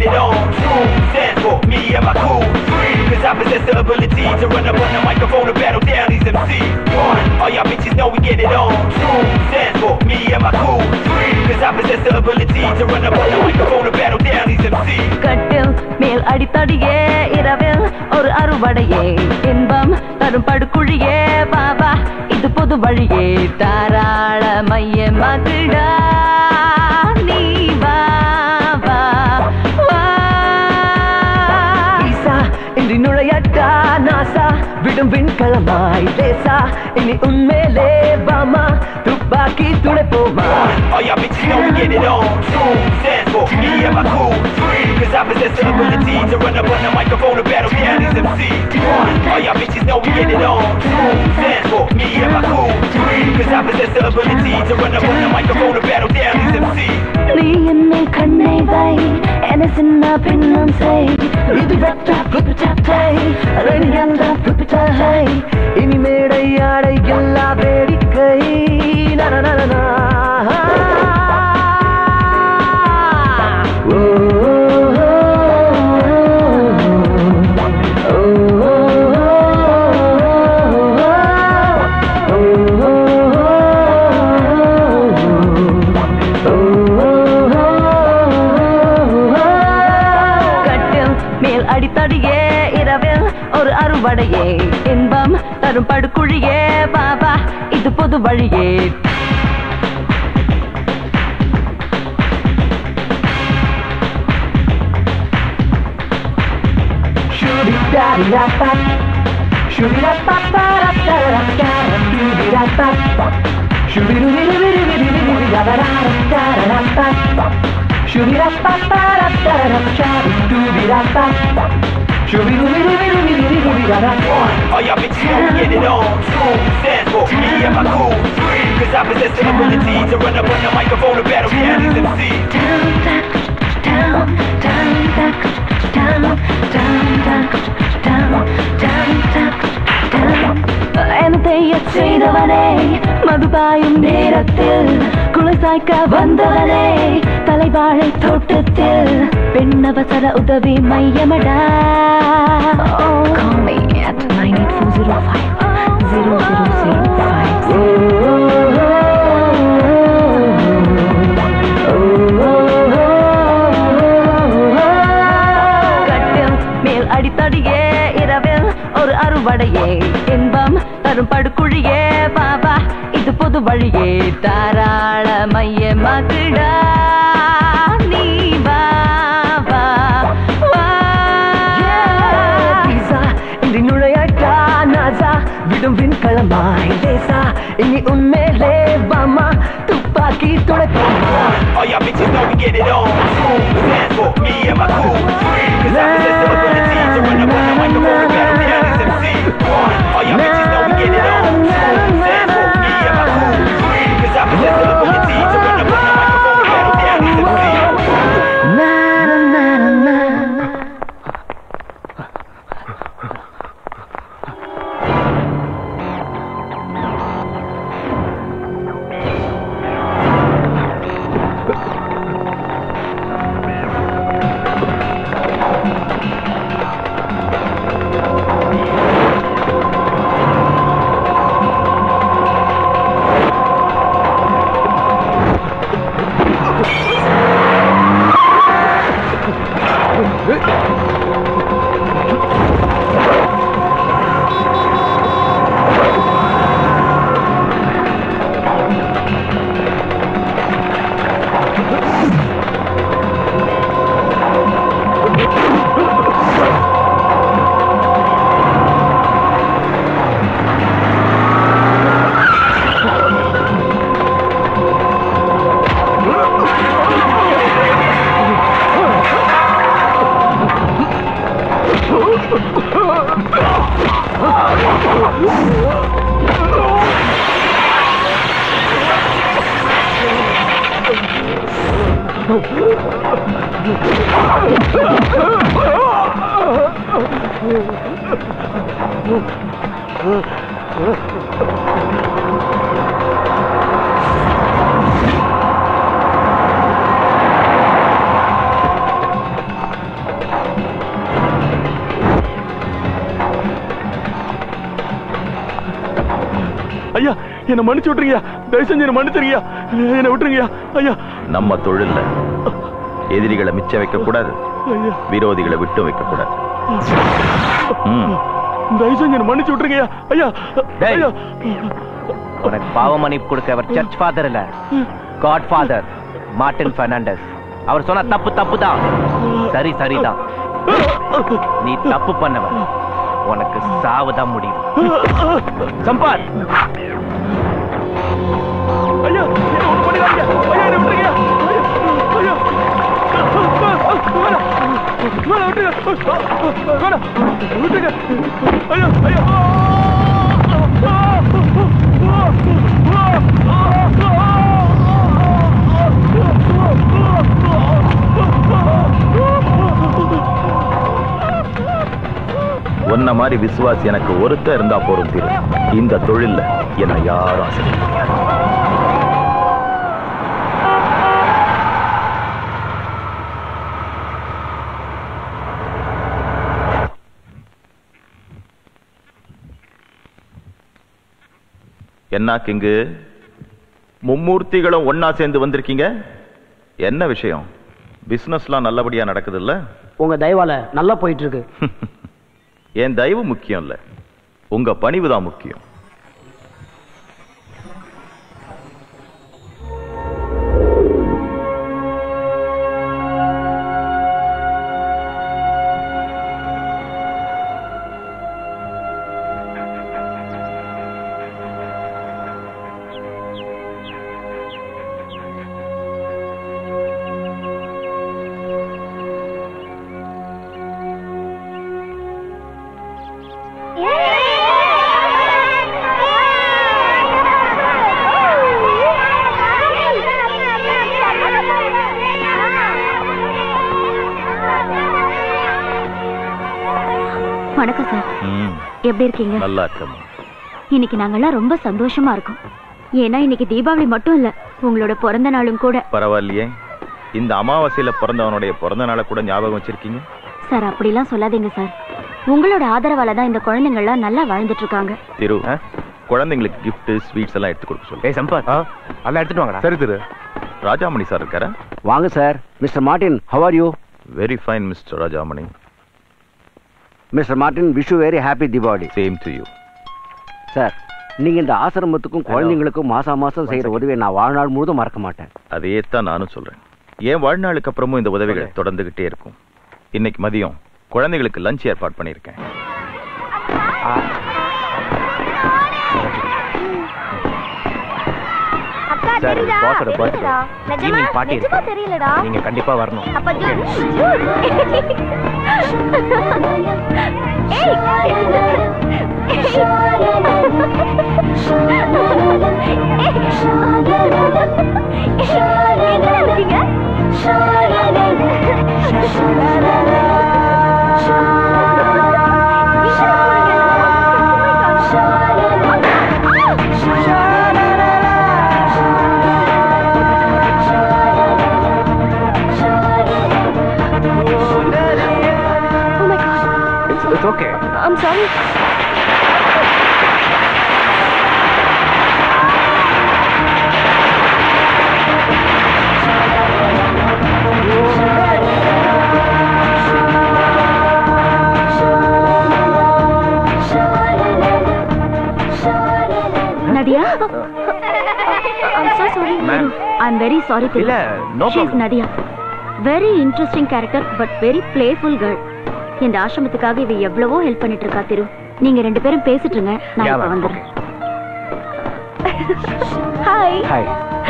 get it on. True stands for me and my crew. Three, cause I possess the ability to run up on the microphone and battle down these MCs. One, all y'all bitches know we get it on. Two stands for me and my crew. Three, cause I possess the ability to run up on the microphone and battle down these MCs. கட்டில் மேல் அடித்தடியே இரவில் ஒரு அறுவடையே இன்பம் தரும் படுக்குழியே பாபா இது பொது வழியே தாராள மைய மகிழா நீ வா வா வா ஈசா இன்றி நுழையட்டா நாசா விடும் விண்கலமாய் லேசா இனி உன்மேலே வாமா துப்பாக்கி துடைப்போமா All y'all bitches know we get it on. Two stands for me and my crew. Three, cause I possess the ability to run up on the microphone and battle down these MCs. One, all y'all bitches know we get it on. Two stands for me and my crew. Three, cause I possess the ability to run up on the microphone and battle down these MCs. நீ என்னை கண்ணை வை என சின்ன பின்னம் செய் இது வெட்ட புப்பிட்டை ரெடியந்த புப்பிட்டை இனி மேடை ஆடை எல்லா வேடிக்கை நனநனனா. ஓ, ஓ, ஓ, கட்டில் மேல் அடித்தடியே இரவில் ஒரு அறுவடையே இன்பம் தரும் படுக்குழியே பாபா இது பொது வழியே Shoo-dee-da-dee-da-ba. Shoo-dee-da-ba-ba-da-da-da-da-da. Shoo-dee-da-ba. Shoo-dee-doo-dee-doo-dee-doo-dee-da-da-da-da-da-da. Shoo-dee-da-ba-ba-da-da-da-da. Shoo-dee-da-ba. Shoo-dee-doo-dee-doo-dee-doo-dee-da-da. All y'all bitches know we get it on. Two stands for me and my crew. Three, cause I possess the ability to run up on the microphone and battle down these MCs. என்னத்தைய செய்தவனே மதுபாயும் நேரத்தில் குலை சாய்க்க வந்தவனே தலைவாழை தோட்டத்தில் பெண்ணவசர உதவி மையமடா Call me at 98405 கட்டில் மேல் அடித்தடியே இரவில் ஒரு அறுவடையே இன்பம் தரும் படுக்குழியே பாபா இது பொது வழியே தாராள மைய மகிழா நீ வா வா வா ஈசா, இன்றி நுழையட்டா நாசா விடும் விண்கலமாய் லேசா இனி உன்மேலே வாமா துப்பாக்கி துடைப்போமா All y'all bitches know we get it on. Two stands for me and my crew. Three, cause I possess the ability to run up on the microphone and battle down these MCs. One, all y'all bitches know we get it on. Two stands for me and my crew. Three, cause I possess the ability to run up on the microphone and battle down these MCs. Na, na, na, na, na. என்ன மன்னிச்சு விட்டுருங்கய்யா தயவு செஞ்சு என்ன மன்னிச்சிருங்கய்யா என்ன விட்டுருங்கய்யா ஐயா நம்ம தொழில்ல எதிரிகளை மிச்சம் வைக்க கூடாது ஐயா விரோதிகளை விட்டு வைக்க கூடாது ம். தயவு செஞ்சு என்ன மன்னிச்சு விட்டுருங்கய்யா ஐயா டேய். ஐயா உனக்கு பாவ மன்னிப்பு கொடுக்க அவர் சர்ச் ஃபாதர் இல்ல காட் ஃபாதர் மார்டின் பெர்னாண்டஸ் அவர் சொன்ன தப்பு தப்பு தான் சரி சரிதான் நீ தப்பு பண்ணவன் உனக்கு சாவுதான் முடியும் சம்பாத் ஐயா என்ன ஒண்ணு பண்ணிடாதீங்க ஐயா என்ன விட்டுருங்க ஐயா வேணாம் வேணாம் விட்டுருங்க வேணாம் விட்டுருங்க ஐயா ஐயா உன்ன மாதிரி விசுவாசி எனக்கு ஒருத்தர் இருந்தா போதும் திரு இந்த தொழில்ல என்ன யாரும் அசைக்க முடியாது என்ன கிங்கு மும்மூர்த்திகளும் ஒன்னா சேர்ந்து வந்திருக்கீங்க என்ன விஷயம் பிசினஸ்லாம் நல்லபடியா நடக்குது இல்ல உங்க தயவால நல்லா போயிட்டு இருக்கு என் தயவு முக்கியம் இல்ல உங்க பணிவு தான் முக்கியம் வணக்கம் சார் ம், எப்படி இருக்கீங்க நல்லா இருக்கம்மா இன்னைக்கு நாங்கெல்லாம் ரொம்ப சந்தோஷமா இருக்கோம் ஏன்னா இன்னைக்கு தீபாவளி மட்டும் இல்ல உங்களோட பிறந்த நாளும் கூட பரவாயில்லையே இந்த அமாவாசையில பிறந்தவனுடைய பிறந்த நாளை கூட ஞாபகம் வச்சிருக்கீங்க சார் அப்படிலாம் சொல்லாதீங்க சார் உங்களோட ஆதரவால தான் இந்த குழந்தைங்கள்லாம் நல்லா வாழ்ந்துட்டு இருக்காங்க திரு குழந்தைங்களுக்கு gift ஸ்வீட்ஸ் எல்லாம் எடுத்து கொடுக்க சொல்லு ஏய் சம்பத் அதெல்லாம் எடுத்துட்டு வாங்கடா சரி திரு ராஜாமணி சார் இருக்காரா வாங்க sir mister Martin how are you very fine mister Rajamani mister Martin wish you very happy Deepavali same to you sir நீங்க இந்த ஆசிரமத்துக்கும் குழந்தைங்களுக்கும் மாசா மாசம் செய்யற உதவியை நான் வாழ்நாள் முழுதும் மறக்க மாட்டேன் அதே தான் நானும் சொல்றேன் என் வாழ்நாளுக்கு அப்புறமும் இந்த உதவிகள் தொடர்ந்துகிட்டே இருக்கும் இன்னைக்கு மதியம் குழந்தைகளுக்கு லஞ்ச் ஏற்பாடு பண்ணியிருக்கேன் அக்கா சார் தெரியுதா பாஸோட பர்த்டே தெரியுதா? நிஜமா? ஈவினிங் பார்ட்டி நிஜமா இருக்கு தெரியலடா நீங்க கண்டிப்பா வரணும் அப்ப ஜூ- ஜூ- ஏய்! எங்கடா இருக்கீங்க? Oh my god. It's okay I'm sorry. Nadiya I'm so sorry. Ma'am. I'm very sorry இல்ல, no problem. Nadiya very interesting character but very playful girl இந்த ஆசிரமத்துக்காக இவ எவ்வளவோ ஹெல்ப் பண்ணிட்டு இருக்கா திரு நீங்க ரெண்டு பேரும் பேசிட்டு இருங்க நான் Yeah, இப்ப ma'am. வந்துடுறேன் Hi. Hi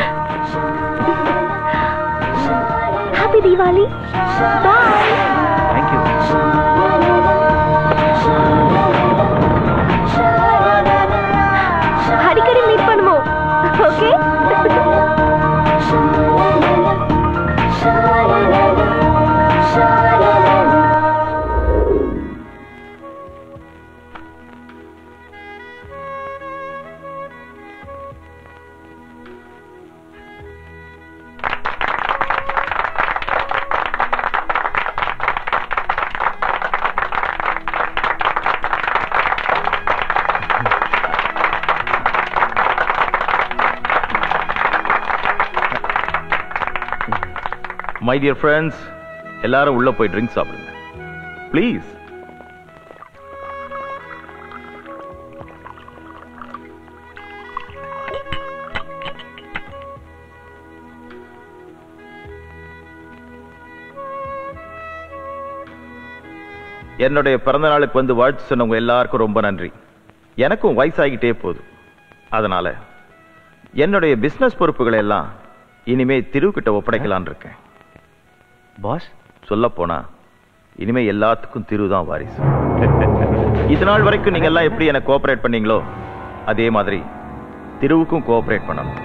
Happy Diwali. Bye. Thank you அடிக்கடி மீட் பண்ணுவோம் ஓகே மை டியர் ஃப்ரெண்ட்ஸ் எல்லாரும் உள்ள போய் ட்ரிங்க் சாப்பிடுங்க ப்ளீஸ் என்னுடைய பிறந்த நாளுக்கு வந்து வாழ்த்து சொன்னவங்க எல்லாருக்கும் ரொம்ப நன்றி எனக்கும் வயசாகிட்டே போகுது அதனால என்னுடைய பிசினஸ் பொறுப்புகளை எல்லாம் இனிமே திருவுக்கிட்ட ஒப்படைக்கலாம்னு இருக்கேன் பாஸ் சொல்ல போனா இனிமே எல்லாத்துக்கும் திரு தான் வாரிசு இது நாள் வரைக்கும் நீங்க எல்லாம் எப்படி எனக்கு கோஆபரேட் பண்ணீங்களோ அதே மாதிரி திருவுக்கும் கோஆபரேட் பண்ணணும்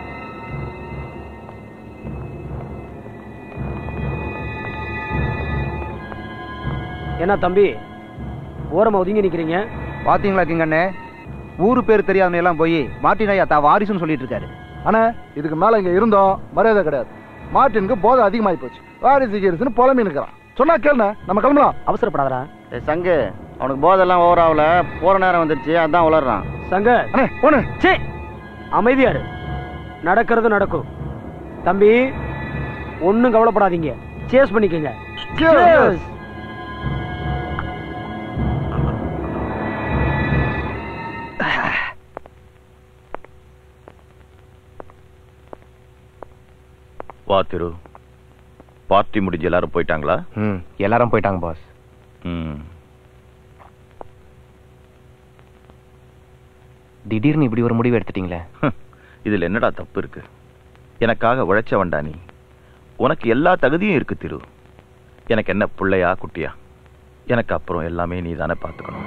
என்ன தம்பி ஓரமா ஒதுங்கி நிக்கிறீங்க பாத்தீங்களா கிங்கண்ணே ஊரு பேர் தெரியாதவங்க எல்லாம் போய் மார்ட்டின் ஐயா தான் வாரிசுன்னு சொல்லிட்டு இருக்காரு அண்ணா இதுக்கு மேல இங்க இருந்தோம் மரியாதை கிடையாது மார்ட்டினுக்கு போதை அதிகமாகி போச்சு வாரிசு கீரிசுன்னு புலம்பி நிற்கிறான் சொன்னா கேளுண்ணே நம்ம கிளம்பலாம் அவசரப்படாதடா சங்கு அவனுக்கு போதெல்லாம் ஓவர் ஆகல போற நேரம் வந்துருச்சு அதான் உளறான் சங்க அண்ணே போனே சே அமைதியாரு நடக்கிறது நடக்கும் தம்பி ஒண்ணும் கவலைப்படாதீங்க சேஸ் பண்ணிக்கங்க Cheers. வா திரு பார்ட்டி முடிஞ்சு எல்லாரும் போயிட்டாங்களா ம் எல்லாரும் போயிட்டாங்க பாஸ் ம் திடீர்னு இப்படி ஒரு முடிவு எடுத்துட்டீங்களே இதுல என்னடா தப்பு இருக்கு எனக்காக உழைச்சவன்டா நீ உனக்கு எல்லா தகுதியும் இருக்கு திரு எனக்கு என்ன பிள்ளையா குட்டியா எனக்கு அப்புறம் எல்லாமே நீ தானே பார்த்துக்கணும்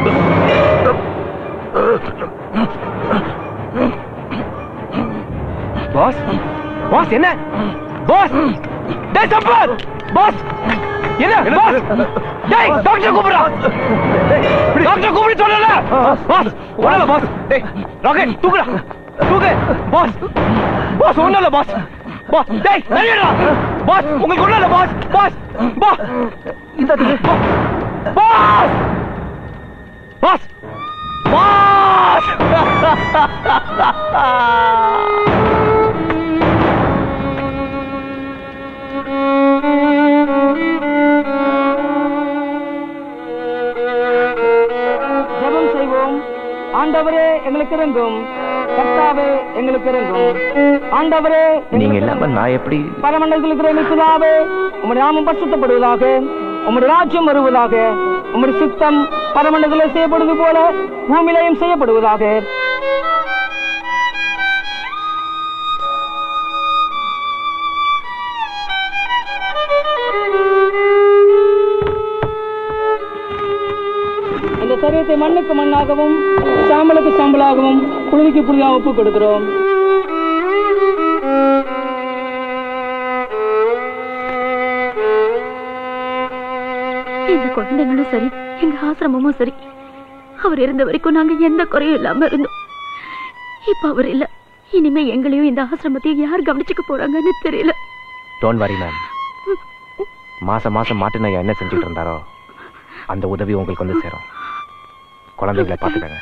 பாஸ் பாஸ் என்ன பாஸ் டேய் சம்பத் பாஸ் என்ன பாஸ் டேய் டாக்டர் கூப்பிடுறா டாக்டர் கூப்பிடு சொல்லல பாஸ் ஒண்ணல பாஸ் டேய் ராக்கெட் தூக்குடா தூக்கு பாஸ் பாஸ் ஒண்ணல பாஸ் பாஸ் டேய் வெளியடா பாஸ் உங்களுக்கு ஒண்ணல பாஸ் பாஸ் பாஸ் இந்த பாஸ் பாஸ் பாஸ் ஜெபம் செய்வோம் ஆண்டவரே எங்களுக்கு இறங்கும் கர்த்தாவே எங்களுக்கு இறங்கும் ஆண்டவரே நீங்க இல்லாம நான் எப்படி பரமண்டலத்தில் இருக்கிறாவே உம்முடைய நாமம் பரிசுத்தப்படுவதாக உம்முடைய ராஜ்யம் வருவதாக உம்முடைய சித்தம் பரமண்டலத்தில் செய்யப்படுவது போல பூமியிலையும் செய்யப்படுவதாக இந்த சரீரத்தை மண்ணுக்கு மண்ணாகவும் சாம்பலுக்கு சாம்பலாகவும் புழுதிக்கு புழுதியாக ஒப்புக் கொடுக்கிறோம் எங்க குழந்தைங்களும் சரி எங்க ஆசிரமமும் சரி அவர் இருந்த வரைக்கும் நாங்க எந்த குறையும் இல்லாம இருந்தோம் இப்ப அவர் இல்ல இனிமே எங்களையும் இந்த ஆசிரமத்தையும் யார் கவனிச்சுக்க போறாங்கன்னு தெரியல டோன்ட் வரி மேம் மாசம் மாசம் மாட்டின என்ன செஞ்சுட்டு இருந்தாரோ அந்த உதவி உங்களுக்கு வந்து சேரும் குழந்தைகளை பார்த்துக்கங்க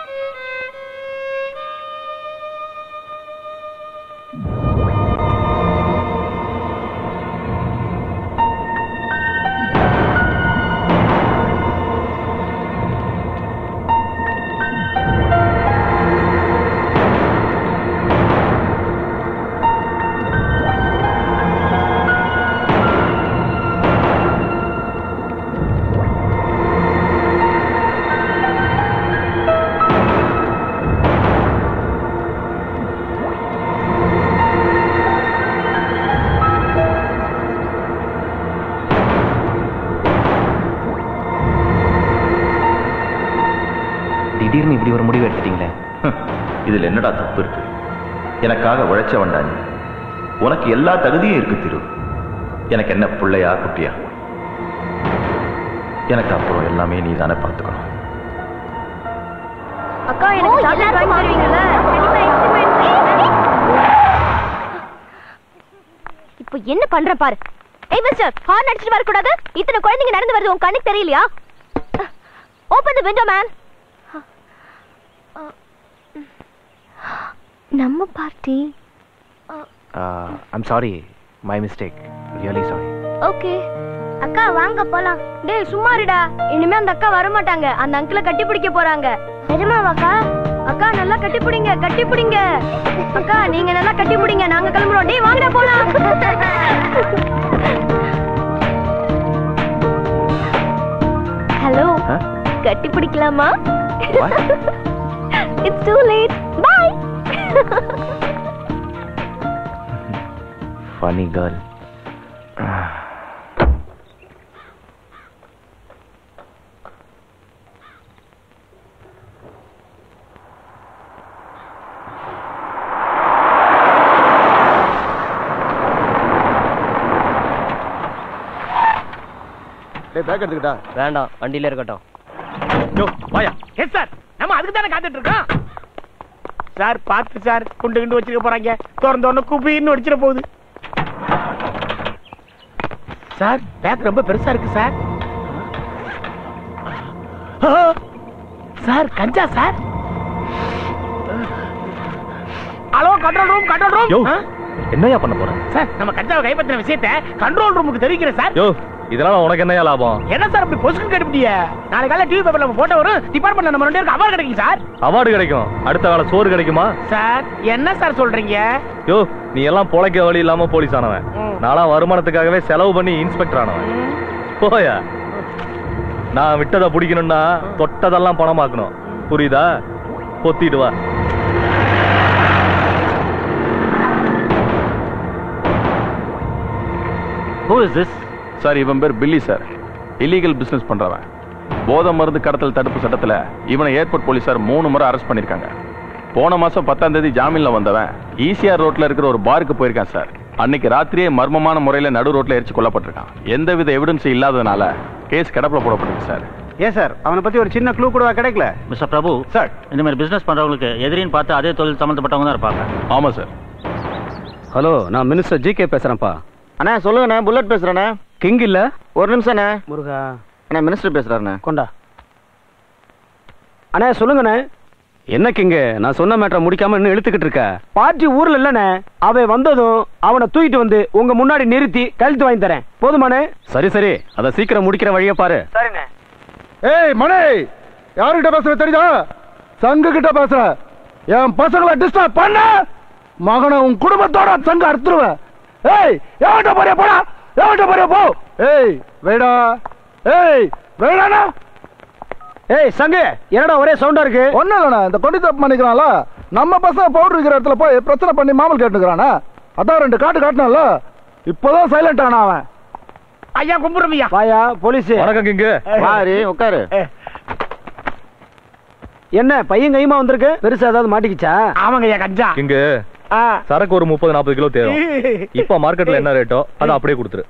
திடீர்னு இப்படி ஒரு முடிவு எடுத்துட்டீங்களே இதுல என்னடா தப்பு இருக்கு எனக்காக உழைச்சவன்டா நீ உனக்கு எல்லா தகுதியும் இருக்கு திரு எனக்கு என்ன பிள்ளையா குட்டியா எனக்கு அப்புறம் எல்லாமே நீ தானே பார்த்துக்கணும் அக்கா எனக்கு சாக்லேட் வாங்கி தருவீங்கல்ல இப்போ என்ன பண்ற பாரு ஏய் மிஸ்டர் ஹார்ன் அடிச்சிட்டு வர கூடாது இத்தனை குழந்தைங்க நடந்து வருது உன் கண்ணுக்கு தெரியலையா ஓபன் தி விண்டோ மேன் நம்ம party I'm sorry my mistake really sorry okay அக்கா வாங்க போலாம் டேய் சும்மா இருடா இனிமே அந்த அக்கா வர மாட்டாங்க அந்த அங்கிள கட்டி பிடிக்க போறாங்க நிஜமாவாக்கா அக்கா நல்லா கட்டி பிடிங்க கட்டி பிடிங்க அக்கா நீங்க நல்லா கட்டி பிடிங்க நாங்க கிளம்புறோம் டேய் வாங்கடா போலாம் ஹலோ கட்டி பிடிக்கலாமா it's too late bye funny girl டேய் பேக் எடுத்துக்கிட்டா வேண்டாம் வண்டியில இருக்கட்டும் யோ வாயா எஸ் சார் நம்ம அதுக்கு தானே காத்துட்டு இருக்கோம் சார் பார்த்து சார் குண்டு குண்டு வச்சிருக்க போறாங்க திறந்த உடனே குபின்னு வச்சிட போகுது சார் பேக் ரொம்ப பெருசா இருக்கு சார் ஆ, சார் கஞ்சா sir hello control room control yo room என்னையா பண்ண போற சார் நம்ம கஞ்சாவை கைப்பற்றின விஷயத்தை கண்ட்ரோல் ரூமுக்கு தெரிவிக்கிறேன் சார் யோ இதனால உனக்கு என்னையா லாபம் என்ன சார் அப்படி பொசுக்கு கேட்டுப்பிட்டிய நாளை காலையில டிவி பேப்பர்ல நம்ம போட்டோ வரும் டிபார்ட்மெண்ட்ல நம்ம ரெண்டு பேருக்கு அவார்டு கிடைக்கும் சார் அவார்டு கிடைக்கும் அடுத்த வேலை சோறு கிடைக்குமா சார் என்ன சார் சொல்றீங்க யோ நீ எல்லாம் பொழைக்க வழி இல்லாம போலீஸ் ஆனவன் நான்லாம் வருமானத்துக்காகவே செலவு பண்ணி இன்ஸ்பெக்டர் ஆனவன் போயா நான் விட்டதை பிடிக்கணும்னா தொட்டதெல்லாம் பணமாக்கணும் புரியுதா பொத்திட்டு வா ஹூ இஸ் திஸ் சார் இவன் பேர் பில்லி சார் இல்லீகல் பிசினஸ் பண்றவன் போதை மருந்து கடத்தல் தடுப்பு சட்டத்துல இவனை ஏர்போர்ட் போலீசார் மூணு முறை அரெஸ்ட் பண்ணிருக்காங்க போன மாசம் பத்தாம் தேதி ஜாமீன்ல வந்தவன் ஈசிஆர் ரோட்ல இருக்கிற ஒரு பாருக்கு போயிருக்கான் சார் அன்னைக்கு ராத்திரியே மர்மமான முறையில நடு ரோட்ல எரிச்சு கொல்லப்பட்டிருக்கான் எந்தவித எவிடன்ஸ் இல்லாததுனால கேஸ் கிடப்புல போடப்பட்டிருக்கு சார் ஏன் சார் அவனை பத்தி ஒரு சின்ன க்ளூ கூட கிடைக்கல மிஸ்டர் பிரபு சார் இந்த மாதிரி பிசினஸ் பண்றவங்களுக்கு எதிரின்னு பார்த்து அதே தொழில் சம்பந்தப்பட்டவங்க தான் இருப்பாங்க ஆமா சார் ஹலோ நான் மினிஸ்டர் ஜி கே பேசுறேன்ப்பா அண்ணா சொல்லுங்கண்ணே புல்லட் பேசுறேண்ணே கிங் இல்ல ஒரு நிமிஷம்ண்ணே முருகா அண்ணா மினிஸ்டர் பேசுறாருண்ணே கொண்டா அண்ணே சொல்லுங்கண்ணே என்ன கிங்க நான் சொன்ன மேட்டரை முடிக்காம இன்னும் இழுத்துக்கிட்டு இருக்க பார்ட்டி ஊர்ல இல்லனே அவன் வந்ததும் அவனை தூக்கிட்டு வந்து உங்க முன்னாடி நிறுத்தி கழுத்து வாங்கி தரேன் போதுமானே சரி சரி அத சீக்கிரம் முடிக்கிற வழியை பாரு சரிண்ணே ஏய் மணி யாருகிட்ட பேசுற தெரியுதா சங்கு கிட்ட பேசுற என் பசங்களை டிஸ்டர்ப் பண்ண மகனை உன் குடும்பத்தோட சங்க அறுத்துருவேன் ஏய் எவன்கிட்ட போறியா போடா எவன்கிட்ட போறியா போ ஏய் வேடா ஏய் வேடானா ஏய் சங்கு என்னடா ஒரே சவுண்டா இருக்கு ஒண்ணும் இல்லண்ணா இந்த கொண்டு தப்பு பண்ணிக்கிறான்ல நம்ம பசங்க பவுடர் இருக்கிற இடத்துல போய் பிரச்சனை பண்ணி மாமல் கேட்டுக்கிறானே அதான் ரெண்டு காட்டு காட்டினான்ல இப்போதான் சைலண்ட் ஆனா அவன் ஐயா கும்பிடுறியா வாயா போலீஸ் வணக்கம் கிங்கு வாரி உட்காரு என்ன பையன் கைமா வந்திருக்கு பெருசா ஏதாவது மாட்டிக்கிச்சா ஆமாங்க ஐயா கஞ்சா கிங்கு சரக்கு ஒரு முப்பது நாற்பது கிலோ தேவை இப்ப மார்க்கெட்ல என்ன ரேட்டோ அதை அப்படியே கொடுத்துரு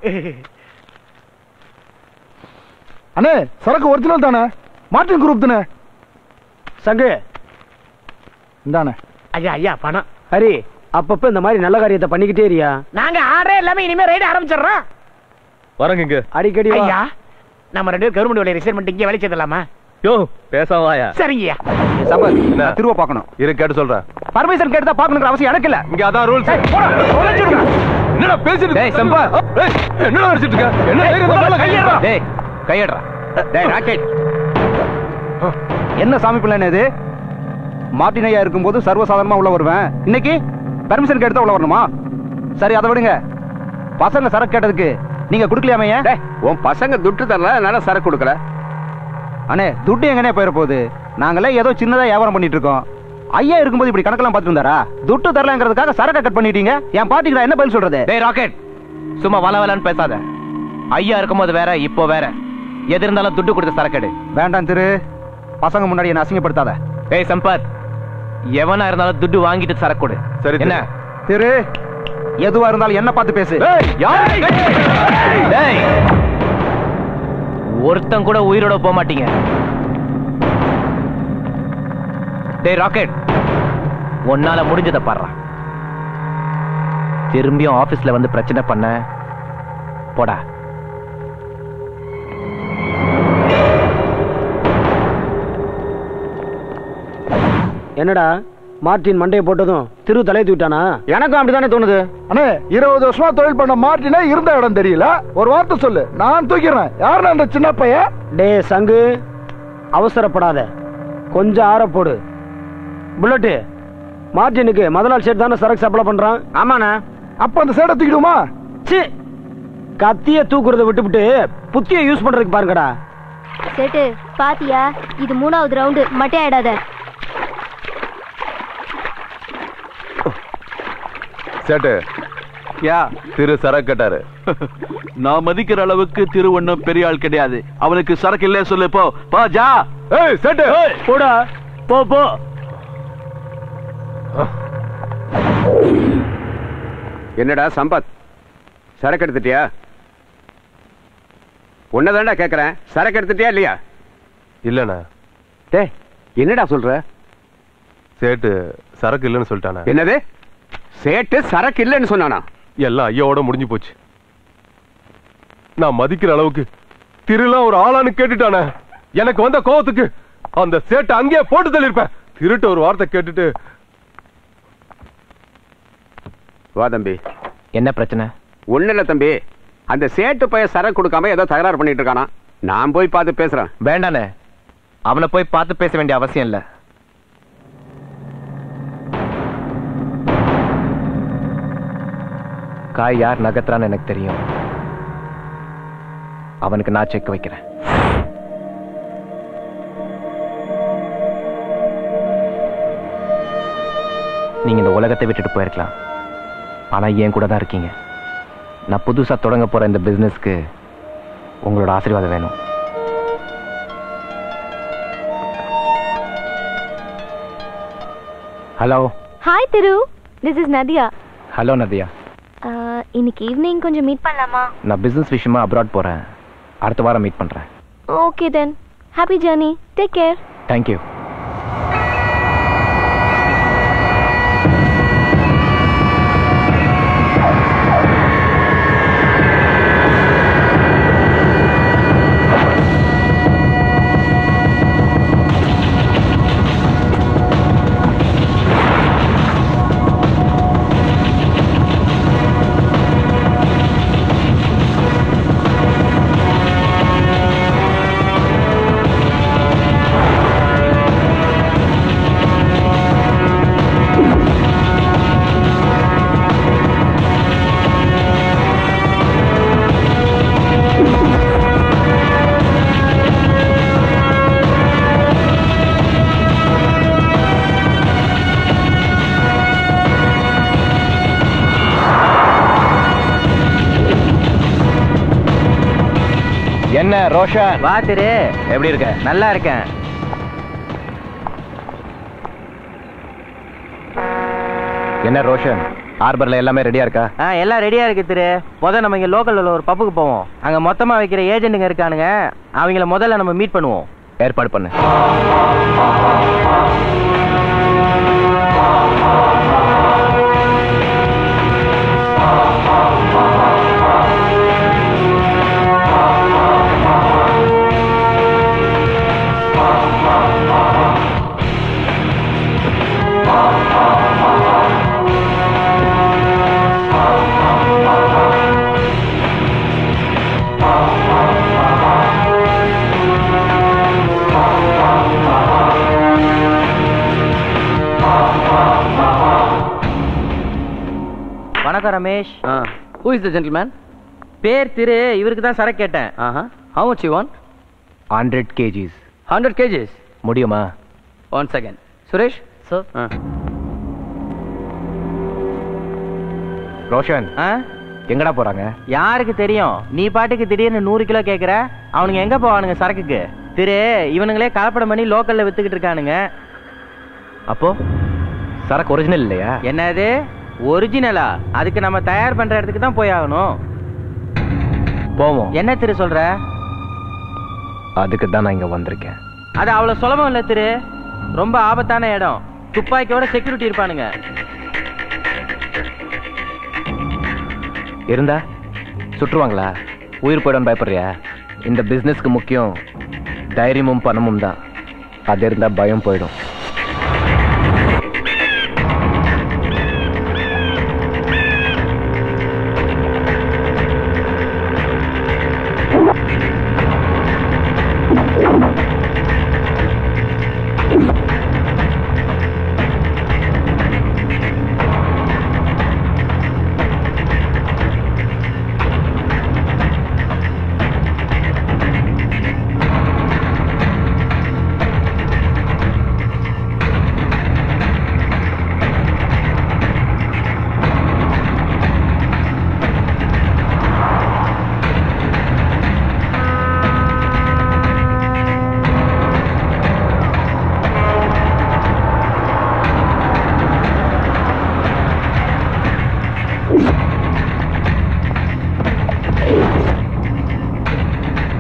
அண்ணே சரக்கு ஒரிஜினல் தானே மார்டின் குரூப் தானே சங்கு இந்தானே ஐயா ஐயா பணம் ஹரி அப்பப்ப இந்த மாதிரி நல்ல காரியத்தை பண்ணிக்கிட்டே இருயா நாங்க ஆர்டரே எல்லாமே இனிமே ரைடு ஆரம்பிச்சிடுறோம் வரேன் கிங்கு அடிக்கடி வா. ஐயா நம்ம ரெண்டு பேரும் கவர்மெண்ட் வேலையை ரிசைன் பண்ணிட்டு இங்கே வேலை செய்யலாமா யோ பேசாம வாயா சரிங்கய்யா சம்பத் திரும்ப பார்க்கணும் இரு கேட்டு சொல்றேன் பர்மிஷன் கேட்டு தான் பார்க்கணுங்கிற அவசியம் எனக்கு இல்ல இங்க அதான் ரூல்ஸ் என்னடா பேசிட்டு டேய் சம்பா ஏய், என்னடா அடிச்சிட்டு இருக்க என்ன தைரியம் இருந்தா மேல கையேறா டேய் கையடுறா டேய் ராக்கெட் என்ன சாமி பிள்ளை இது மார்டின் ஐயா இருக்கும்போது சர்வசாதாரணமா உள்ள வருவேன் இன்னைக்கு பெர்மிஷன் கேட்டு தான் உள்ள வரணுமா சரி அதை விடுங்க பசங்க சரக்கு கேட்டதுக்கு நீங்க குடுக்கலையாமே ஏன் உன் பசங்க துட்டு தரல அதனால சரக்கு கொடுக்கல அண்ணே துட்டு எங்கனே போயிட போகுது நாங்களே ஏதோ சின்னதா வியாபாரம் பண்ணிட்டு இருக்கோம் ஐயா இருக்கும்போது இப்படி கணக்கெல்லாம் பார்த்துட்டு இருந்தாரா துட்டு தரலங்கிறதுக்காக சரக்கை கட் பண்ணிட்டீங்க என் பாட்டிக்கு நான் என்ன பதில் சொல்றது டேய் ராக்கெட் சும்மா வள வளன்னு பேசாத ஐயா இருக்கும்போது வேற இப்போ வேற எது இருந்தாலும் துட்டு கொடுத்த சரக்கெடு வேண்டாம் திரு பசங்க முன்னாடி என்ன அசிங்கப்படுத்தாத டேய் சம்பத் எவனா இருந்தாலும் துட்டு வாங்கிட்டு சரக்கு கொடு சரி, என்ன திரு எதுவா இருந்தாலும் என்ன பார்த்து பேசு டேய் ஒருத்தன் கூட உயிரோட போக மாட்டீங்க டேய் ராக்கெட் உன்னால முடிஞ்சத பாடுறா திரும்பியும் ஆபீஸ்ல வந்து பிரச்சனை பண்ண போடா என்னடா மார்டின் மண்டையை போட்டதும் திரு தலையை தூக்கிட்டானா எனக்கும் அப்படிதானே தோணுது அண்ணே இருபது வருஷமா தொழில் பண்ண மார்ட்டினே இருந்த இடம் தெரியல ஒரு வார்த்தை சொல்லு நான் தூக்கிறேன் யாருன்னு அந்த சின்ன பையன் டே சங்கு அவசரப்படாத கொஞ்சம் ஆற போடு புல்லட்டு மார்டினுக்கு முதலாள் ஷேட் தானே சரக்கு சப்ளை பண்றான் ஆமாண்ணே அப்ப அந்த சேடை தூக்கிடுமா சி கத்திய தூக்குறத விட்டுவிட்டு புத்திய யூஸ் பண்றதுக்கு பாருங்கடா சேட்டு பாத்தியா இது மூணாவது ரவுண்டு மட்டே ஆயிடாத சேட்டு யா திரு சரக்கு கட்டாரு நான் மதிக்கிற அளவுக்கு திரு ஒண்ணும் பெரிய ஆள் கிடையாது அவனுக்கு சரக்கு இல்லையே சொல்லு போ பா ஜா ஏய் சேட்டு போடா போ போ என்னடா சம்பத் சரக்கு எடுத்துட்டியா உன்னதான்டா கேக்குறேன் சரக்கு எடுத்துட்டியா இல்லையா இல்லண்ணா டேய் என்னடா சொல்ற சேட்டு சரக்கு இல்லைன்னு சொல்லிட்டானே என்னது சேட்டு சரக்கு இல்லைன்னு சொன்னானா எல்லாம் ஐயாவோட முடிஞ்சு போச்சு நான் மதிக்கிற அளவுக்கு திருலாம் ஒரு ஆளான்னு கேட்டுட்டானே எனக்கு வந்த கோவத்துக்கு அந்த சேட்டை அங்கேயே போட்டு தள்ளிருப்பேன் திருட்டு ஒரு வார்த்தை கேட்டுட்டு வா தம்பி என்ன பிரச்சனை ஒண்ணு இல்ல தம்பி அந்த சேட்டு பையன் சரக்கு கொடுக்காம ஏதோ தகராறு பண்ணிட்டு இருக்கானா நான் போய் பார்த்து பேசுறேன் வேண்டானே அவனை போய் பார்த்து பேச வேண்டிய அவசியம் இல்ல காய் யார் நகர்த்துறான்னு எனக்கு தெரியும் அவனுக்கு நான் செக் வைக்கிறேன் நீங்க இந்த உலகத்தை விட்டுட்டு போயிருக்கலாம் ஆனா என் கூட தான் இருக்கீங்க நான் புதுசா தொடங்க போற இந்த பிசினஸ்க்கு உங்களோட ஆசீர்வாதம் வேணும் hello hi Thiru this is Nadiya hello Nadiya இன்னைக்கு ஈவினிங் கொஞ்சம் மீட் பண்ணலாமா நான் பிசினஸ் விஷயமா அப்ராட் போறேன் அடுத்த வாரம் மீட் பண்றேன் okay then happy journey take care thank you என்ன ரோஷன் வா திரு எப்படி இருக்க நல்லா இருக்கேன் என்ன ரோஷன் ஹார்பர்ல எல்லாமே ரெடியா இருக்கா ஆ எல்லாம் ரெடியா இருக்கு திரு முத நம்ம இங்க லோக்கல்ல ஒரு பப்புக்கு போவோம் அங்க மொத்தமா வைக்கிற ஏஜென்ட்டுங்க இருக்கானுங்க அவங்கள முதல்ல நம்ம மீட் பண்ணுவோம் ஏற்பாடு பண்ணு வணக்கம் Ramesh who is the gentleman பேர் திரு இவருக்கு தான் சரக்கு கேட்டேன் how much you want hundred kgs hundred kgs முடியுமா one second Suresh sir Roshan எங்கடா போறாங்க யாருக்கு தெரியும் நீ பாட்டுக்கு திடீர்னு நூறு கிலோ கேக்குற அவனுங்க எங்க போவானுங்க சரக்குக்கு திரு இவனுங்களே கலப்படம் பண்ணி லோக்கல்ல வித்துக்கிட்டு இருக்கானுங்க அப்போ சரக்கு ஒரிஜினல் இல்லையா என்னது ஒரிஜினலா அதுக்கு நம்ம தயார் பண்ற இடத்துக்கு தான் போய் ஆகணும் போவோம் என்ன திரு சொல்ற அதுக்கு தான் நான் இங்க வந்திருக்கேன் அது அவ்வளவு சுலபம் இல்ல திரு ரொம்ப ஆபத்தான இடம் துப்பாக்கியோட செக்யூரிட்டி இருப்பானுங்க இருந்தா சுற்றுவாங்களா உயிர் போயிடும் பயப்படுறியா இந்த பிசினஸ்க்கு முக்கியம் தைரியமும் பணமும் தான் அது இருந்தா பயம் போயிடும்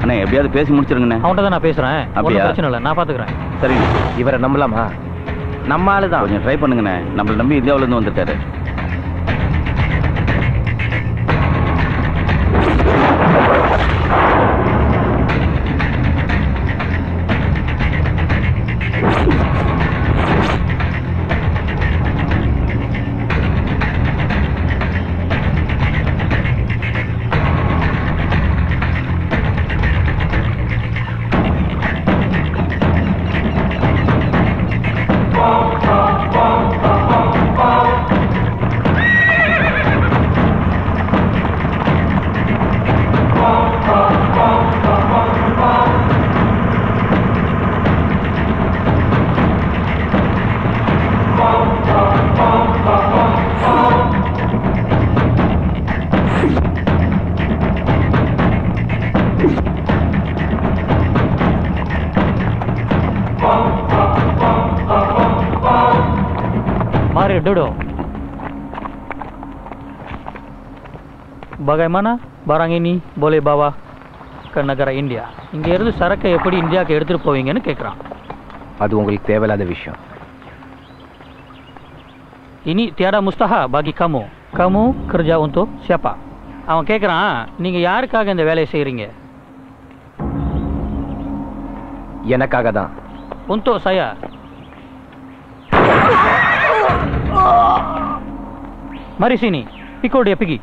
அண்ணா எப்படியாவது பேசி முடிச்சிருங்கண்ணே அவன்கிட்ட தான் நான் பேசுறேன் அப்படியா? ஒன்றும் பிரச்சனை இல்லை நான் பாத்துக்கிறேன் சரிங்க இவரை நம்பலாமா நம்ம ஆளு தான் கொஞ்சம் ட்ரை பண்ணுங்கண்ணே நம்மள நம்பி இந்தியாவுல இருந்து வந்துட்டாரு Mari duduk. Bagaimana barang ini boleh bawa ke negara India? இங்க இருந்து சரக்கை எப்படி இந்தியாவுக்கு எடுத்துட்டு போவீங்கன்னு கேக்குறான் அது உங்களுக்கு தேவையில்லாத விஷயம் Ini tiada mustahil bagi kamu. Kamu kerja untuk siapa? அவன் கேக்குறான் நீங்க யாருக்காக இந்த வேலையை செய்றீங்க எனக்காக தான் Untuk saya. Mari sini. Pikul dia pergi.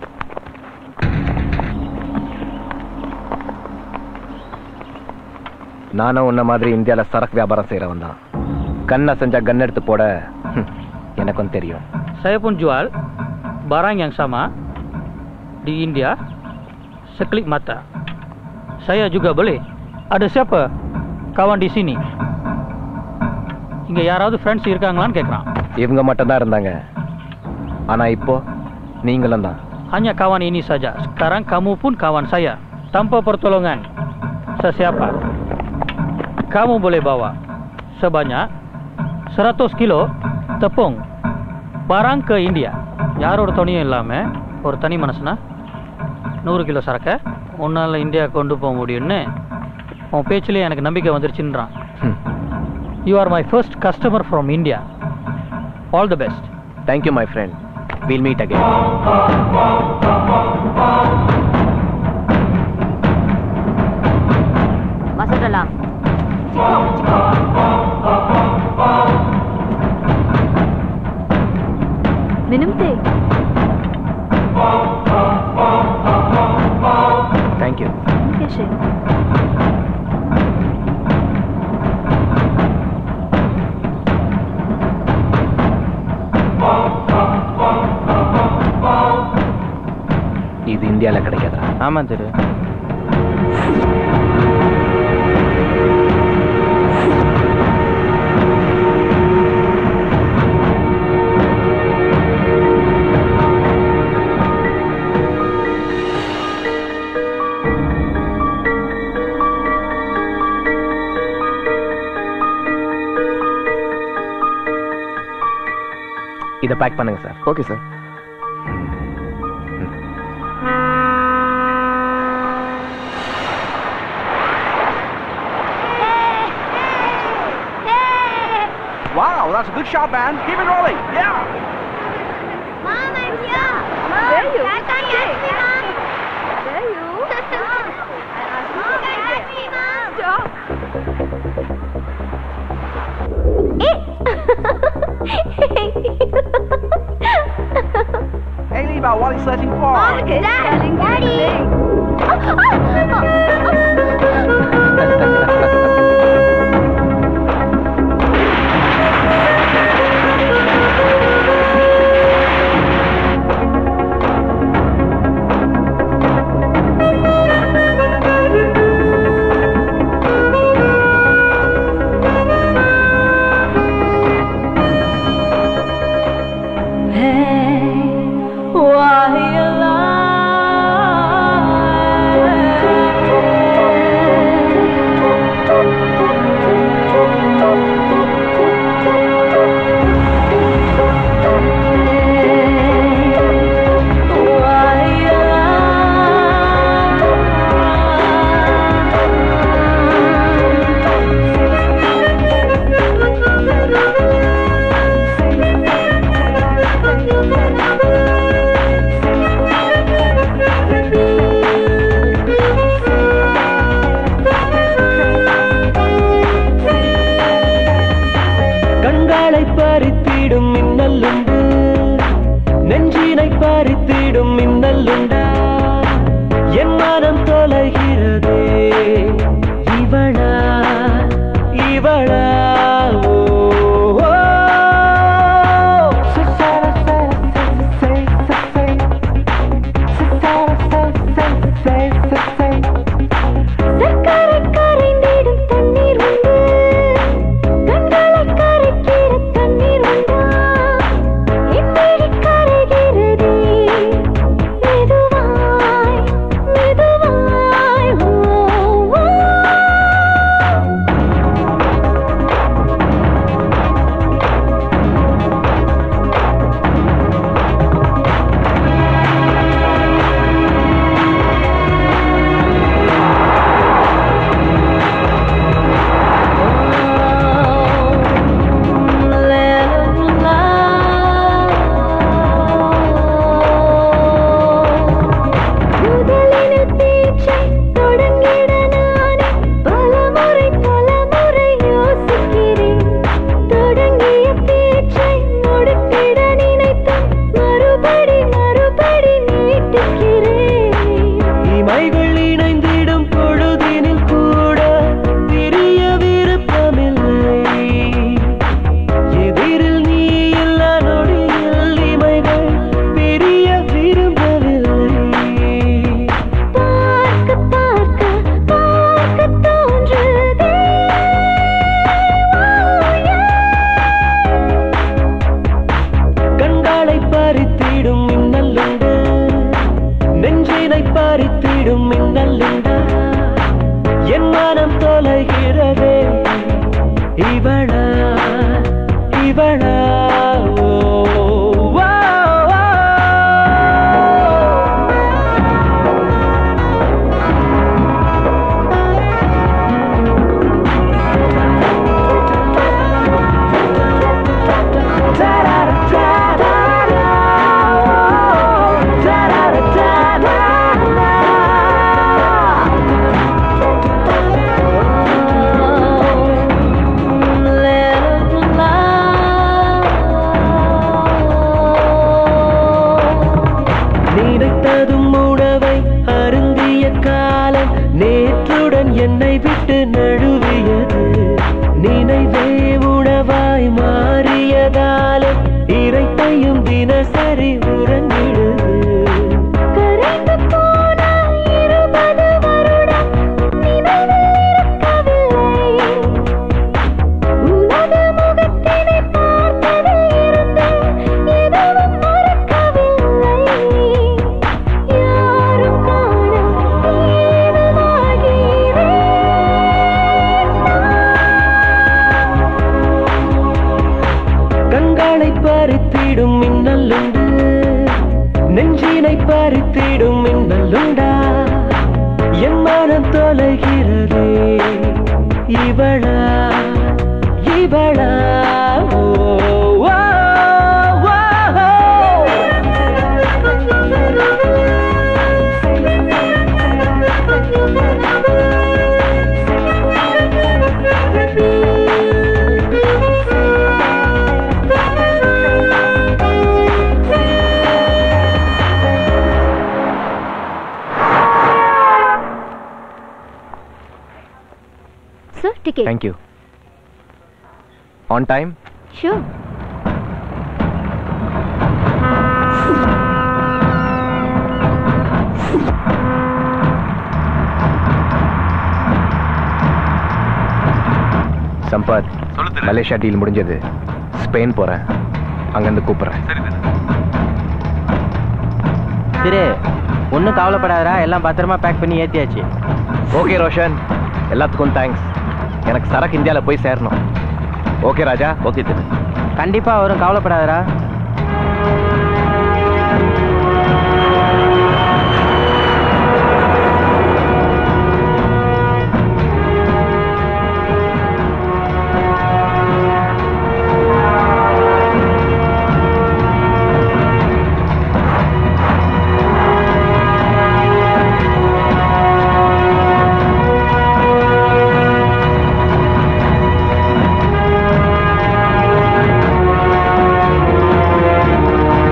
நானும் உன்ன மாதிரி இந்தியால சரக்கு வியாபாரம் செய்யறவன் தான் கண்ணை செஞ்சா கன் எடுத்து போட ஹம், எனக்கும் தெரியும் Saya pun jual barang yang sama di India seklik mata. Saya juga boleh. Ada siapa kawan di sini? இங்க யாராவது ஃப்ரெண்ட்ஸ் இருக்காங்களான்னு கேக்குறான் இவங்க மட்டும் தான் இருந்தாங்க ஆனா இப்போ நீங்களும் தான் Hanya kawan ini saja. Sekarang kamu pun kawan saya. Tanpa pertolongan sesiapa. Kamu boleh bawa sebanyak 100 kilo tepung barang ke India. யாரோட துணையும் இல்லாம ஒரு தனி மனசுனா நூறு கிலோ சரக்கை உன்னால இந்தியா கொண்டு போக முடியும்னு உன் பேச்சிலே எனக்கு நம்பிக்கை வந்துருச்சுன்றான் you are my first customer from India all the best thank you my friend will meet again Masuk dalam. Minum teh. Thank you Terima kasih. இது இந்தியால கிடைக்காதா ஆமா திரு இதை பேக் பண்ணுங்க sir okay sir Wow, that's a good shot, man. Keep it rolling. Yeah. Mom, I'm here. Mom, there you. Dad can't catch me, Mom. There you. Mom, catch me, Mom. Stop. Hey, Leva, what are you searching for? Mom, Dad, Daddy. Hey, why you lie? தொலைகிறதே இவளா இவளா ஓ, ஓ. சர்க்கரை கரைந்திடும் தண்ணீர் உண்டு கண்களை கரைக்கிற தண்ணீர் உண்டா இம்மேடி கரைகிறதே மெதுவாய் மெதுவாய் ஓ, ஓ. முதலில் பேச்சை தொடங்கிட நானே பலமுறை பலமுறை யோசிக்கிறேன் தொடங்கிய பேச்சை முடித்திட நினைத்தும் மறுபடி மறுபடி நீட்டுகிறேன் இமைகள் இணைந்திடும் பொழுதினில் கூட பிரிய விருப்பமில்லை எதிரில் நீ இல்லா நொடியில் இமைகள் பிரிய விரும்பவில்லை பார்க்க பார்க்க பார்க்க தோன்றுதே கண்களை பறித்திடும் மின்னல் உண்டு நெஞ்சினை பறித்திடும் மின்னல் உண்டு என் மனம் தொலைகிறதே இவளா இவளா ஓ, வா, வா. நினைத்ததும் உணவை அருந்திய காலம் நேற்றுடன் என்னை விட்டு நழுவியது நினைவே உணவாய் மாறியதாலும் இறைத்தையும் தினசரி உறங்கிடுது கரைந்து போன இருபது வருடம் நினைவில் இருக்கவில்லை உனது முகத்தினை பார்த்ததில் இருந்து எதுவும் மறக்கவில்லை யாரும் காண கண்களை பறித்திடும் மின்னல் உண்டு நெஞ்சினை பறித்திடும் மின்னல் உண்டா என் மனம் தொலைகிறதே இவளா இவளா ஓ, ஓ, ஓ, Sir, ticket. Thank you. On time? Sure. Sampath Malaysia deal முடிஞ்சது ஸ்பெயின் போறேன் அங்கிருந்து கூப்பிடுறேன் திரு ஒன்றும் கவலைப்படாதடா எல்லாம் பத்திரமா பேக் பண்ணி ஏத்தியாச்சு ஓகே ரோஷன் எல்லாத்துக்கும் தேங்க்ஸ் எனக்கு சரக்கு இந்தியாவில் போய் சேரணும் ஓகே ராஜா ஓகே திரு கண்டிப்பா வரும் கவலைப்படாதடா ஆ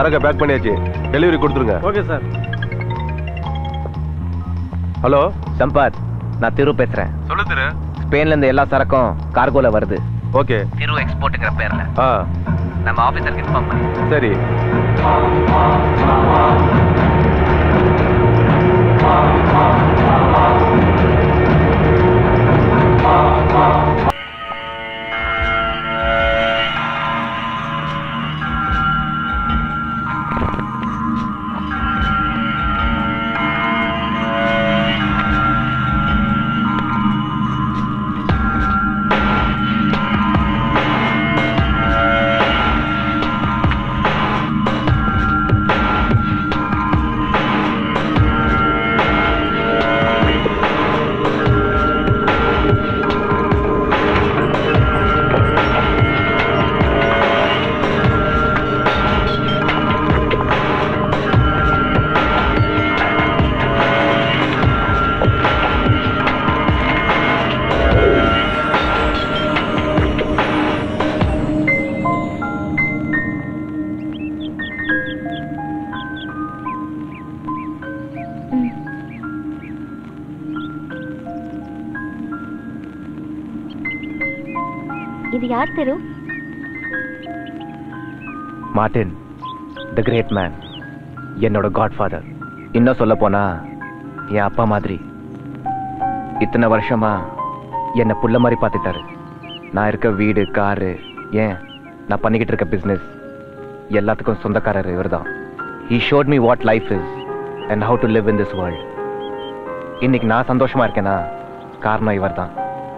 சரக்கை பேக் பண்ணியாச்சு டெலிவரி கொடுத்துருங்க ஓகே சார் ஹலோ சம்பத் நான் திரு பேசுறேன் சொல்லு திரு ஸ்பெயின்ல இருந்து எல்லா சரக்கும் கார்கோல வருது ஓகே திரு எக்ஸ்போர்ட்டுங்கிற பேர்ல ஆ நம்ம ஆபீசருக்கு இன்ஃபார்ம் பண்ணி சரி இது யார் Thiru Martin the great man என்னோட காட்ஃபாதர் இன்னும் சொல்ல போனா என் அப்பா மாதிரி இத்தனை வருஷமா என்னை புள்ள மாதிரி பார்த்துட்டாரு நான் இருக்க வீடு காரு ஏன் நான் பண்ணிக்கிட்டு இருக்க பிஸ்னஸ் எல்லாத்துக்கும் சொந்தக்காரர் இவர்தான் he showed me what life is and how to live in this world இன்னைக்கு நான் சந்தோஷமா இருக்கேனா காரணம் இவர்தான்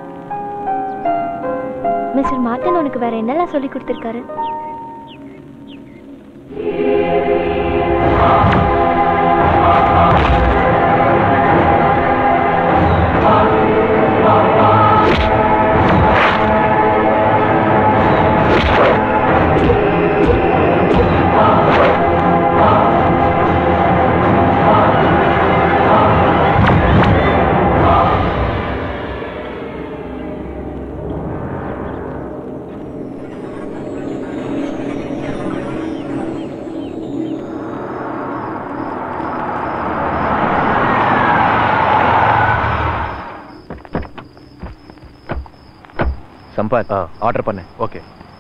மிஸ்டர் மார்டன் உனக்கு வேற என்னெல்லாம் சொல்லி கொடுத்துருக்காரு சம்பத் ஆர்டர் பண்ணு ஓகே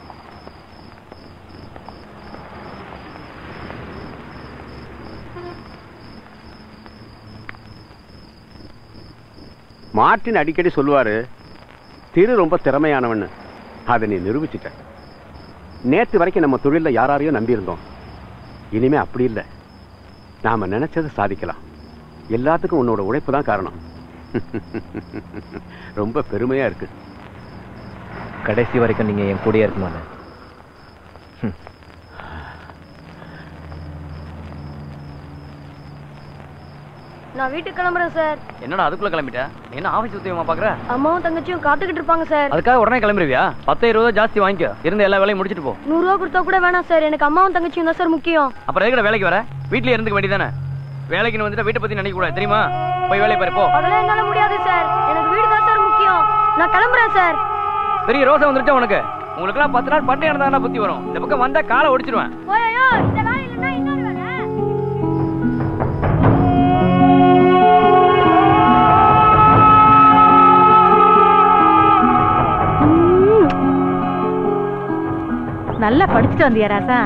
மார்ட்டின் அடிக்கடி சொல்லுவாரு திரு ரொம்ப திறமையானவன்னு அதை நீ நிரூபிச்சிட்ட நேத்து வரைக்கும் நம்ம தொழில யாராரையும் நம்பியிருந்தோம் இனிமே அப்படி இல்லை நாம நினைச்சதை சாதிக்கலாம் எல்லாத்துக்கும் உன்னோட உழைப்பு தான் காரணம் ரொம்ப பெருமையா இருக்கு கடைசி வரைக்கும் நீங்க என் கூடயே இருக்கணும்னு நான் வீட்டுக்கு கிளம்புறேன் சார் என்னடா அதுக்குள்ள கிளம்பிட்ட என்ன ஆபீஸ் உத்தியமா பாக்குற அம்மாவும் தங்கச்சியும் காத்துக்கிட்டு இருப்பாங்க சார் அதுக்காக உடனே கிளம்பிடுவியா பத்து இருபது ஜாஸ்தி வாங்கிக்கோ இருந்த எல்லா வேலையும் முடிச்சிட்டு போ நூறு ரூபா கொடுத்தா கூட வேணாம் சார் எனக்கு அம்மாவும் தங்கச்சியும் தான் சார் முக்கியம் அப்புறம் எதுக்குடா வேலைக்கு வர வீட்லயே இருந்துக்க வேண்டியதானே வேலைக்குன்னு வந்துட்டு வீட்டை பத்தி நினைக்க கூடாது தெரியுமா போய் வேலையை பாரு போ அதெல்லாம் என்னால முடியாது சார் எனக்கு வீடு தான் சார் முக்கியம் நான் கிளம்புறேன் சார் பெரிய ரோசம் வந்துருச்சா உனக்கு உங்களுக்கு எல்லாம் பத்து நாள் பட்டை இருந்தா புத்தி வரும் இந்த பக்கம் வந்தா காலை ஒடிச்சிருவேன் ஓயோ இந்த வேலை இல்லைன்னா இன்னொரு வேலை நல்லா படிச்சுட்டு வந்தியா ராசா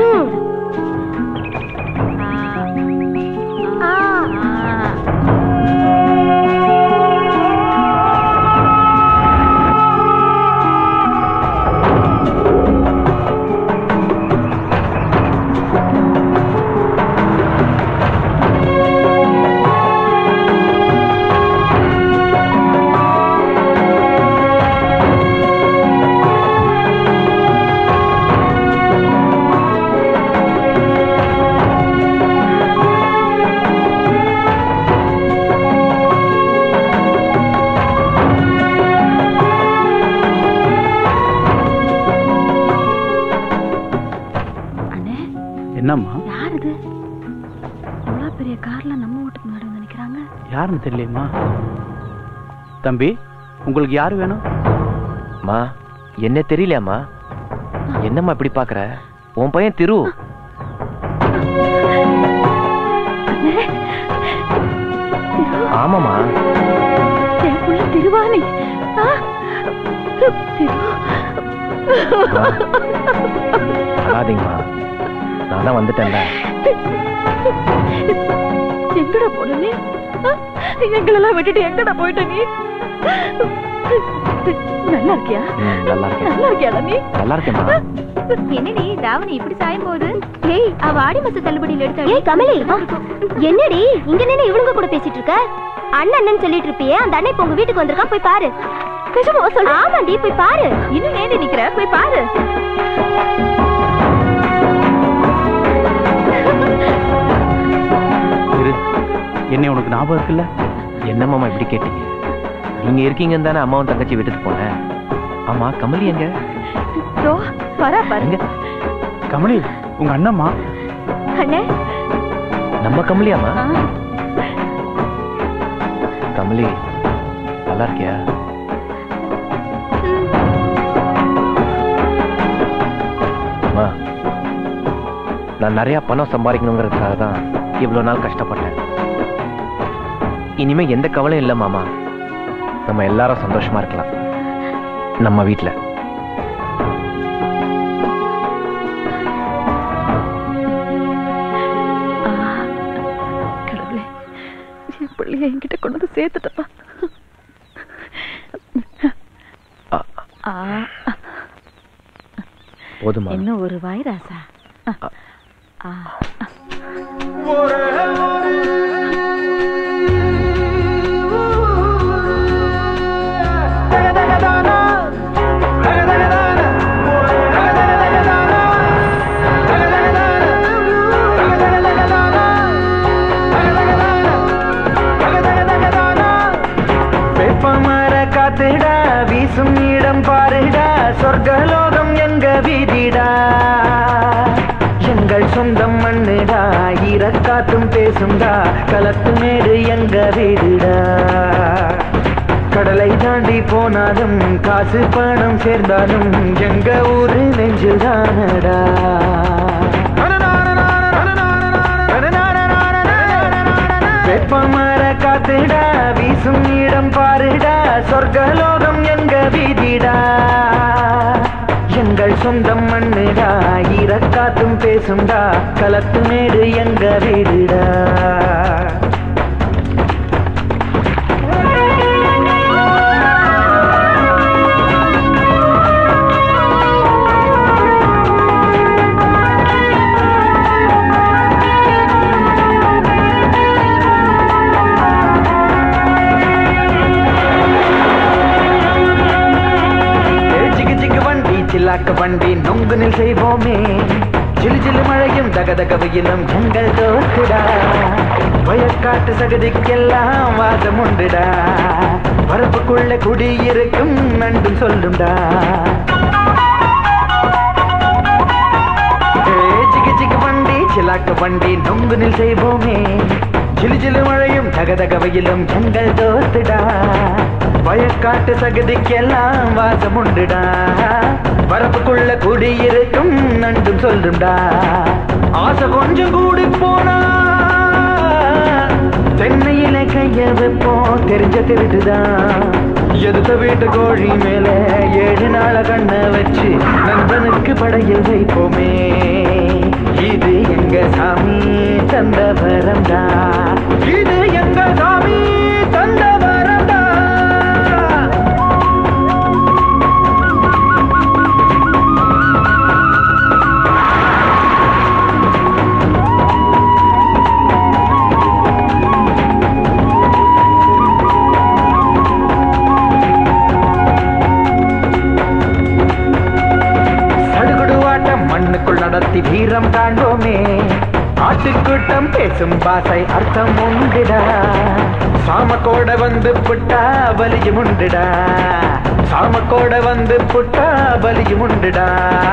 என்னம்மா யார் இது இவ்வளோ பெரிய கார்ல நம்ம வீட்டுக்கு முன்னாடி வந்து நிக்கிறாங்க யாருன்னு தெரியலையம்மா தம்பி உங்களுக்கு யாரு வேணும் மா என்ன தெரியலையாம்மா என்னம்மா இப்படி பாக்குற உன் பையன் திரு ஆமாமா என் புள்ள திருவாணி ஆ, திரு அழாதீங்கம்மா நான் தான் வந்துட்டேன்ல எங்கடா போன நீ ஆ, எங்களெல்லாம் விட்டுட்டு எங்கடா போயிட்ட நீ நல்லா இருக்கியா ம், நல்லா இருக்கேன் நல்லா இருக்கியாடா நீ நல்லா இருக்கேன்மா என்னடி தாவணி இப்படி சாயும் போது ஏய் அவ ஆடி மாச தள்ளுபடியில எடுத்தா ஏய் கமலி என்னடி இங்க நின்னு இவளுங்க கூட பேசிட்டு இருக்க அண்ணன் அண்ணன் சொல்லிட்டு இருப்பியே அந்த அண்ணன் இப்ப உங்க வீட்டுக்கு வந்திருக்கான் போய் பாரு நிஜமா சொல்ற ஆமாண்டி போய் பாரு இன்னும் ஏண்டி நிக்கிற போய் பாரு இரு என்ன உனக்கு ஞாபகம் இருக்குல்ல என்ன மாமா இப்படி கேட்டீங்க நீங்க இருக்கீங்கன்னு தானே அம்மாவும் தங்கச்சி விட்டுட்டு போனேன் ஆமா கமலி எங்க தோ வரா பாரு எங்க கமலி உங்க அண்ணம்மா அண்ணே நம்ம கமலியாமா ஆ, கமலி நல்லா இருக்கியா அம்மா, நான் நிறைய பணம் சம்பாதிக்கணுங்கிறதுக்காக தான் இவ்வளவு நாள் கஷ்டப்பட்டேன் இனிமே எந்த கவலையும் இல்லை மாமா நம்ம எல்லாரும் சந்தோஷமா இருக்கலாம் நம்ம வீட்ல கடவுளே என் பிள்ளைய என்கிட்ட கொண்டு வந்து சேர்த்துட்டப்பா ஆ, போதுமா இன்னும் ஒரு வாய் ராசா ஆ, ஆ. வெப்பமர காத்துடா வீசும் இடம் பாருடா சொர்க்கலோகம் எங்க வீதிடா எங்கள் சொந்தம் மண்ணுடா ஈரக்காத்தும் பேசும்டா களத்து மேடு எங்க வீடுடா கடலை தாண்டி போனாலும் காசு பணம் சேர்ந்தாலும் எங்க ஊரு நெஞ்சுதானடா வெப்பமர காத்துடா வீசும் இடம் பாருடா சொர்க்கலோகம் எங்க வீதிடா எங்கள் சொந்தம் மண்ணுடா ஈரக்காத்தும் பேசும்டா களத்து மேடு எங்க வீடுடா ஏ, ஜிகு ஜிகு வண்டி சில்லாக்க வண்டி நொங்குனில் செய்வோமே சிலு சிலு மழையும் தகதக வெயிலும் எங்கள் தோத்துடா வயக்காட்டு சகதிக்கெல்லாம் வாசம் உண்டுடா வரப்புக்குள்ள குடியிருக்கும் நண்டும் சொல்லும்டா ஏ, ஜிகு ஜிகு வண்டி சிலாக்க வண்டி நொங்குனில் செய்வோமே சிலு சிலு மழையும் தகதக வெயிலும் எங்கள் தோத்துடா வயக்காட்டு சகதிக்கெல்லாம் வாசம் உண்டுடா வரப்புக்குள்ள குடியிருக்கும் நண்டும் சொல்லும்டா ஆசை கொஞ்சம் கூடி போனா தென்னையில கைய வைப்போம் தெரிஞ்ச திருட்டுதான் எதுத்த வீட்டு கோழி மேல ஏழு நாள கண்ண வச்சு நண்பனுக்கு படையில் வைப்போமே இது எங்க சாமி தந்த வரம்டா இது எங்க சாமி தந்த வரம்டா சடுகுடுவாட்டம் மண்ணுக்குள் நடத்தி வீரம் காண்போமே ஆட்டுக்கூட்டம் பேசும் பாசை அர்த்தம் உண்டுடா சாமக்கோட வந்து புட்டா பலியும் உண்டுடா சாமக்கோட வந்து புட்டா பலியும் உண்டுடா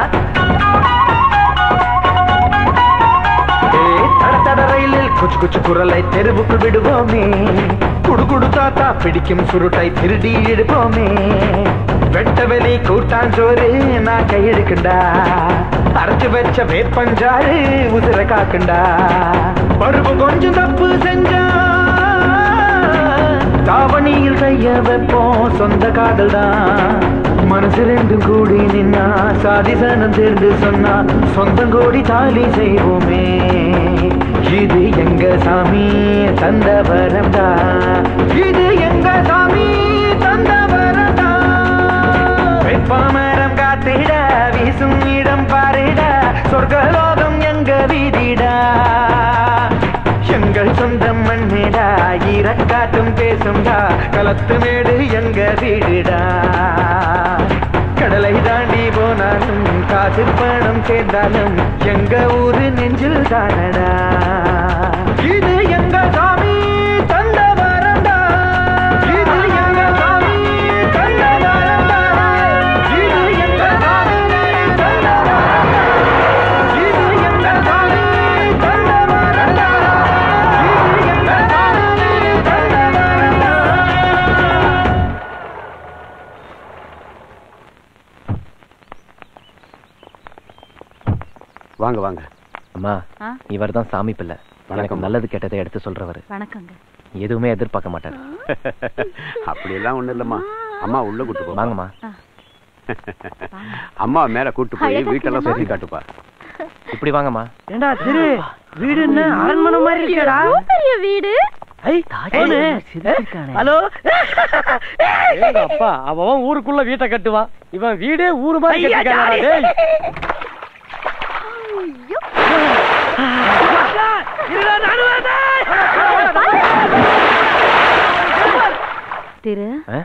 ஏ, தட தட ரயிலில் குச்சு குச்சு குரலை தெருவுக்குள் விடுவோமே குடு குடு தாத்தா பிடிக்கும் சுருட்டை திருடி எடுப்போமே வெட்ட வெளி கூட்டாஞ்சோறு நான் கையெடுக்குண்டா அரைச்சு வச்ச வேப்பஞ்சாறு உதிர காக்குண்டா பருவம் கொஞ்சம் தப்பு செஞ்சா கைய வைப்போம் சொந்த காதல் தான் மனசு ரெண்டும் கூடி நின்னா சாதி சனம் சேர்ந்து சொன்னா சொந்தம் கூடி தாலி செய்வோமே இது எங்க சாமி தந்த வரம்டா இது எங்க சாமி தந்த வரம்டா வெப்பமரம் காத்திட வீசும் இடம் பாரிட சொர்க்கலோகம் எங்க வீதிடா எங்கள் சொந்தம் மண்ணிடா ஈரக்காட்டும் பேசும்டா களத்து மேடு எங்க வீடுடா கடலை தாண்டி போனாலும் காசு பணம் சேர்ந்தாலும் எங்க ஊரு நெஞ்சில் தானடா இது எங்க சாமி தந்த வரண்டா இது எங்க சாமி தந்த வரண்டா இது எங்க சாமி தந்த வரண்டா இது எங்க சாமி தந்த வரண்டா இது எங்க சாமி தந்த வரண்டா வாங்க வாங்க அம்மா ஆ? இவர் தான் சாமி பிள்ளை எனக்கு நல்லது கெட்டதை எடுத்து சொல்றவர் வணக்கங்க எதுவுமே எதிர்பார்க்க மாட்டார் அப்படியெல்லாம் ஒண்ணும் இல்லம்மா அம்மா உள்ள கூட்டு போ வாங்கம்மா அம்மா மேல கூட்டு போய் அழகா வீட்டெல்லாம் இருக்குல்லம்மா? சுத்தி காட்டுப்பா இப்படி வாங்கம்மா ஏண்டா திரு வீடு என்ன அரண்மனை மாதிரி இருக்கேடா பெரிய வீடு ஐ போனு. ஹலோ ஏங்க அப்பா அவன் ஊருக்குள்ள வீட்டை கட்டுவான் இவன் வீடே ஊரு மாதிரி ஐயா, கட்டிருக்கானடா, ஜாலி. டேய் திரு ஆ?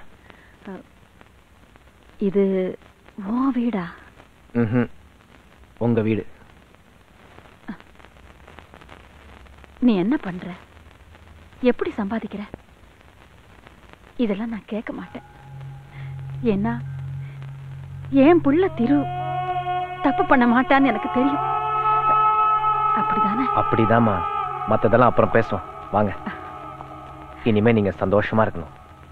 இது உன் வீடா ம்ஹும். உங்க வீடு நீ என்ன பண்ற எப்படி சம்பாதிக்கிற இதெல்லாம் நான் கேட்க மாட்டேன் ஏன்னா என் புள்ள திரு தப்பு பண்ண மாட்டான்னு எனக்கு தெரியும் அப்படிதானே அப்படிதாம்மா மத்ததெல்லாம் அப்புறம் பேசுவோம் வாங்க இனிமே நீங்க சந்தோஷமா இருக்கணும்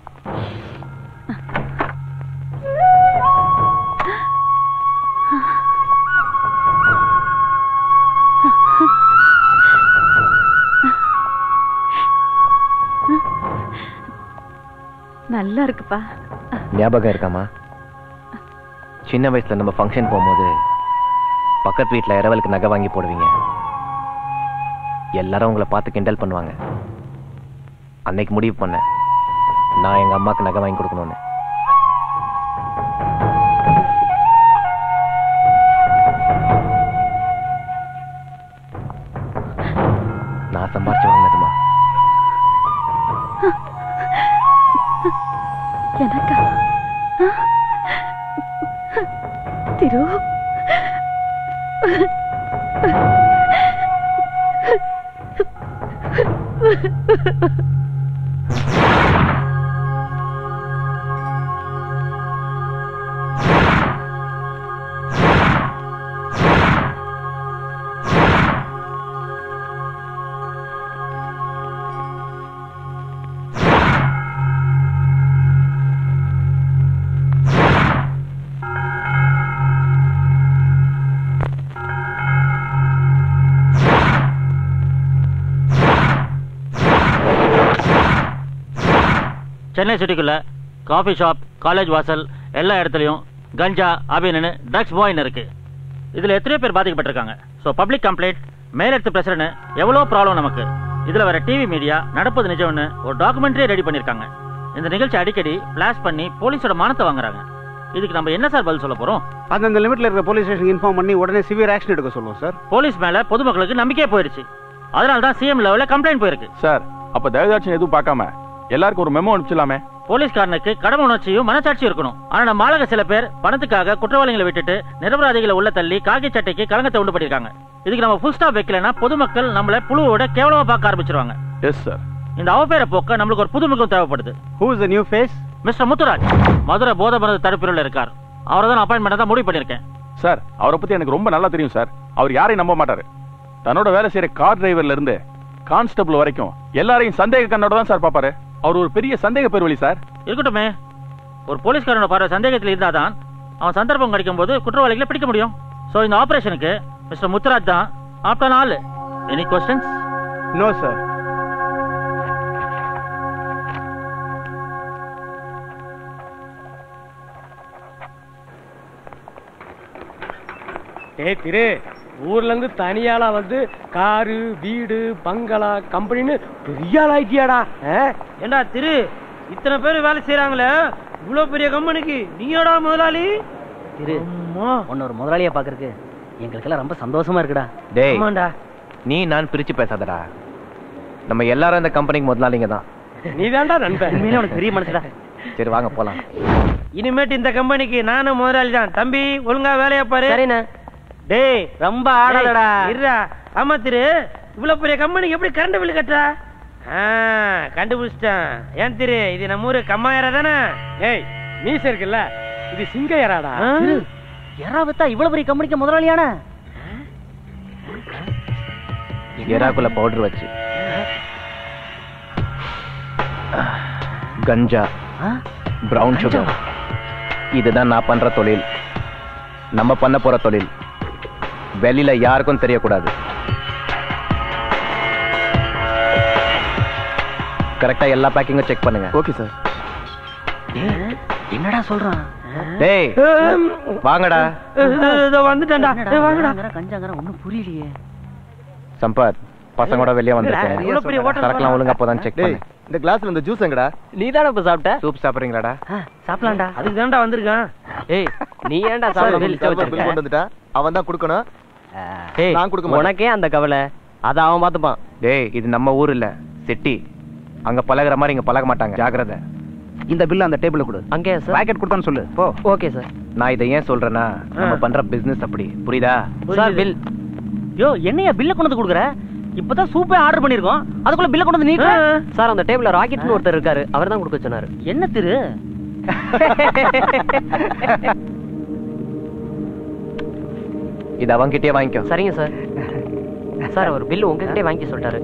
நல்லா இருக்குப்பா ஞாபகம் இருக்காமா சின்ன வயசுல நம்ம ஃபங்க்ஷன் போகும்போது பக்கத்து வீட்ல இரவலுக்கு நகை வாங்கி போடுவீங்க எல்லாரும் உங்களை பார்த்து கிண்டல் பண்ணுவாங்க அன்னைக்கு முடிவு பண்ணேன் நான் எங்க அம்மாக்கு நகை வாங்கி கொடுக்கணும்னு நான் சம்பாரிச்சு வாங்கினதுமா எனக்கா ஆ? திரு சென்னை சிட்டிக்குள்ள காஃபி ஷாப் காலேஜ் வாசல் எல்லா இடத்துலையும் கஞ்சா அபினு ட்ரக்ஸ் பாய்னு இருக்கு இதுல எத்தனையோ பேர் பாதிக்கப்பட்டிருக்காங்க ஸோ பப்ளிக் கம்ப்ளைண்ட் மேலெடுத்து பிரச்சனை எவ்வளோ ப்ராப்ளம் நமக்கு இதுல வர டிவி மீடியா நடப்பது நிஜம்னு ஒரு டாக்குமெண்ட்ரியே ரெடி பண்ணிருக்காங்க இந்த நிகழ்ச்சி அடிக்கடி பிளாஷ் பண்ணி போலீஸோட மானத்தை வாங்குறாங்க இதுக்கு நம்ம என்ன சார் பதில் சொல்ல போறோம் அந்தந்த லிமிட்ல இருக்கிற போலீஸ் ஸ்டேஷன் இன்ஃபார்ம் பண்ணி உடனே சிவியர் ஆக்ஷன் எடுக்க சொல்லுவோம் சார் போலீஸ் மேல பொதுமக்களுக்கு நம்பிக்கையே போயிருச்சு அதனால தான் சிஎம் லெவலில் கம்ப்ளைண்ட் போயிருக்கு சார் அப்ப தயவுதாட்சம் எதுவும் பார்க்காம எல்லாருக்கும் ஒரு மெமோ அனுப்பிச்சலாமே போலீஸ்காரனுக்கு கடமை உணர்ச்சியும் மனசாட்சியும் இருக்கணும் ஆனா நம்ம ஆளுங்க சில பேர் பணத்துக்காக குற்றவாளிகளை விட்டுட்டு நிரபராதிகளை உள்ள தள்ளி காக்கி சட்டைக்கு கலங்கத்தை உண்டு பண்ணிருக்காங்க இதுக்கு நம்ம ஃபுல் ஸ்டாப் வைக்கலன்னா பொதுமக்கள் நம்மள புழுவோட கேவலமா பார்க்க ஆரம்பிச்சிருவாங்க எஸ் சார் இந்த அவப்பேரை போக்க நம்மளுக்கு ஒரு புதுமுகம் தேவைப்படுது who is new face mister Muthuraj Madurai போத மருந்து தடுப்பிரிவில் இருக்கார் அவரை தான் அப்பாயின்மெண்ட் தான் முடிவு பண்ணிருக்கேன் சார் அவரை பத்தி எனக்கு ரொம்ப நல்லா தெரியும் சார் அவர் யாரையும் நம்ப மாட்டாரு தன்னோட வேலை செய்யற கார் டிரைவர்ல இருந்து கான்ஸ்டபிள் வரைக்கும் எல்லாரையும் சந்தேக கண்ணோட தான் சார் பாப்பாரு அவர் ஒரு பெரிய சந்தேக பெருவழி சார் இருக்கட்டுமே ஒரு போலீஸ்காரனோட பார்வை சந்தேகத்தில் இருந்தாதான் அவன் சந்தர்ப்பம் கிடைக்கும் போது குற்றவாளிகளை பிடிக்க முடியும் சோ இந்த ஆபரேஷனுக்கு மிஸ்டர் முத்துராஜ் தான் ஆப்டான ஆளு எனி கொஸ்டின்ஸ் நோ சார் ஏய் திரு ஊர்ல இருந்து தனியாளா வந்து காரு வீடு பங்களா கம்பெனின்னு பெரிய ஆள் ஆயிட்டியாடா ஏண்டா திரு இத்தனை பேர் வேலை செய்யறாங்களே இவ்வளவு பெரிய கம்பெனிக்கு நீயோடா முதலாளி திரு உன்ன ஒரு முதலாளியா பாக்குறதுக்கு எங்களுக்கெல்லாம் ரொம்ப சந்தோஷமா இருக்குடா டேய் ஆமாண்டா நீ நான் பிரிச்சு பேசாதடா நம்ம எல்லாரும் இந்த கம்பெனிக்கு முதலாளிங்க தான் நீதான்டா நண்பன் உண்மையிலே உனக்கு பெரிய மனசுடா சரி வாங்க போலாம் இனிமேட்டு இந்த கம்பெனிக்கு நானும் முதலாளி தான் தம்பி ஒழுங்கா வேலையை பாரு சரிண்ணே டேய் ரொம்ப ஆடாதடா இருடா ஆமா திரு இவ்வளவு பெரிய கம்பெனிக்கு எப்படி கரண்ட் பில் கட்டுறா ஆ, கண்டுபிடிச்சிட்டேன் ஏன் திரு இது நம்ம ஊரு கம்மாயிரா தானே ஏய் மீச இருக்குல்ல இது சிங்கையராடா திரு யாரா வித்தா இவ்வளவு பெரிய கம்பெனிக்கு முதலாளியான எறாக்குள்ள பவுடர் வச்சு கஞ்சா பிரவுன் சுகர் இதுதான் நான் பண்ற தொழில் நம்ம பண்ண போற தொழில் வெளியில யாருக்கும் தெரியக்கூடாது கரெக்டா எல்லா பேக்கிங்கும் செக் பண்ணுங்க ஓகே சார் என்னடா சொல்றான் டேய் வாங்கடா வந்துட்டேன்டா ஏய், வாங்கடா கஞ்சாங்கற ஒண்ணும் புரியலையே சம்பத் பசங்களோட வெளியே வந்திருக்கேன் இவ்வளவு பெரிய hotel சரக்குலாம் ஒழுங்கா போதான் செக் பண்ணு இந்த கிளாஸ்ல இந்த ஜூஸ் எங்கடா நீ தானே இப்ப சாப்பிட்ட சூப் சாப்பிடுறீங்களாடா சாப்பிடலாம்டா அதுக்கு தான்டா வந்திருக்கான் ஏய் நீ ஏன்டா சார், சாப்பிட பில் பில் கொண்டு வந்துட்டா அவன் தான் கொடுக்கணும் ஏய் நான் கொடுக்க மாட்டேன். உனக்கே அந்த கவலை அத அவன் பாத்துப்பான் டேய் இது நம்ம ஊர் இல்ல சிட்டி அங்க பழகுற மாதிரி இங்க பழக மாட்டாங்க ஜாக்கிரதை இந்த பில் அந்த டேபிள்ல கொடு அங்கே சார் பாக்கெட் கொடுத்தான்னு சொல்லு போ ஓகே சார் நான் இதை ஏன் சொல்றேன்னா நம்ம பண்ற பிசினஸ் அப்படி புரியுதா சார் பில் யோ என்னையா பில்ல கொண்டு வந்து கொடுக்குற இப்பதான் சூப்பே ஆர்டர் பண்ணிருக்கோம் அதுக்குள்ள பில்ல கொண்டு வந்து நீ சார் அந்த டேபிள்ல ராக்கெட்னு ஒருத்தர் இருக்காரு அவர் தான் கொடுக்க சொன்னாரு என்ன திரு இது அவன்கிட்டயே வாங்கிக்கோ சரிங்க சார் சார் அவர் பில் உங்ககிட்டயே வாங்கி சொல்லிட்டாரு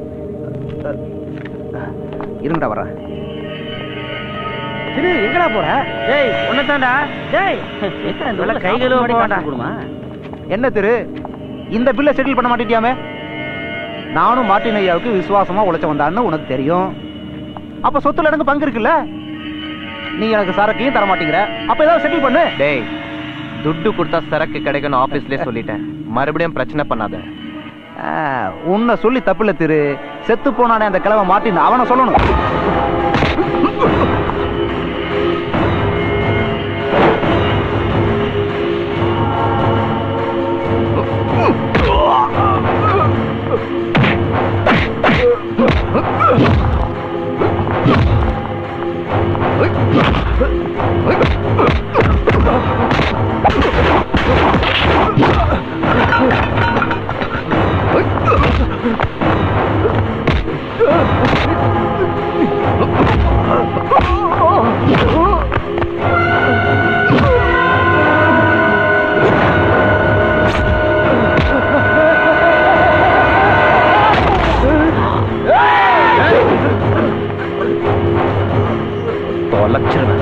இருங்கடா வரேன் திரு எங்கடா போற டேய் உன்னதான்டா டேய் நல்ல கை கழுவ போடா என்ன திரு இந்த பில்லை செட்டில் பண்ண மாட்டேட்டியாமே நானும் மார்ட்டின் ஐயாவுக்கு விசுவாசமா உழைச்ச வந்தான்னு உனக்கு தெரியும் அப்ப சொத்துல எனக்கு பங்கு இருக்குல்ல நீ எனக்கு சரக்கையும் தர மாட்டேங்கிற அப்ப ஏதாவது செட்டில் பண்ணு டேய் துட்டு கொடுத்தா சரக்கு கிடைக்கும்னு ஆபீஸ்லயே சொல்லிட்டேன் மறுபடியும் பிரச்சனை பண்ணாத ஆ, உன்னை சொல்லி தப்பில்ல திரு செத்து போனானே அந்த கிழமை மார்ட்டின் அவனை சொல்லணும் தொலைச்சிருவேன்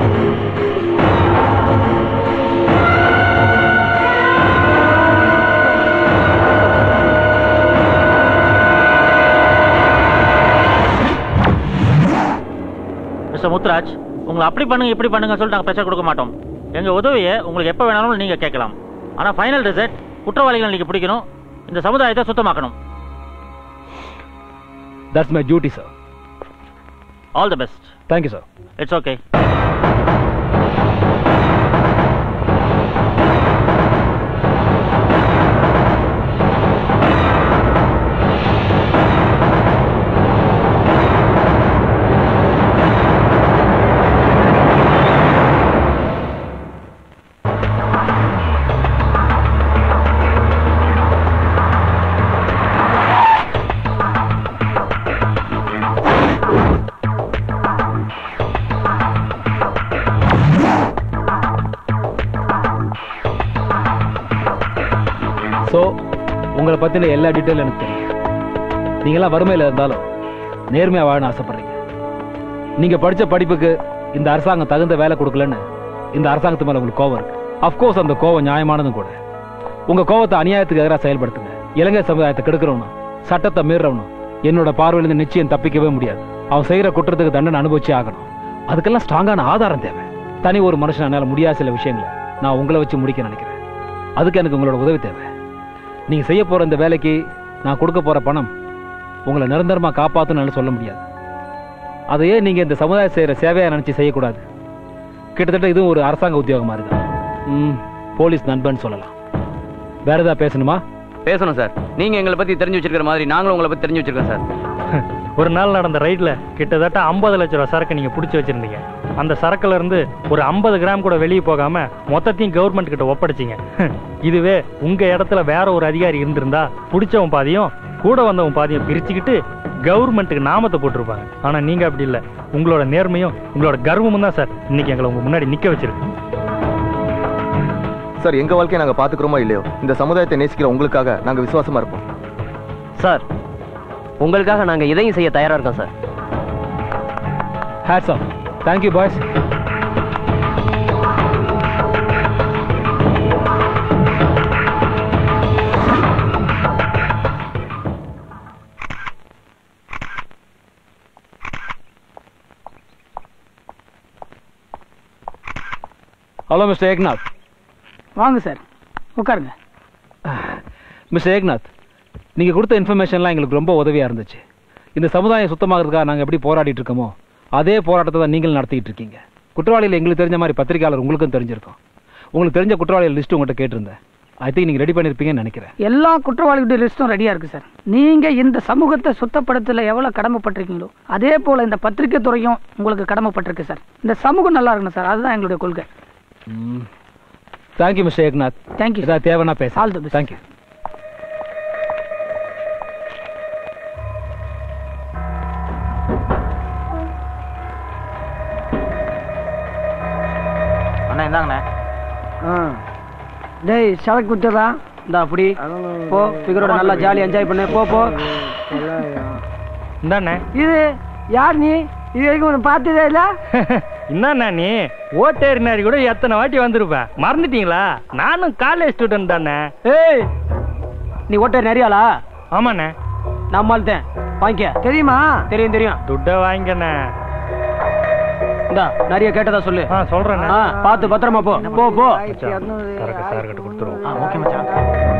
மிஸ்டர் முத்துராஜ் உங்களை அப்படி பண்ணுங்க இப்படி பண்ணுங்க சொல்லிட்டு நாங்கள் பிரச்சனை கொடுக்க மாட்டோம் எங்க உதவியை உங்களுக்கு எப்போ வேணாலும் நீங்க கேட்கலாம் ஆனா ஃபைனல் ரிசல்ட் குற்றவாளிகள் நீங்க பிடிக்கணும் இந்த சமுதாயத்தை சுத்தமாக்கணும் That's my duty, sir. All the best Thank you, sir. It's okay so உங்களை பற்றின எல்லா டீட்டெயிலும் எனக்கு தெரியும் நீங்களாம் வறுமையில் இருந்தாலும் நேர்மையாக வாழணும் ஆசைப்படுறீங்க நீங்கள் படித்த படிப்புக்கு இந்த அரசாங்கம் தகுந்த வேலை கொடுக்கலன்னு இந்த அரசாங்கத்து மேலே உங்களுக்கு கோவம் இருக்கு அஃப்கோர்ஸ் அந்த கோவம் நியாயமானதும் கூட உங்கள் கோவத்தை அநியாயத்துக்கு எதிராக செயல்படுத்துங்க இலங்கை சமுதாயத்தை கெடுக்கிறவனும் சட்டத்தை மீறவனும் என்னோட பார்வையிலிருந்து நிச்சயம் தப்பிக்கவே முடியாது அவன் செய்கிற குற்றத்துக்கு தண்டனை அனுபவிச்சே ஆகணும் அதுக்கெல்லாம் ஸ்ட்ராங்கான ஆதாரம் தேவை தனி ஒரு மனுஷன் என்னால் முடியாத சில விஷயங்களை நான் உங்களை வச்சு முடிக்க நினைக்கிறேன் அதுக்கு எனக்கு உங்களோட உதவி தேவை நீங்க செய்ய போற இந்த வேலைக்கு நான் கொடுக்க போற பணம் உங்களை நிரந்தரமா காப்பாத்தணும்னு சொல்ல முடியாது அதையே நீங்க இந்த சமுதாயம் செய்யற சேவையா நினைச்சு செய்யக்கூடாது கிட்டத்தட்ட இதுவும் ஒரு அரசாங்க உத்தியோகமா இருக்கு ம், போலீஸ் நண்பன் சொல்லலாம் வேற ஏதாவது பேசணுமா பேசணும் சார் நீங்க எங்களை பத்தி தெரிஞ்சு வச்சிருக்கிற மாதிரி நாங்களும் உங்களை பத்தி தெரிஞ்சு வச்சிருக்கோம் சார் ஒரு நாள் நடந்த ரைட்ல கிட்டத்தட்ட ஐம்பது லட்ச ரூபா சரக்கு நீங்க பிடிச்சி வச்சிருந்தீங்க அந்த சரக்குல இருந்து ஒரு ஐம்பது கிராம் கூட வெளியே போகாம மொத்தத்தையும் கவர்மெண்ட் கிட்ட ஒப்படைச்சிங்க இதுவே உங்க இடத்துல வேற ஒரு அதிகாரி இருந்திருந்தா பிடிச்சவன் பாதியும் கூட வந்தவன் பாதியும் பிரிச்சுக்கிட்டு கவர்மெண்ட்டுக்கு நாமத்தை போட்டிருப்பாங்க ஆனா நீங்க அப்படி இல்ல உங்களோட நேர்மையும் உங்களோட கர்வமும் தான் சார் இன்னைக்கு எங்களை உங்க முன்னாடி நிக்க வச்சிருக்கு சார் எங்க வாழ்க்கையை நாங்க பாத்துக்கிறோமோ இல்லையோ இந்த சமுதாயத்தை நேசிக்கிற உங்களுக்காக நாங்க விசுவாசமா இருப்போம் சார் உங்களுக்காக நாங்க இதையும் செய்ய தயாரா இருக்கோம் sir hats off thank you boys hello mister Eknath வாங்க சார் உட்காருங்க மிஸ்டர் ஏக்நாத் நீங்கள் கொடுத்த இன்ஃபர்மேஷன்லாம் எங்களுக்கு ரொம்ப உதவியாக இருந்துச்சு இந்த சமுதாயம் சுத்தமாகிறதுக்காக நாங்கள் எப்படி போராடிட்டு இருக்கோமோ அதே போராட்டத்தை தான் நீங்களும் நடத்திட்டு இருக்கீங்க குற்றவாளிகள் எங்களுக்கு தெரிஞ்ச மாதிரி பத்திரிகையாளர் உங்களுக்கும் தெரிஞ்சிருக்கும் உங்களுக்கு தெரிஞ்ச குற்றவாளிகள் லிஸ்ட் உங்கள்கிட்ட கேட்டிருந்தேன் ஐ திங்க் நீங்கள் ரெடி பண்ணியிருப்பீங்கன்னு நினைக்கிறேன் எல்லா குற்றவாளிகளுடைய லிஸ்டும் ரெடியா இருக்கு சார் நீங்க இந்த சமூகத்தை சுத்தப்படுத்தல எவ்வளவு கடமைப்பட்டிருக்கீங்களோ அதே போல இந்த பத்திரிகை துறையும் உங்களுக்கு கடமைப்பட்டிருக்கு சார் இந்த சமூகம் நல்லா இருக்கணும் சார் அதுதான் எங்களுடைய கொள்கை தேங்க்யூ மிஸ்டர் ஏக்நாத் தேங்க்யூ ஏதாவது தேவைன்னா பேச ஆல் தி பெஸ்ட் தேங்க்யூ அண்ணா இந்தாங்கண்ணே டேய் சரக்கு குத்துறா இந்தா அப்படி போ ஃபிகரோட நல்லா ஜாலி என்ஜாய் பண்ணு போ போ இந்தாண்ணே இது யார் நீ இது வரைக்கும் உன்னை பார்த்ததே இல்ல என்னண்ணா நீ ஓட்டேறினாரி கூட எத்தனை வாட்டி வந்திருப்பேன் மறந்துட்டீங்களா நானும் காலேஜ் ஸ்டூடெண்ட் தானே ஏய் நீ ஓட்ட நிறையாளா ஆமாண்ணே நம்மால் தான் வாங்கிக்க தெரியுமா தெரியும் தெரியும் துட்டை வாங்கிக்கண்ணே இந்தா நிறைய கேட்டதா சொல்லு ஆ சொல்றேன் ஆ பார்த்து பத்திரமா போ போ போ சரக்கு சார் கிட்ட கொடுத்துருவோம் ஓகே மச்சான்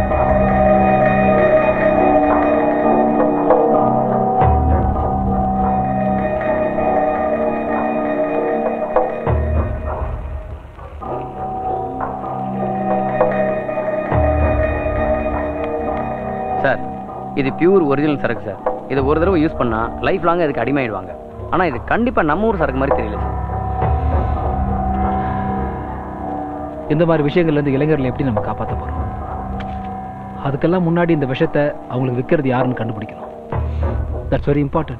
சார் இது பியூர் ஒரிஜினல் சரக்கு சார் இதை ஒரு தடவை யூஸ் பண்ணா லைஃப் லாங் இதுக்கு அடிமையாயிடுவாங்க ஆனா இது கண்டிப்பா நம்ம ஊர் சரக்கு மாதிரி தெரியல சார் இந்த மாதிரி விஷயங்கள்ல இருந்து இளைஞர்களை எப்படி நம்ம காப்பாற்ற போறோம் அதுக்கெல்லாம் முன்னாடி இந்த விஷயத்தை அவங்களுக்கு விற்கிறது யாருன்னு கண்டுபிடிக்கணும் தட்ஸ் வெரி இம்பார்ட்டன்ட்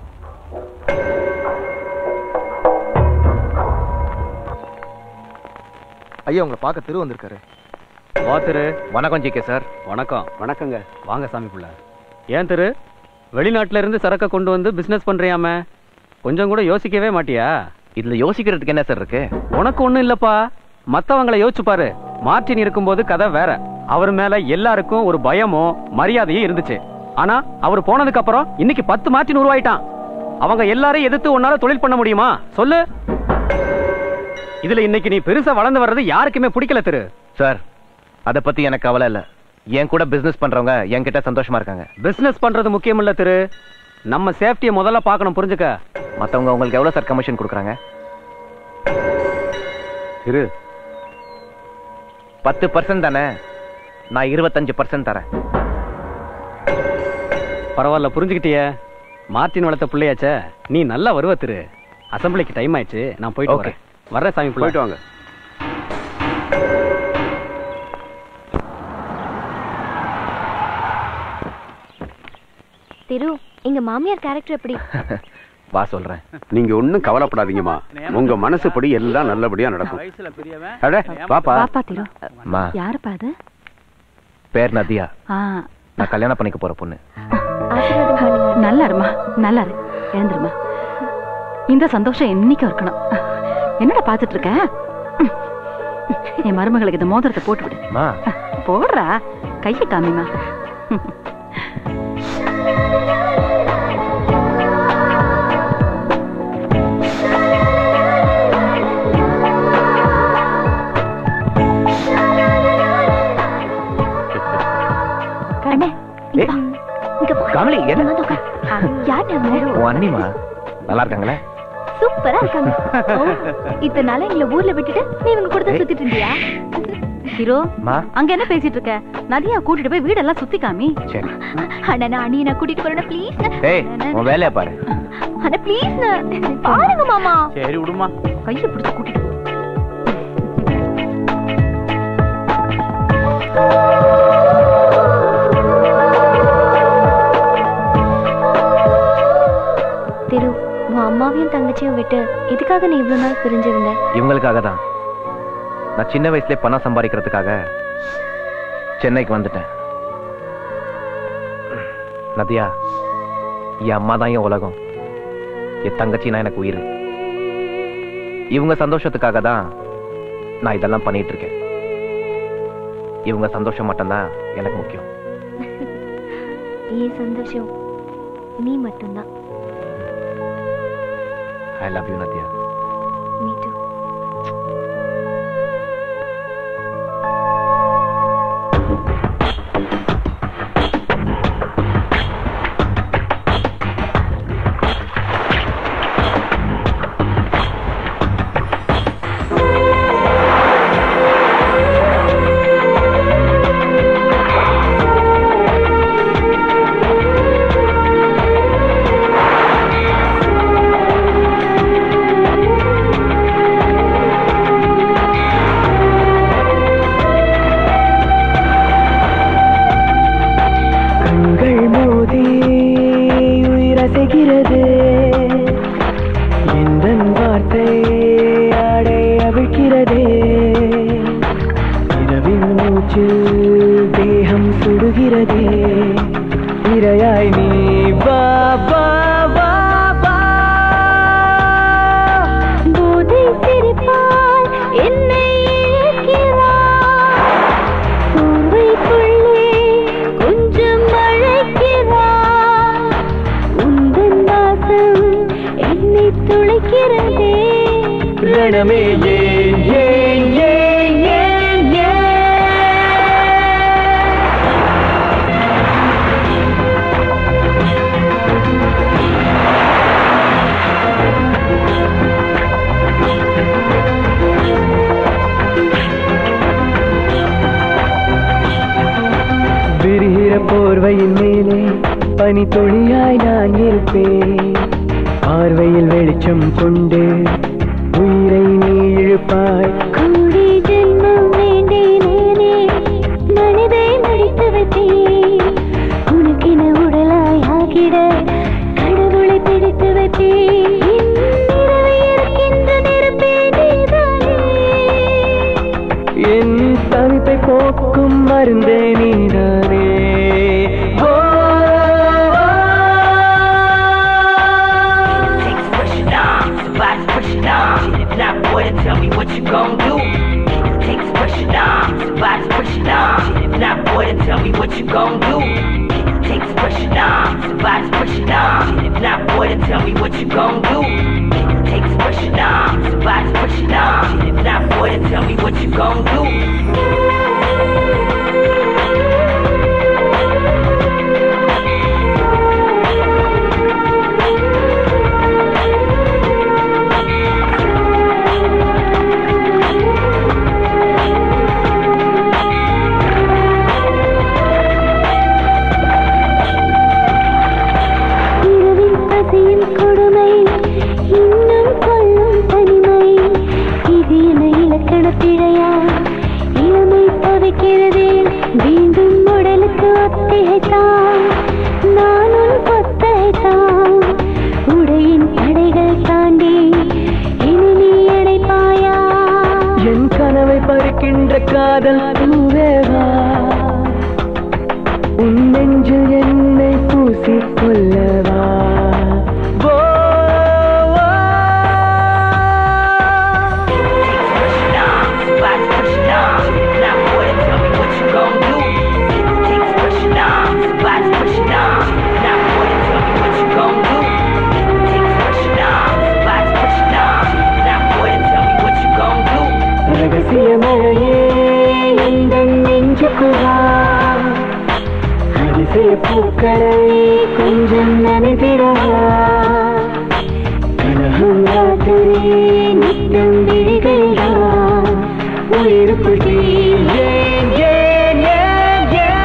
ஐயா உங்களை பார்க்க திரு வந்திருக்காரு வா திரு வணக்கம் ஜிகே சார் வணக்கம் வணக்கங்க வாங்க சாமி புள்ள ஏன் திரு வெளிநாட்டுல இருந்து சரக்கை கொண்டு வந்து பிசினஸ் பண்றியாம கொஞ்சம் கூட யோசிக்கவே மாட்டியா இதுல யோசிக்கிறதுக்கு என்ன சார் இருக்கு உனக்கு ஒண்ணும் இல்லப்பா மத்தவங்களை யோசிச்சு பாரு மார்டின் இருக்கும்போது கதை வேற அவர் மேல எல்லாருக்கும் ஒரு பயமும் மரியாதையும் இருந்துச்சு ஆனா அவர் போனதுக்கு அப்புறம் இன்னைக்கு பத்து மார்டின் உருவாயிட்டான் அவங்க எல்லாரையும் எதிர்த்து உன்னால தொழில் பண்ண முடியுமா சொல்லு இதுல இன்னைக்கு நீ பெருசா வளர்ந்து வர்றது யாருக்குமே பிடிக்கல திரு சார் அத பத்தி எனக்கு கவலை இல்ல என் கூட பிசினஸ் பண்றவங்க என்கிட்ட சந்தோஷமா இருக்காங்க பிசினஸ் பண்றது முக்கியம் இல்ல திரு நம்ம சேஃப்டியை முதல்ல பார்க்கணும் புரிஞ்சுக்க மத்தவங்க உங்களுக்கு எவ்வளவு சார் கமிஷன் கொடுக்குறாங்க இரு பத்து பர்சன்ட் தானே நான் இருபத்தஞ்சு பர்சன்ட் தரேன் பரவாயில்ல புரிஞ்சுக்கிட்டியே மார்டின் வளர்த்த பிள்ளையாச்சே நீ நல்லா வருவ திரு அசம்பிளிக்கு டைம் ஆயிடுச்சு நான் போயிட்டு Okay. வரேன் வர்றேன் சாமி புள்ள. போயிட்டு வாங்க திரு எங்க மாமியார் கேரக்டர் எப்படி வா சொல்றேன் நீங்க ஒண்ணும் கவலைப்படாதீங்கம்மா உங்க மனசுப்படி எல்லாம் நல்லபடியா நடக்கும் அட பாப்பா பாப்பா திரு மா யாருப்பா அது பேர் நதியா ஆ நான் கல்யாணம் பண்ணிக்க போற பொண்ணு நல்லா இருமா நல்லா இரு எழுந்துருமா இந்த சந்தோஷம் என்னைக்கும் இருக்கணும் என்னடா பாத்துட்டு இருக்க ம். என் மருமகளுக்கு இந்த மோதிரத்தை போட்டு விடு மா போடுறா கையை காமிமா அண்ணிமா நல்லா இருக்காங்களே சூப்பரா இருக்காங்க ஓ, இத்தனை நாளா எங்களை ஊர்ல விட்டுட்டு நீ இவங்க கூட தான் சுத்திட்டு இருந்தியா ஹீரோ மா அங்க என்ன பேசிட்டு இருக்க நதியா கூட்டிட்டு போய் வீடெல்லாம் சுத்தி காமி சரி அண்ணா நான் அண்ணியை நான் கூட்டிட்டு போறேன் ப்ளீஸ் ஏய் உன் வேலையை பாரு அண்ணா ப்ளீஸ் பாருங்க மாமா சரி விடுமா கையை பிடிச்சு கூட்டிட்டு போ. திரு உன் அம்மாவையும் தங்கச்சியும் விட்டு எதுக்காக நீ இவ்வளவு நாள் பிரிஞ்சிருந்த இவங்களுக்காக தான் நான் சின்ன வயசுல பணம் சம்பாதிக்கிறதுக்காக சென்னைக்கு வந்துட்டேன் நதியா என் அம்மா தான் என் உலகம் என் தங்கச்சினா எனக்கு உயிர் இவங்க சந்தோஷத்துக்காக தான் நான் இதெல்லாம் பண்ணிட்டு இருக்கேன் இவங்க சந்தோஷம் மட்டும்தான் எனக்கு முக்கியம் என் சந்தோஷம் நீ மட்டும்தான் I love you Nadiya me too கண்கள் மோதி உயிரசைகிறது எந்த வார்த்தை ஆடை அவிழ்கிறதே இரவின் மூச்சு தேகம் சுடுகிறதே இரையாய் நீ வா வா வா வா போதை சிரிப்பால் என்னை இழுக்கிறாய். போர்வைக்குள்ளே கொஞ்சம் அழைக்கிறாய். உந்தன் வாசம் என்னை துளைக்கிறதே ரணமே ஏன் ஏன் ஏன் ஏன் ஏன் விரிகிற போர்வையின் மேலே பனி துளியாய் நான் இருப்பேன் பார்வையில் வெளிச்சம் கொண்டு உயிரை நீ இழுப்பாய் கூடி ஜென்மம் வேண்டினேனே மனதை மடித்து வைத்தேன் உனக்கென உடலாய் ஆகிட கடவுளை பிடித்து வைத்தேன் என் இரவை இருக்கின்ற நெருப்பே நீதானே என் தவிப்பை போக்கும் மருந்தே நீதானே ஓ, Takes pushing on, somebody's pushing on. If not, boy, then tell me what you gon' do. Takes pushing on, somebody's pushing on. If not, boy, then tell me what you gon' do. Takes pushing on, somebody's pushing on. If not, boy, then tell me what you gon' do. Takes pushing on, somebody's pushing on. If not, boy, then tell me what you gon' do. இரவின் பசியின் கொடுமை இன்னும் கொள்ளும் தனிமை இது என்ன இலக்கண பிழையா இளமை தவிக்கிறதே மீண்டும் உடலுக்கு ஒத்திகைத்தான் நானும் கொத்தகைத்தான் உடையின் தடைகள் தாண்டி இனி நீ அடைப்பாயா என் கனவை பறிக்கின்ற காதல் பூவேவா உன் நெஞ்சில் என்னை பூசி கொள்ளவா ஓ, ஓ. Somebody's pushing on. If not, boy, then tell me what you gon' do. Takes pushing on. Somebody's pushing on. If not, boy, then tell me what you gon' do. Takes pushing on. Somebody's pushing on. If not, boy, then tell me what you gon' do. ரகசிய மழையே இந்த நெஞ்சுக்கு வா அதிசய பூக்களை கொஞ்சம் நினைத்திடவா தூங்கும் ராத்திரி நித்தம் விழிகள்தான் உயிருக்குள் தீ ஏன் ஏன் ஏன் ஏன்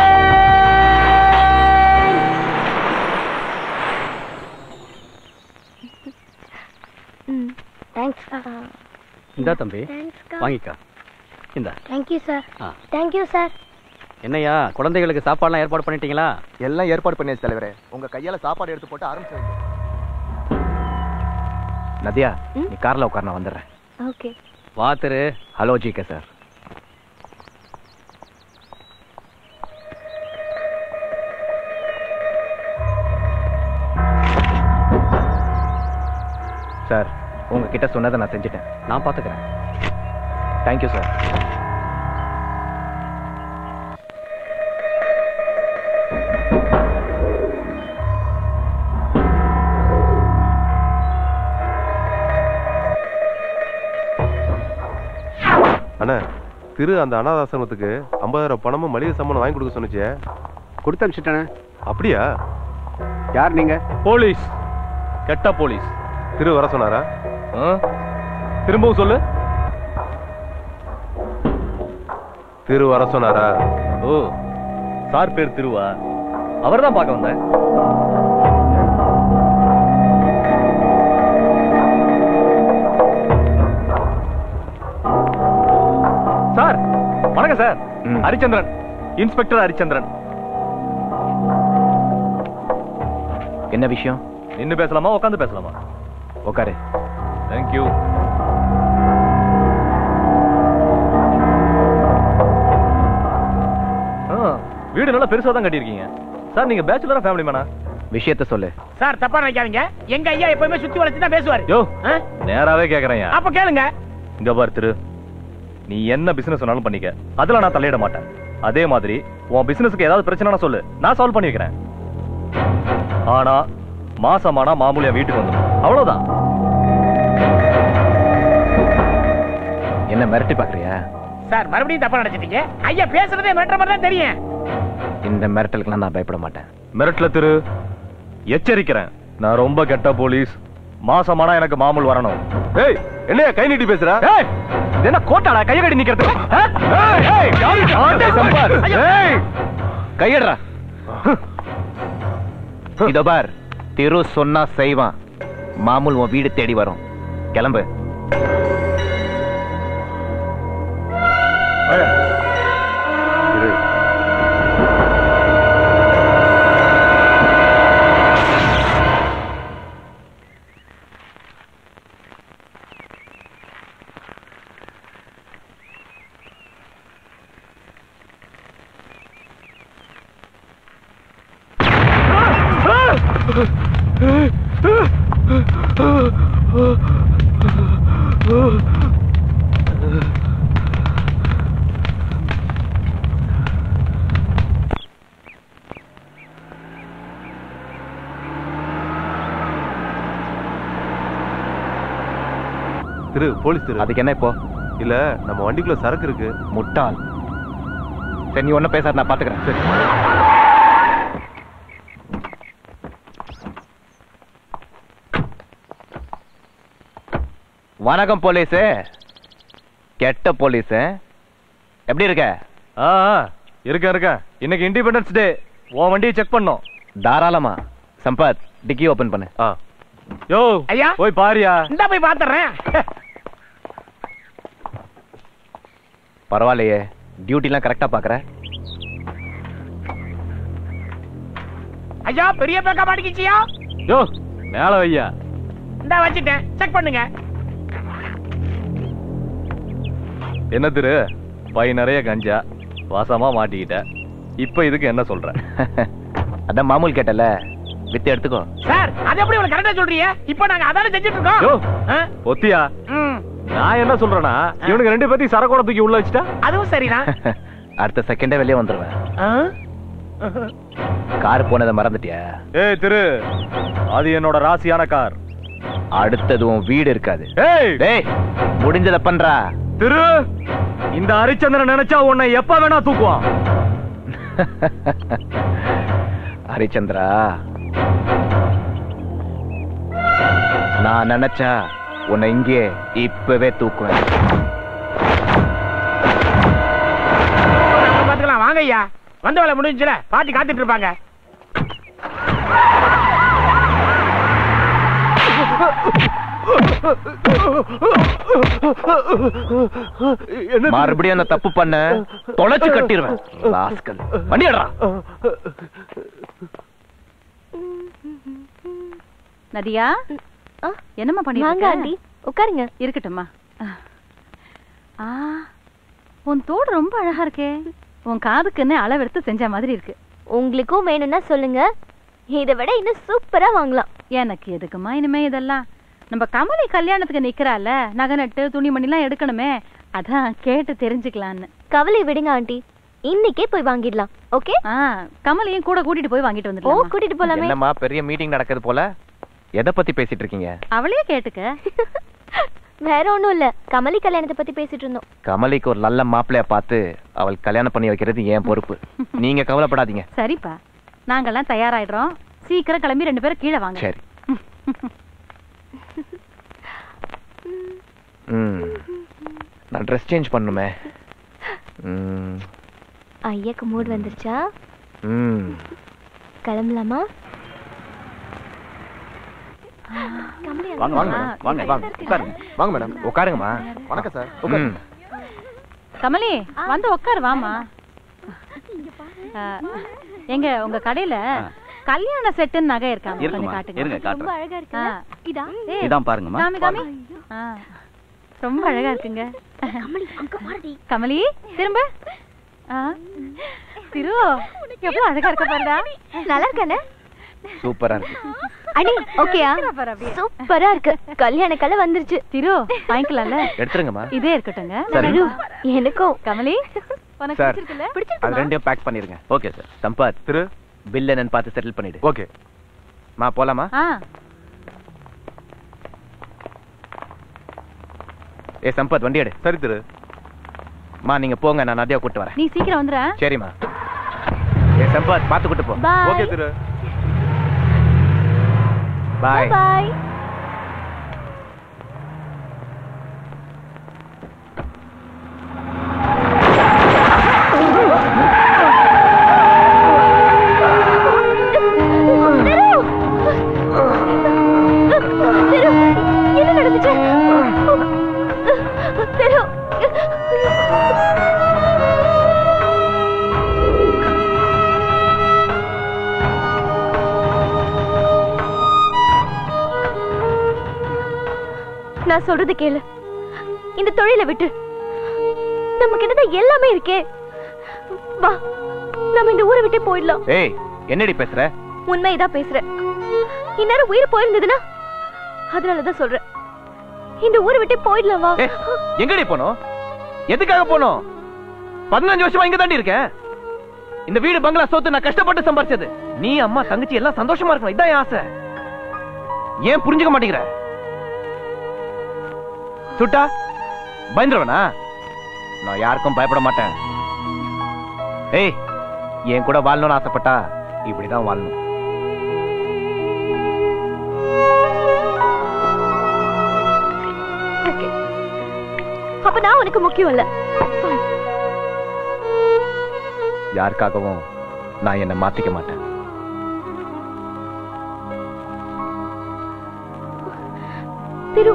தேங்க்ஸ் இந்தா தம்பி தேங்க்ஸ்க்கா வாங்கிக்கா இந்தா தேங்க்யூ சார் ஆ. தேங்க்யூ சார் என்னய்யா குழந்தைகளுக்கு சாப்பாடுலாம் ஏற்பாடு பண்ணிட்டீங்களா எல்லாம் ஏற்பாடு பண்ணியாச்சு தலைவரே உங்க கையால சாப்பாடு எடுத்து போட்டு ஆரம்பிச்சு வைங்க நதியா நீ கார்ல உட்கார் நான் வந்துடுறேன் ஓகே வா Thiru hello GK sir sir உங்ககிட்ட சொன்னதை நான் செஞ்சுட்டேன் நான் பார்த்துக்கிறேன் தேங்க்யூ சார் அண்ணா திரு அந்த அனாதாசிரமத்துக்கு ஐம்பதாயிரம் பணமும் மளிகை சாமான் வாங்கி கொடுக்க சொன்னுச்சே கொடுத்து அனுப்பிச்சிட்டேனே அப்படியா யார் நீங்க போலீஸ் கெட்ட போலீஸ் திரு வர சொன்னாரா திரும்பவும் சொல்லு திரு வர சொன்னாரா ஓ சார் பேர் திருவா அவர் தான் பார்க்க வந்தேன் சார் வணக்கம் சார் ஹரிச்சந்திரன் இன்ஸ்பெக்டர் ஹரிச்சந்திரன் என்ன விஷயம் நின்னு பேசலாமா உட்காந்து பேசலாமா உட்காரு தேங்க்யூ வீடு நல்லா பெருசா தான் கட்டியிருக்கீங்க சார் நீங்க பேச்சுலரா ஃபேமிலி மேனா விஷயத்த சொல்லு சார் தப்பா நினைக்காதீங்க எங்க ஐயா எப்பவுமே சுத்தி வளைச்சு தான் பேசுவாரு யோ ஆ? நேராவே கேக்குறேன் அப்ப கேளுங்க இங்க பார் திரு நீ என்ன பிசினஸ் வேணாலும் பண்ணிக்க அதுல நான் தலையிட மாட்டேன் அதே மாதிரி உன் பிசினஸ்க்கு ஏதாவது பிரச்சனைனா சொல்லு நான் சால்வ் பண்ணி வைக்கிறேன் ஆனா மாசமானா மாமூலியா வீட்டுக்கு வந்துடும் அவ்வளவுதான் என்ன மிரட்டி பாக்குறியா சார் மறுபடியும் தப்பா நினைச்சிட்டீங்க ஐயா பேசுறதே மிரட்டுற மாதிரி தான் தெரியும் இந்த மிரட்டலுக்குலாம் நான் பயப்பட மாட்டேன் மிரட்டல திரு எச்சரிக்கிறேன் நான் ரொம்ப கெட்ட போலீஸ் மாசமானா எனக்கு மாமூல் வரணும் ஏய் என்னையா கை நீட்டி பேசுற ஏய் இது என்ன கோட்டாடா கைய கட்டி நிக்கிறது ஆ? ஏய், ஏய், யாரு இது? ஆண்டே சம்பார். ஏய், கையடுறா இதோ பார் திரு சொன்னா செய்வான் மாமூல் உன் வீடு தேடி வரும் கிளம்பு திரு போலீஸ் திரு அதுக்கு என்ன இப்போ இல்ல நம்ம வண்டிக்குள்ள சரக்கு இருக்கு முட்டாள் சரி நீ ஒன்னும் பேசாத நான் பாத்துக்கிறேன் சரி வணக்கம் போலீஸ் கெட்ட போலீஸ் எப்படி இருக்க ஆ ஆ, இருக்கேன் இருக்கேன் இன்னைக்கு இண்டிபெண்டன்ஸ் டே உன் வண்டியை செக் பண்ணோம் தாராளமா சம்பத் டிக்கி ஓபன் பண்ணு யோ ஐயா போய் பாரியா இந்த போய் பாத்துறேன் பரவாயில்லையே டியூட்டிலாம் கரெக்டா பாக்குற ஐயா பெரிய பேக்கா மாட்டிக்கிச்சியா யோ மேல வையா இந்த வச்சிட்டேன் செக் பண்ணுங்க என்ன திரு பை நிறைய கஞ்சா வாசமா மாட்டிக்கிட்ட இப்ப இதுக்கு என்ன சொல்ற அதான் மாமூல் கேட்டல வித்து எடுத்துக்கோ சார் அது எப்படி உங்களுக்கு கரெக்டா சொல்றீங்க இப்போ நாங்க அதானே செஞ்சுட்டு யோ இருக்கோம் ஆ? ஒத்தியா ம், நான் என்ன சொல்றேன்னா இவனுக்கு ரெண்டு பேத்தையும் சரக்கோட தூக்கி உள்ள வச்சுட்டா அதுவும் சரிதான் அடுத்த செகண்டே வெளியே வந்துருவேன் ஆ? கார் போனதை மறந்துட்டியா ஏய் திரு அது என்னோட ராசியான கார் அடுத்தது உன் வீடு இருக்காது ஏய் டேய் முடிஞ்சத பண்றா திரு இந்த ஹரிச்சந்திரன் நினைச்சா உன்னை எப்ப வேணா தூக்குவான் ஹரிச்சந்திரா நான் நினைச்சா உன்னை இங்கே இப்பவே தூக்குவேன் அப்புறம் பாத்துக்கலாம் வாங்க ஐயா வந்த வேலை முடிஞ்சுல பாட்டி காத்துட்டு இருப்பாங்க மறுபடியும் அந்த தப்பு பண்ண தொலைச்சு கட்டிடுவேன் ராஸ்கல் பண்ணிடுறா நதியா என்னம்மா பண்ணி வாங்க, ஆண்டி. உட்காருங்க இருக்கட்டும்மா ஆ உன் தோடு ரொம்ப அழகா இருக்கே உன் காதுக்குன்னு அளவெடுத்து செஞ்ச மாதிரி இருக்கு உங்களுக்கும் வேணும்னா சொல்லுங்க இதை விட இன்னும் சூப்பரா வாங்கலாம் எனக்கு எதுக்குமா இனிமே இதெல்லாம் நம்ம கமலி கல்யாணத்துக்கு நிக்கிறால நகை நட்டு துணிமணிலாம் எடுக்கணுமே அதான் கேட்டு தெரிஞ்சுக்கலான்னு கவலை விடுங்க ஆண்டி இன்னைக்கே போய் வாங்கிடலாம் ஓகே ஆ கமலையும் கூட கூட்டிட்டு போய் வாங்கிட்டு ஓ வந்துடலாம் கூட்டிட்டு போலாமே என்னம்மா பெரிய மீட்டிங் நடக்குது போல எதை பத்தி பேசிட்டு இருக்கீங்க அவளையே கேட்டுக்க வேற ஒண்ணும் இல்ல கமலி கல்யாணத்தை பத்தி பேசிட்டு இருந்தோம் கமலிக்கு ஒரு நல்ல மாப்பிள்ளைய பார்த்து அவள் கல்யாணம் பண்ணி வைக்கிறது ஏன் பொறுப்பு நீங்க கவலைப்படாதீங்க சரிப்பா நாங்கெல்லாம் தயாராயிடுறோம் சீக்கிரம் கிளம்பி ரெண்டு பேரும் கீழே வாங்க சரி ம் நான் ட்ரெஸ் சேஞ்ச் பண்ணுமே ம் ஐயாக்கு மூட் வந்துருச்சா ம் கிளம்பலாமா கமலி அங்க வாங்க வாங்க வா. மேடம் வாங்க வாங்க உட்காருங்க வாங்க மேடம் உட்காருங்கம்மா வணக்கம் சார் ம் கமலி வந்து உட்காரு வாமா ஆ, எங்க உங்க கடையில கல்யாண செட்டுன்னு நகை இருக்காங்க கொஞ்சம் இருக்குமா? காட்டுங்க இருங்க, காட்டுறேன். ரொம்ப அழகா இருக்கு ஆ. இதா ஏய், இதான் பாருங்கம்மா. காமி காமி ஆ, ரொம்ப அழகா இருக்குங்க கமலி அங்க பாருடி கமலி திரும்ப ஆ, திரு எவ்வளவு அழகா இருக்க பாருடா நல்லா இருக்கானே சூப்பரா இருக்கு அடி ஓகேயா சூப்பரா இருக்கு கல்யாண கலை வந்துருச்சு திரு வாங்கிக்கலாம்ல எடுத்துருங்கம்மா இதே இருக்கட்டுங்க சரி. எனக்கும் கமலி உனக்கு சார் பிடிச்சிருக்குல்ல அது ரெண்டையும் பேக் பண்ணிருங்க okay sir Sampath Thiru bill என்னன்னு பார்த்து செட்டில் பண்ணிடு ஓகே மா போலாமா ஆ ஏ சம்பத் வண்டி எடு சரி திரு மா நீங்க போங்க நான் நதியா கூட்டு வரேன் நீ சீக்கிரம் வந்துடுற சரிம்மா ஏ சம்பத் பார்த்து கூட்டு போ Bye. ஓகே திரு பாய் பாய் என்ன நடந்துச்சு தெரு நான் சொல்றது கேளு இந்த தொழிலை விட்டு நமக்கு என்னதான் எல்லாமே இருக்கே வா நம்ம இந்த ஊரை விட்டே போயிடலாம் ஏய் என்னடி பேசுற உண்மைதான் பேசுறேன் இந்நேரம் உயிர் போயிருந்ததுன்னா அதனாலதான் சொல்றேன் இந்த ஊரை விட்டே போயிடலாம் வா ஏய், எங்கடி போனோம் எதுக்காக போனோம் பதினஞ்சு வருஷமா இங்க தாண்டி இருக்கேன் இந்த வீடு பங்களா சொத்து நான் கஷ்டப்பட்டு சம்பாரிச்சது நீ அம்மா தங்கச்சி எல்லாம் சந்தோஷமா இருக்கணும் இதான் என் ஆசை ஏன் புரிஞ்சுக்க மாட்டேங்கிற சுட்டா பயந்துருவனா நான் யாருக்கும் பயப்பட மாட்டேன் ஏய் என் கூட வாழணும்னு ஆசைப்பட்டா இப்படிதான் வாழணும் ஓகே அப்ப நான் உனக்கு முக்கியம் இல்ல யாருக்காகவும் நான் என்னை மாத்திக்க மாட்டேன் Thiru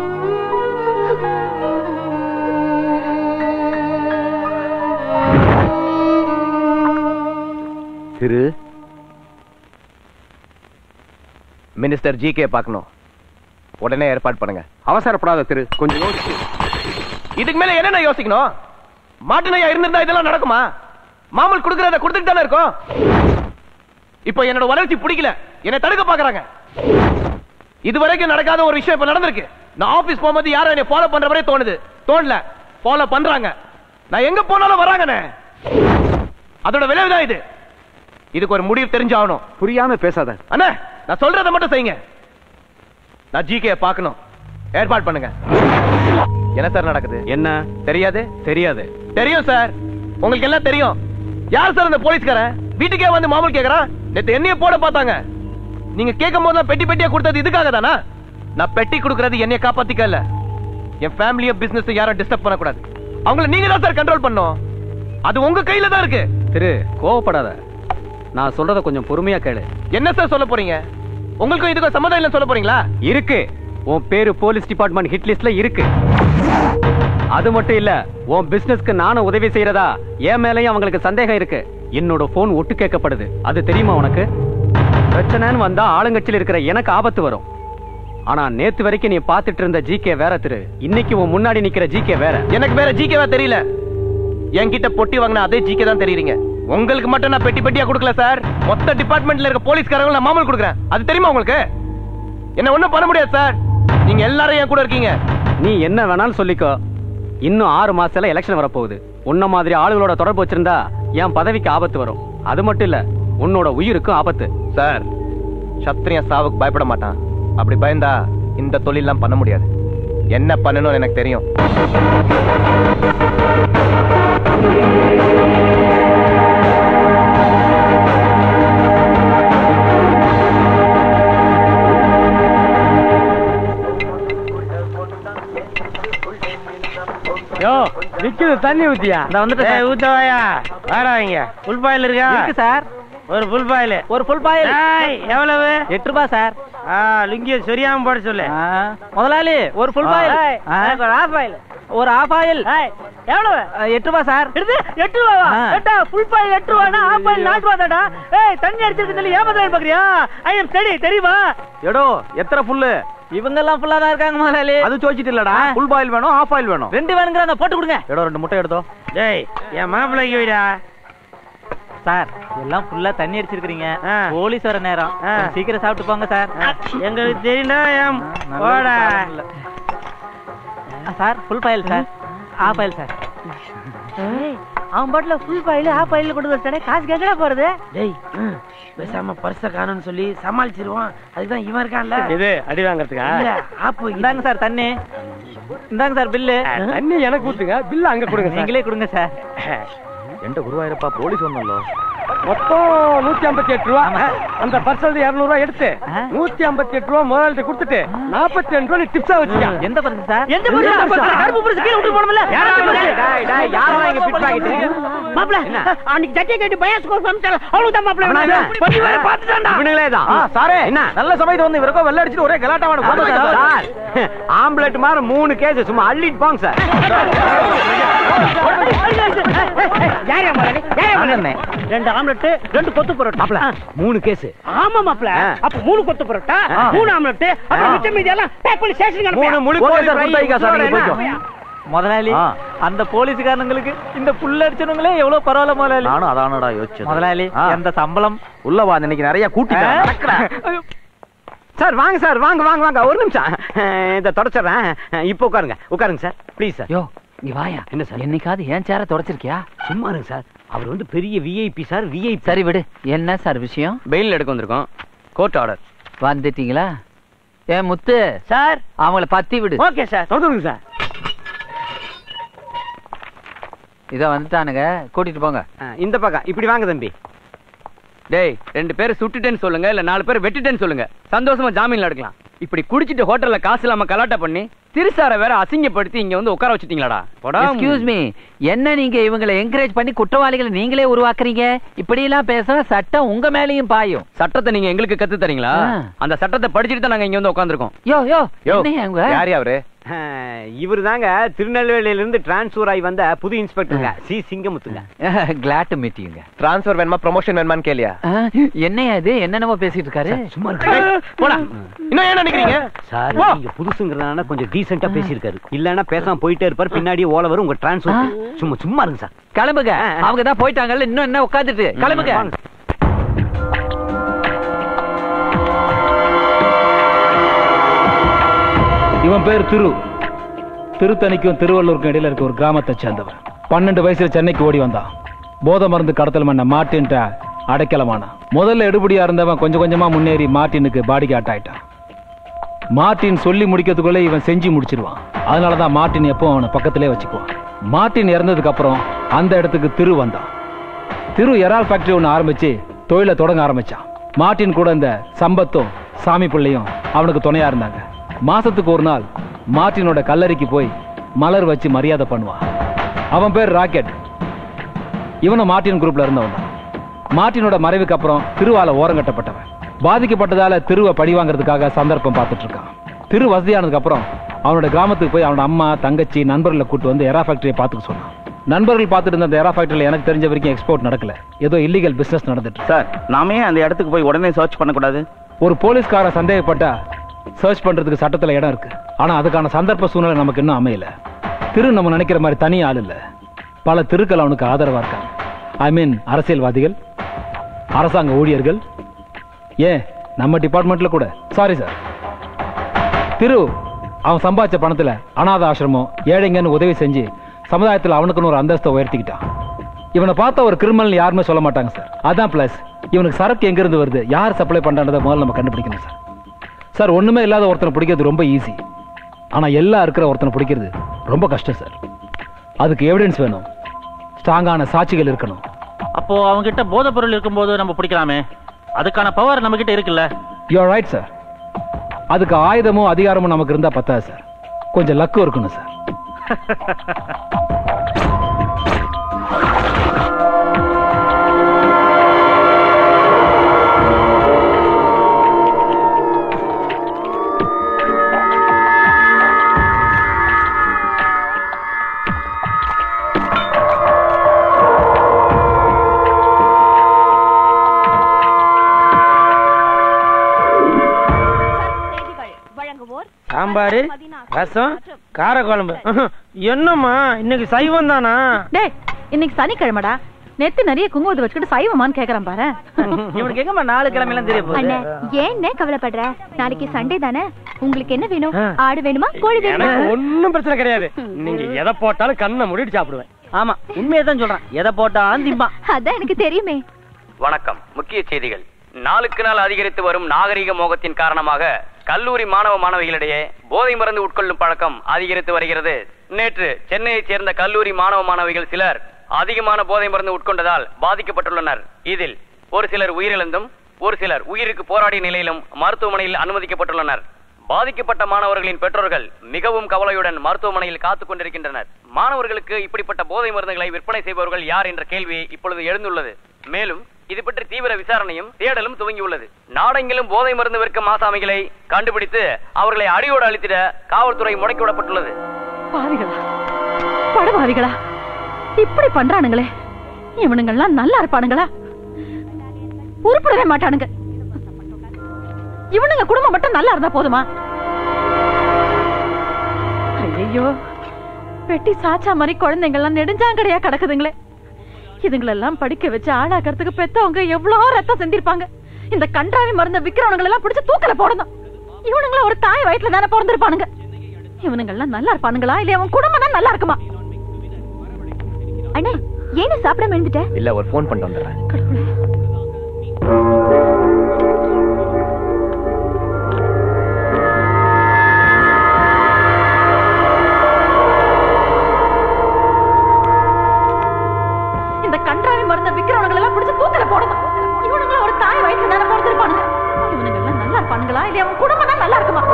Thiru minister G K பார்க்கணும் உடனே ஏற்பாடு பண்ணுங்க அவசரப்படாத திரு கொஞ்சம் யோசிச்சு இதுக்கு மேல என்னென்ன யோசிக்கணும் மாட்டு நையா இருந்திருந்தா இதெல்லாம் நடக்குமா மாமல் கொடுக்கறத கொடுத்துட்டு தானே இருக்கோம் இப்போ என்னோட வளர்ச்சி பிடிக்கல என்னை தடுக்க பாக்குறாங்க இதுவரைக்கும் நடக்காத ஒரு விஷயம் இப்ப நடந்திருக்கு நான் ஆபீஸ் போகும்போது யாரும் என்னை ஃபாலோ பண்ற மாதிரி தோணுது தோணல ஃபாலோ பண்றாங்க நான் எங்க போனாலும் வராங்கண்ணே அதோட விளைவுதான் இது இதுக்கு ஒரு முடிவு தெரிஞ்சாகணும் புரியாம பேசாத அண்ணா நான் சொல்றதை மட்டும் செய்யுங்க நான் ஜிகே பார்க்கணும் ஏற்பாடு பண்ணுங்க என்ன சார் நடக்குது என்ன தெரியாது தெரியாது தெரியும் சார் உங்களுக்கு எல்லாம் தெரியும் யார் சார் அந்த போலீஸ்காரன் வீட்டுக்கே வந்து மாமூல் கேக்குறான் நேத்து என்னைய போட பார்த்தாங்க நீங்க கேட்கும் போது பெட்டி பெட்டியா கொடுத்தது இதுக்காக தானா நான் பெட்டி கொடுக்கறது என்னைய காப்பாத்திக்க இல்ல என் ஃபேமிலியோ பிசினஸ் யாரும் டிஸ்டர்ப் பண்ணக்கூடாது அவங்கள நீங்க தான் சார் கண்ட்ரோல் பண்ணும் அது உங்க கையில தான் இருக்கு திரு கோவப்படாத நான் சொல்றத கொஞ்சம் பொறுமையா கேளு என்ன சார் சொல்ல போறீங்க உங்களுக்கும் இதுக்கும் சம்மதம் இல்லைன்னு சொல்ல போறீங்களா இருக்கு உன் பேரு போலீஸ் டிபார்ட்மெண்ட் ஹிட் லிஸ்ட்ல இருக்கு அது மட்டும் இல்ல உன் பிசினஸ்க்கு நானும் உதவி செய்யறதா என் மேலயும் அவங்களுக்கு சந்தேகம் இருக்கு என்னோட போன் ஒட்டு கேட்கப்படுது அது தெரியுமா உனக்கு பிரச்சனைன்னு வந்தா ஆளுங்கட்சியில் இருக்கிற எனக்கு ஆபத்து வரும் ஆனா நேத்து வரைக்கும் நீ பாத்துட்டு இருந்த ஜிகே வேற திரு இன்னைக்கு உன் முன்னாடி நிக்கிற ஜிகே வேற எனக்கு வேற ஜிகேவா தெரியல என்கிட்ட பொட்டி வாங்கின அதே ஜிகே தான் தெரியுறீங்க உங்களுக்கு மட்டும் நான் பெட்டி பெட்டியா கொடுக்கல சார் மொத்த டிபார்ட்மெண்ட்ல இருக்க போலீஸ்காரங்க நான் மாமல் கொடுக்குறேன் அது தெரியுமா உங்களுக்கு என்ன ஒண்ணும் பண்ண முடியாது சார் நீங்க எல்லாரும் என் கூட இருக்கீங்க நீ என்ன வேணாலும் சொல்லிக்கோ இன்னும் ஆறு மாசத்துல எலெக்ஷன் வரப்போகுது உன்ன மாதிரி ஆளுகளோட தொடர்பு வச்சிருந்தா என் பதவிக்கு ஆபத்து வரும் அது மட்டும் இல்ல உன்னோட உயிருக்கும் ஆபத்து சார் சத்திரியன் சாவுக்கு பயப்பட மாட்டான் அப்படி பயந்தா இந்த தொழிலெல்லாம் பண்ண முடியாது என்ன பண்ணணும்னு எனக்கு தெரியும் யோ நிக்குது தண்ணி ஊத்தியா நான் வந்துட்டேன் ஏய், ஊத்தவாயா வாடா இங்க ஃபுல் பாயில் இருக்கா இருக்கு சார் ஒரு ஃபுல் பாயில் ஒரு ஃபுல் பாயில் எவ்வளவு எட்டு ரூபாய் சார் ஆ லுங்கிய சொரியாம போட சொல்லு முதலாளி ஒரு ஃபுல் பாயில் ஏய், எனக்கு ஒரு half பாயில் ஒரு ஆஃப் ஆயில் எவ்வளவு எட்டு ரூபாய் சார் எட்டு ரூபாவா ஆ. ஏட்டா ஃபுல் பாயில் எட்டு ரூபானா half பாயில் நாலு ரூபா தாடா ஏய் தண்ணி அடிச்சிருக்கு சொல்லி ஏமாத்தலாம் பாக்குறியா ஐ எம் ஸ்டடி தெரியுமா எடோ எத்தனை புல்லு இவங்க எல்லாம் ஃபுல்லா தான் இருக்காங்க முதலாளி அது சோச்சிட்டு இல்லடா ஃபுல் பாயில் வேணும் ஆஃப் ஆயில் வேணும் ரெண்டு வேணுங்கிற போட்டு கொடுங்க எடோ ரெண்டு முட்டை எடுத்தோ டேய் என் மாப்பிள்ளைக்கு வைடா சார் எல்லாம் ஃபுல்லா தண்ணி அடிச்சிருக்கீங்க போலீஸ் வர நேரம் கொஞ்சம் சீக்கிரம் சாப்பிட்டு போங்க சார் எங்களுக்கு தெரியும்டா என் போடா sir full boil sir half oil sir அவன் பாட்டுல ஃபுல் பாயில் ஹாஃப் பாயில் கொண்டு வச்சானே காசு கேட்கடா போறது டேய் பேசாம பர்ஸ காணும்னு சொல்லி சமாளிச்சிருவான் அதுதான் இவன் இருக்கான்ல இது அடி வாங்குறதுக்கா இல்ல ஆப்பு இந்தாங்க சார் தண்ணி இந்தாங்க சார் பில்லு தண்ணி எனக்கு ஊத்துங்க பில்ல அங்க கொடுங்க சார். நீங்களே கொடுங்க சார் என்கிட்ட குருவாயிருப்பா போலீஸ் வந்தோம்ல மொத்தம் நூத்தி ஐம்பத்தி எட்டு ரூபா அந்த பர்சல் இருநூறு ரூபா எடுத்து நூத்தி ஐம்பத்தி எட்டு ரூபா முதலாளிட்ட கொடுத்துட்டு நாற்பத்தி ரெண்டு ரூபா டிப்ஸா வச்சுக்க எந்த பர்ஸ் சார் எந்த பர்ஸ் கருப்பு பர்ஸ் கீழ விட்டு போணும்ல மாப்ள அன்னைக்கு ஜட்டியை கேட்டு பையன் ஸ்கோர் பண்ணிட்டால அவ்வளவுதான் மாப்ள பண்ணி வர பாத்துட்டான்டா இவனுங்களே தான் சாரே என்ன நல்ல சமயத்து வந்து இவருக்கோ வெள்ள அடிச்சுட்டு ஒரே கலாட்டமான சார் ஆம்புலெட் மாதிரி மூணு கேஸ் சும்மா அள்ளிட்டு போங்க சார் யாரா முதலாளி யாரா முதலாளி ரெண்டு ஆம்லெட் ரெண்டு கொத்து பரோட்டா மாப்ள மூணு கேஸ் ஆமா மாப்ள அப்ப மூணு கொத்து பரோட்டா மூணு ஆம்லெட் அப்புறம் மிச்சம் மீதி எல்லாம் பேக் பண்ணி ஸ்டேஷனுக்கு மூணு முழு கோழி கொடுத்தாய்க்கா சார் நீங்க போய்க்கோ முதலாளி அந்த போலீஸ்காரங்களுக்கு இந்த புல்ல அடிச்சவங்களே எவ்வளவு பரவாயில்ல முதலாளி நானும் அதானடா யோசிச்சேன் முதலாளி அந்த சம்பளம் உள்ள வா இன்னைக்கு நிறைய கூட்டிட்டேன் சார் வாங்க சார் வாங்க வாங்க வாங்க ஒரு நிமிஷம் இதை தொடச்சிடுறேன் இப்போ உட்காருங்க உட்காருங்க சார் ப்ளீஸ் சார் யோ இங்க வாயா என்ன சார் என்னைக்காவது ஏன் சேர தொடச்சிருக்கியா சும்மா இருங்க சார் அவர் வந்து பெரிய விஐபி சார் விஐபி சரி விடு என்ன சார் விஷயம் பெயில் எடுக்க வந்திருக்கோம் கோர்ட் ஆர்டர் வந்துட்டீங்களா ஏ முத்து சார் அவங்கள பத்தி விடு ஓகே சார் தொடருங்க சார் இத வந்துட்டானுங்க கூட்டிட்டு போங்க இந்த பக்கம் இப்படி வாங்க தம்பி டேய் ரெண்டு பேர் சுட்டுட்டேன்னு சொல்லுங்க இல்ல நாலு பேர் வெட்டிட்டேன்னு சொல்லுங்க சந்தோஷமா ஜாமீன்ல எடுக்கலாம் இப்படி குடிச்சிட்டு ஹோட்டல்ல காசு இல்லாம கலாட்டா பண்ணி திருசார வேற அசிங்கப்படுத்தி இங்க வந்து உட்கார வச்சிட்டீங்களாடா போடா எக்ஸ்கியூஸ் மீ என்ன நீங்க இவங்களை என்கரேஜ் பண்ணி குற்றவாளிகளை நீங்களே உருவாக்குறீங்க இப்படி எல்லாம் பேசினா சட்டம் உங்க மேலயும் பாயும் சட்டத்தை நீங்க எங்களுக்கு கத்து தரீங்களா ஆ. அந்த சட்டத்தை படிச்சுட்டு தான் நாங்க இங்க வந்து உட்காந்துருக்கோம் யோ யோ யோ என்னய்யா இவங்க? யார் அவரு இவர் தாங்க திருநெல்வேலியில இருந்து டிரான்ஸ்ஃபர் ஆகி வந்த புது இன்ஸ்பெக்டருங்க சி சிங்கமுத்துங்க கிளாட் டு மீட் யூங்க டிரான்ஸ்ஃபர் வேணுமா ப்ரொமோஷன் வேணுமான்னு கேளியா என்னையா இது என்னென்னமோ பேசிட்டு இருக்காரு சும்மா போடா இன்னும் ஏன் நினைக்கிறீங்க சார் நீங்க புதுசுங்கிறதுனால கொஞ்சம் டீசெண்டா பேசியிருக்காரு இல்லன்னா பேசாம போயிட்டே இருப்பாரு பின்னாடி ஓல வரும் உங்க டிரான்ஸ்ஃபர் சும்மா சும்மா இருங்க சார் கிளம்புங்க அவங்க தான் போயிட்டாங்கல்ல இன்னும் என்ன உட்காந்துட்டு கிளம்புங்க இவன் பேர் திரு திருத்தணிக்கும் திருவள்ளூருக்கும் இடையில இருக்க ஒரு கிராமத்தை சேர்ந்தவர் பன்னெண்டு வயசுல சென்னைக்கு ஓடி வந்தான் போதை மருந்து கடத்தல் மண்ண மாட்டின்ட்ட அடைக்கலமானான் முதல்ல எடுபடியா இருந்தவன் கொஞ்சம் கொஞ்சமா முன்னேறி மார்ட்டினுக்கு பாடி கார்ட் ஆயிட்டான் மார்ட்டின் சொல்லி முடிக்கிறதுக்குள்ள இவன் செஞ்சு முடிச்சிருவான் அதனாலதான் மார்ட்டின் எப்போ அவனை பக்கத்திலே வச்சுக்குவான் மார்ட்டின் இறந்ததுக்கு அப்புறம் அந்த இடத்துக்கு திரு வந்தான் திரு எறால் ஃபேக்டரி ஒன்று ஆரம்பிச்சு தொழிலை தொடங்க ஆரம்பிச்சான் மார்ட்டின் கூட இந்த சம்பத்தும் சாமி பிள்ளையும் அவனுக்கு துணையா இருந்தாங்க மாசத்துக்கு ஒரு நாள் மார்ட்டினோட கல்லறைக்கு போய் மலர் வச்சு மரியாதை பண்ணுவான் அவன் பேர் ராக்கெட் இவனும் மார்ட்டின் குரூப்ல இருந்தவன் தான் மார்ட்டினோட மறைவுக்கு அப்புறம் திருவால ஓரங்கட்டப்பட்டவன் பாதிக்கப்பட்டதால திருவை பழி வாங்குறதுக்காக சந்தர்ப்பம் பார்த்துட்டு இருக்கான் திரு வசதியானதுக்கு அப்புறம் அவனோட கிராமத்துக்கு போய் அவனோட அம்மா தங்கச்சி நண்பர்களை கூட்டு வந்து எரா ஃபேக்டரியை பார்த்துக்க சொன்னான் நண்பர்கள் பார்த்துட்டு இருந்த அந்த எரா ஃபேக்டரியில் எனக்கு தெரிஞ்ச வரைக்கும் எக்ஸ்போர்ட் நடக்கல ஏதோ இல்லீகல் பிசினஸ் நடந்துட்டு இருக்கு. சார் நாமே அந்த இடத்துக்கு போய் உடனே சர்ச் பண்ணக்கூடாது ஒரு போலீஸ்கார சந்தேகப்பட்டா சர்ச் பண்றதுக்கு சட்டத்துல இடம் இருக்கு ஆனா அதுக்கான சந்தர்ப்ப சூழ்நிலை நமக்கு இன்னும் அமையல திரு நம்ம நினைக்கிற மாதிரி தனி ஆள் இல்ல பல திருக்கள் அவனுக்கு ஆதரவா இருக்காங்க ஐ மீன் அரசியல்வாதிகள் அரசாங்க ஊழியர்கள் ஏன் நம்ம டிபார்ட்மெண்ட்ல கூட சாரி சார் திரு அவன் சம்பாதிச்ச பணத்துல அனாத ஆசிரமம் ஏழைங்கன்னு உதவி செஞ்சு சமுதாயத்துல அவனுக்குன்னு ஒரு அந்தஸ்தை உயர்த்திக்கிட்டான் இவனை பார்த்த ஒரு கிரிமினல் யாருமே சொல்ல மாட்டாங்க சார் அதான் பிளஸ் இவனுக்கு சரக்கு எங்க இருந்து வருது யார் சப்ளை பண்றான்றதை முதல்ல நம்ம கண்டுபிடிக்கணும் சார் சார் ஒண்ணுமே இல்லாத ஒருத்தனை பிடிக்கிறது ரொம்ப ஈஸி ஆனா எல்லாம் இருக்கிற ஒருத்தனை பிடிக்கிறது ரொம்ப கஷ்டம் சார் அதுக்கு எவிடன்ஸ் வேணும் ஸ்ட்ராங்கான சாட்சிகள் இருக்கணும் அப்போ அவங்க கிட்ட போதைப் பொருள் இருக்கும்போது நம்ம பிடிக்கலாமே அதுக்கான பவர் நம்ம கிட்ட இருக்குல்ல யூ ரைட் சார் அதுக்கு ஆயுதமும் அதிகாரமும் நமக்கு இருந்தா பத்தாது சார் கொஞ்சம் லக்கும் இருக்கணும் சார் சாம்பார் ரசம் காரக்குழம்பு என்னம்மா இன்னைக்கு சைவம் தானா டேய் இன்னைக்கு சனிக்கிழமைடா நெத்து நிறைய குங்குமத்தை வச்சுக்கிட்டு சைவமான்னு கேக்குறான் பாரு இவனுக்கு எங்கம்மா நாலு கிழமையெல்லாம் தெரிய போகுது அண்ணே ஏன்னே கவலைப்படுற நாளைக்கு சண்டே தானே உங்களுக்கு என்ன வேணும் ஆடு வேணுமா கோழி வேணுமா எனக்கு ஒண்ணும் பிரச்சனை கிடையாது நீங்க எதை போட்டாலும் கண்ணை மூடிட்டு சாப்பிடுவேன் ஆமா உண்மையை தான் சொல்றேன் எதை போட்டாலும் திம்பான் அதான் எனக்கு தெரியுமே வணக்கம் முக்கிய செய்திகள் நாளுக்கு நாள் அதிகரித்து வரும் நாகரிக மோகத்தின் காரணமாக கல்லூரி மாணவ மாணவிகளிடையே போதை மருந்து உட்கொள்ளும் பழக்கம் அதிகரித்து வருகிறது நேற்று சென்னையைச் சேர்ந்த கல்லூரி மாணவ மாணவிகள் சிலர் அதிகமான போதை மருந்து உட்கொண்டதால் பாதிக்கப்பட்டுள்ளனர் இதில் ஒரு சிலர் உயிரிழந்தும் ஒரு சிலர் உயிருக்கு போராடிய நிலையிலும் மருத்துவமனையில் அனுமதிக்கப்பட்டுள்ளனர் பாதிக்கப்பட்ட மாணவர்களின் பெற்றோர்கள் மிகவும் கவலையுடன் மருத்துவமனையில் காத்துக் கொண்டிருக்கின்றனர் மாணவர்களுக்கு இப்படிப்பட்ட போதை மருந்துகளை விற்பனை செய்பவர்கள் யார் என்ற கேள்வி இப்பொழுது எழுந்துள்ளது மேலும் இது பற்றி தீவிர விசாரணையும் தேடலும் துவங்கியுள்ளது நாடெங்கிலும் போதை மருந்து விற்கும் ஆசாமிகளை கண்டுபிடித்து அவர்களை அடியோடு அழித்திட காவல்துறை முடக்கிவிடப்பட்டுள்ளது பாவிகளா படுபாவிகளா இப்படி பண்றானுங்களே இவனுங்கெல்லாம் நல்லா இருப்பானுங்களா உருப்படவே மாட்டானுங்க இவனுங்க குடும்பம் மட்டும் நல்லா இருந்தா போதுமா ஐயோ வெட்டி சாச்சா மாதிரி குழந்தைங்கெல்லாம் நெடுஞ்சாங்கடையா கிடக்குதுங்களே இதுங்களெல்லாம் படிக்க வச்சு ஆளாக்கிறதுக்கு பெத்தவங்க எவ்வளவு ரத்தம் செஞ்சிருப்பாங்க இந்த கன்றாவி மருந்த விக்கிறவனுங்களை எல்லாம் பிடிச்சு தூக்கல போடணும் இவனுங்கள ஒரு தாய் வயிற்றுல தானே பிறந்திருப்பானுங்க இவனுங்கெல்லாம் நல்லா இருப்பானுங்களா இல்ல அவன் குடும்பம் தான் நல்லா இருக்குமா அண்ணே ஏன்னு சாப்பிடாம எழுந்துட்ட இல்ல ஒரு ஃபோன் பண்ணிட்டு வந்துடுறேன் இந்த கன்றாவி மருந்த விக்கிறவனுங்களை எல்லாம் பிடிச்சு தூக்கல போடணும் இவனுங்கள ஒரு தாய் வயிற்றுல தானே பிறந்திருப்பானுங்க இவனுங்கெல்லாம் நல்லா இருப்பானுங்களா இல்ல அவன் குடும்பம் தான் நல்லா இருக்குமா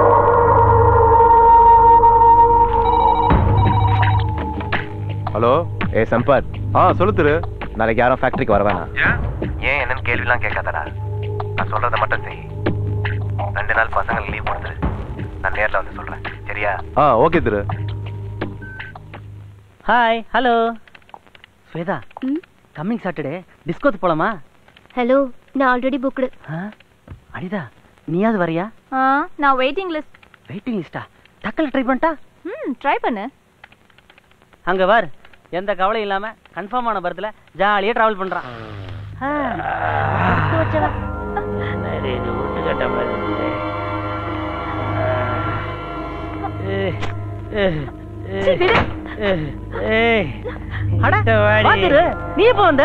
ஹலோ ஏ சம்பத் ஆ சொல்லு திரு நாளைக்கு யாரும் ஃபேக்டரிக்கு வர வேணாம் ஏன் என்னன்னு கேள்விலாம் கேட்காதடா நான் சொல்றத மட்டும் செய் ரெண்டு நாள் பசங்களுக்கு லீவ் கொடுத்துரு நான் நேர்ல வந்து சொல்றேன் சரியா ஆ okay Thiru hi hello Shweta coming Saturday டிஸ்கோத்து போலாமா ஹலோ நான் ஆல்ரெடி புக்டு அனிதா நீயாவது வரியா ஆ நான் வெயிட்டிங் லிஸ்ட் வெயிட்டிங் லிஸ்டா டக்கல் ட்ரை பண்ணிட்டா ம் ட்ரை பண்ணு அங்க வார் எந்த கவலையும் இல்லாம கன்ஃபார்ம் ஆன பரத்துல ஜாலியா டிராவல் பண்றான் ஆ, கொடுத்து வச்சவன். என்னது இது ஒட்டுக்கட்ட மாதிரி இருக்கு. ஏய், ஏய், சீ, விடு. ஏய், ஏய். அட, இந்த வாடி. வா திரு. நீ எப்போ வந்த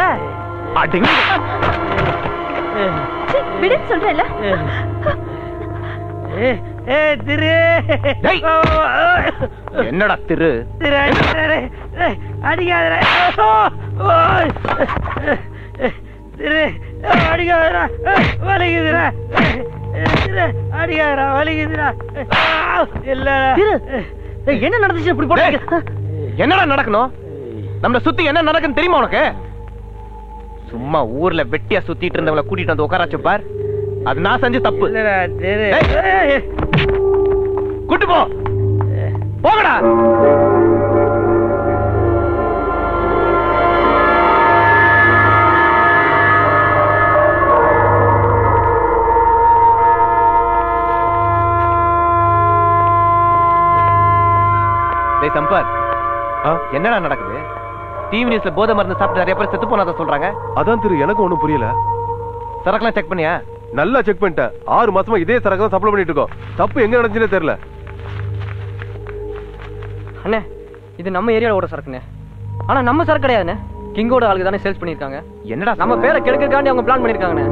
சீ, விடுன்னு சொல்றேன்ல ஏய், ஏய், திரு என்னடா திரு திரு அடிக்காதடா. ஏய், அடிக்காதடா. ஓ, ஓய். திரு அடிக்காதடா. ஏய், வலிக்குதுடா. அடிக்காதடா வலிக்குதுடா இல்ல என்ன நடந்துச்சு இப்படி போட்டு என்னடா நடக்கணும் நம்மள சுத்தி என்ன நடக்குன்னு தெரியுமா உனக்கு சும்மா ஊர்ல வெட்டியா சுத்திட்டு இருந்தவங்கள கூட்டிட்டு வந்து உட்கார வச்சு பார் அது நான் செஞ்ச தப்பு ஏய், கூட்டு போ போகடா டேய் சம்பத் என்னடா நடக்குது டிவி நியூஸ்ல போதை மருந்து சாப்பிட்டு நிறைய பேர் செத்து போனதா சொல்றாங்க அதான் திரு எனக்கு ஒண்ணும் புரியல சரக்குலாம் செக் பண்ணியா நல்லா செக் பண்ணிட்டேன் ஆறு மாசமா இதே சரக்கு தான் சப்ளை பண்ணிட்டு இருக்கோம் தப்பு எங்க நடந்துச்சுன்னே தெரியல அண்ணே இது நம்ம ஏரியால ஓட சரக்குண்ணே ஆனா நம்ம சரக்கு கிடையாதுண்ணே கிங்கோட ஆளுக்கு தானே சேல்ஸ் பண்ணிருக்காங்க என்னடா நம்ம பேரை கெடுக்கிறதுக்காண்டி அவங்க பிளான் பண்ணிருக்காங்கண்ணே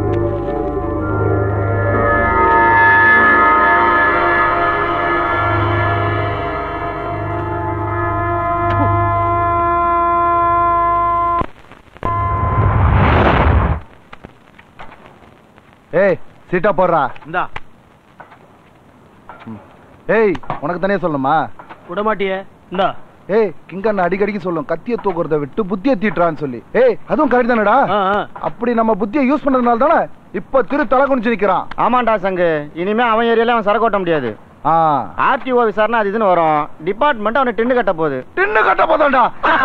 ஏய் சீட்டா போடுறா இந்தா ஏய் உனக்கு தானே சொல்லணுமா விட மாட்டியே இந்தா ஏய் கிங்கண்ண அடிக்கடிக்கு சொல்லும் கத்திய தூக்குறத விட்டு புத்திய தீட்டுறான்னு சொல்லி ஏய் அதுவும் கரெக்ட் தானடா அப்படி நம்ம புத்தியை யூஸ் பண்றதுனால தானே இப்ப திரு தலை குனிச்சு நிக்கிறான் ஆமாண்டா சங்கு இனிமே அவன் ஏரியால அவன் சரக்கு ஓட்ட முடியாது ஆர்டிஓ விசாரணை அது இதுன்னு வரும் டிபார்ட்மெண்ட் அவனை டின்னு கட்ட போகுது டின்னு கட்ட போதாண்டா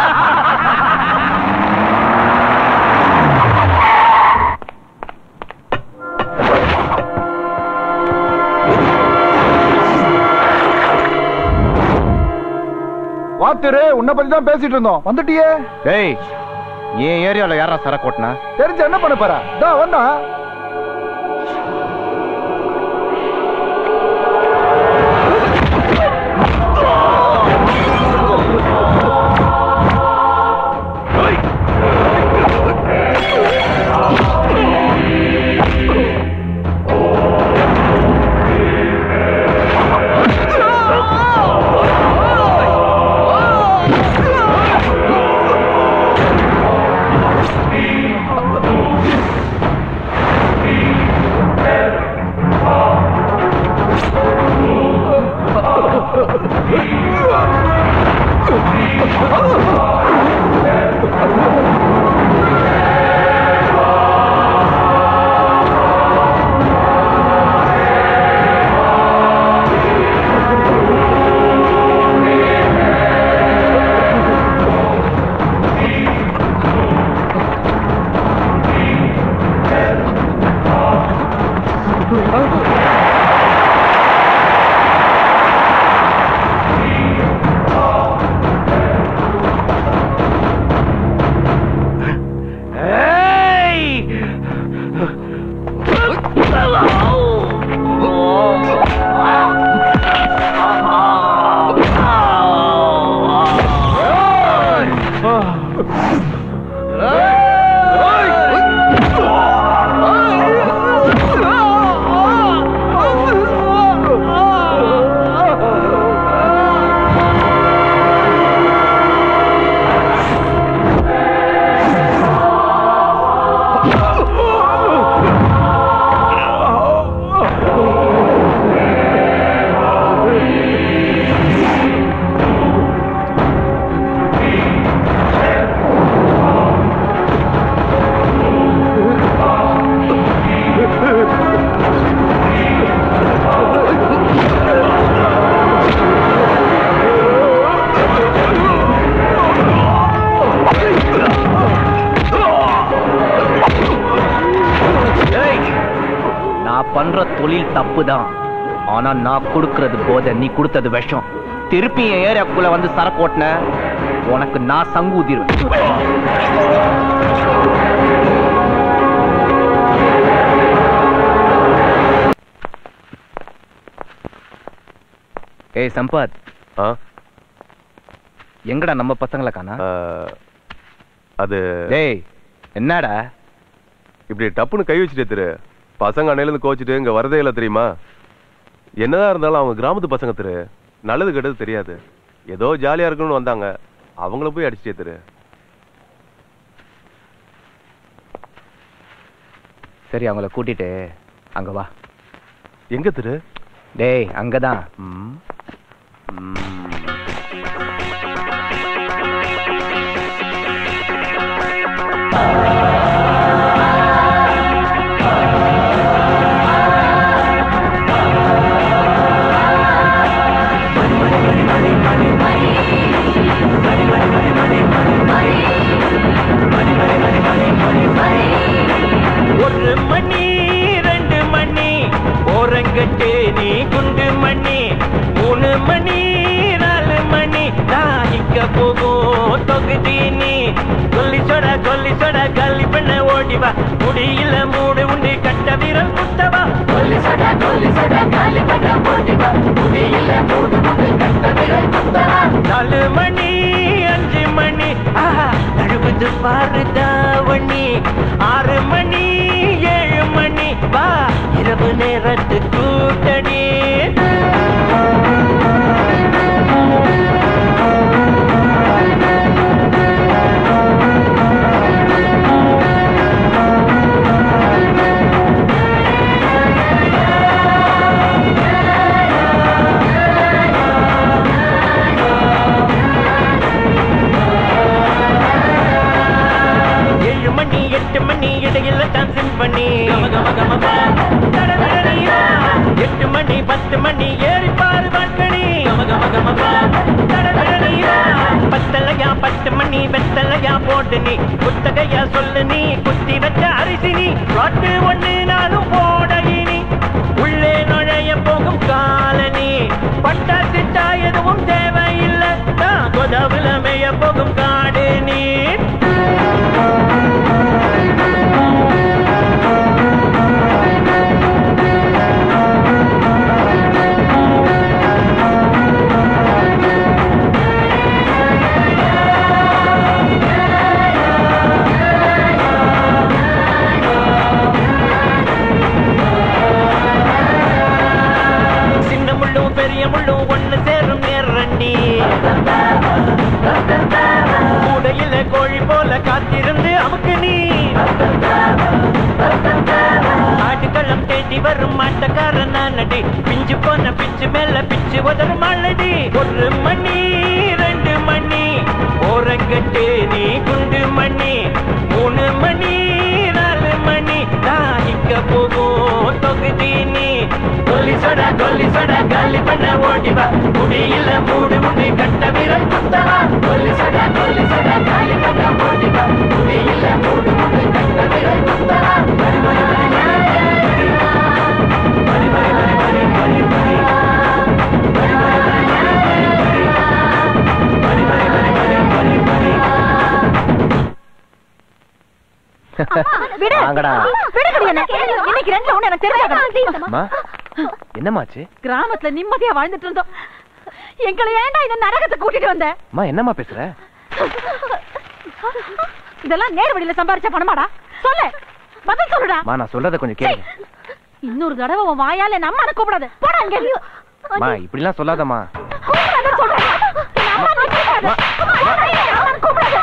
வா திரு உன்னை பத்தி தான் பேசிட்டு இருந்தோம் வந்துட்டியே டேய் என் ஏரியால யாரா சரக்கு ஓட்டினா தெரிஞ்சு என்ன பண்ண போற தா வந்தா நான் பண்ற தொழில் தப்பு தான் ஆனா நான் கொடுக்கறது போதை நீ கொடுத்தது விஷம் திருப்பி என் ஏரியாக்குள்ள வந்து சரக்கு ஓட்டின உனக்கு நான் சங்கு ஊதிருவேன் ஏய் சம்பத் எங்கடா நம்ம பசங்களை காணா அது டேய் என்னடா இப்படி டப்புன்னு கை வச்சுட்டே திரு பசங்க அன்னையில இருந்து கோச்சிட்டு இங்க வரதே இல்ல தெரியுமா என்னதான் இருந்தாலும் அவங்க கிராமத்து பசங்க திரு நல்லது கெட்டது தெரியாது ஏதோ ஜாலியா இருக்கணும்னு வந்தாங்க அவங்கள போய் அடிச்சிட்டே திரு சரி அவங்கள கூட்டிட்டு அங்க வா எங்க திரு டேய் அங்கதான் ஒரு மணி ரெண்டு மணி ஓரங்கட்டு நீ குண்டு மணி மூணு மணி நாலு மணி நாய்க்க போகும் தொகுதி நீ கொல்லி சொட கொல்லி சொட கல்லி பண்ண ஓடி வா முடியில மூடு உண்டு கட்ட வீரல் குத்தவா கொல்லி சொட கொல்லி சொட கல்லி பண்ண ஓடி வா முடியில மூடு உண்டு கட்ட வீரல் குத்தவா நாலு மணி அஞ்சு மணி ஆஹா நழுவுது பாரு தாவணி ஆறு மணி ஏழு மணி வா இரவு நேரத்து கூட்டணி ஏழு மணி எட்டு மணி இடையில தான் சிம்பனி கம கம கம பா. தட தடனையா. எட்டு மணி பத்து மணி ஏறி பாரு வான்கணி கம கம கம பா. தட தடனையா. பத்தலையா பத்து மணி வெத்தலையா போட்டு நீ குத்தகையா சொல்லு நீ குத்தி வச்ச அரிசி நீ ரொட்டு ஒண்ணு நானும் போட இனி உள்ளே நுழைய போகும் காலனி பட்டா திட்டா எதுவும் தேவையில்லை நான் கொதவுல மேய போகும் காடு நீ சின்ன முள்ளும் பெரிய முள்ளும் ஒண்ணு சேரும் நேரண்டி கூடையில கோழி போல காத்திருந்து அமுக்கு நீ ஆட்டுக்களம் தேடி வரும் மாட்டக்காரன் நடி பிஞ்சு போன பிச்சு மேல பிச்சு உதரும் மாலடி ஒரு மணி ரெண்டு மணி ஓரங்கட்டு நீ குண்டு மணி மூணு மணி நாலு மணி நாய்க்க போகும் தொகுதி நீ கொல்லி சொட கொல்லி சொட காலி பண்ண ஓடி வா குடியில மூடு முடி கட்ட வீரல் குத்தவா கொல்லி சொட கொல்லி சொட காலி பண்ண ஓடி வா குடியில மூடு முடி கட்ட வீரல் குத்தவா மணி மணி மணி மணி மணி மணி மணி மணி மணி விடு வாங்கடா. விடுங்கடி என்ன இன்னைக்கு ரெண்டுல ஒண்ணு எனக்கு தெரிஞ்சாகணும் அம்மா என்னம்மாச்சு கிராமத்துல நிம்மதியா வாழ்ந்துட்டு இருந்தோம் எங்களை ஏன்டா இந்த நரகத்தை கூட்டிட்டு வந்த அம்மா என்னம்மா பேசுற இதெல்லாம் நேர் வழியில சம்பாரிச்ச பணமாடா சொல்லு பதில் சொல்லுடா அம்மா நான் சொல்றத கொஞ்சம் கேளுங்க இன்னொரு தடவை உன் வாயால நம்ம அம்மா கூப்பிடாத போடா அங்க அம்மா இப்படிலாம் சொல்லாதம்மா கூப்பிடாத சொல்றேன் என் அம்மா கூப்பிடாத. அம்மா கூப்பிடாத.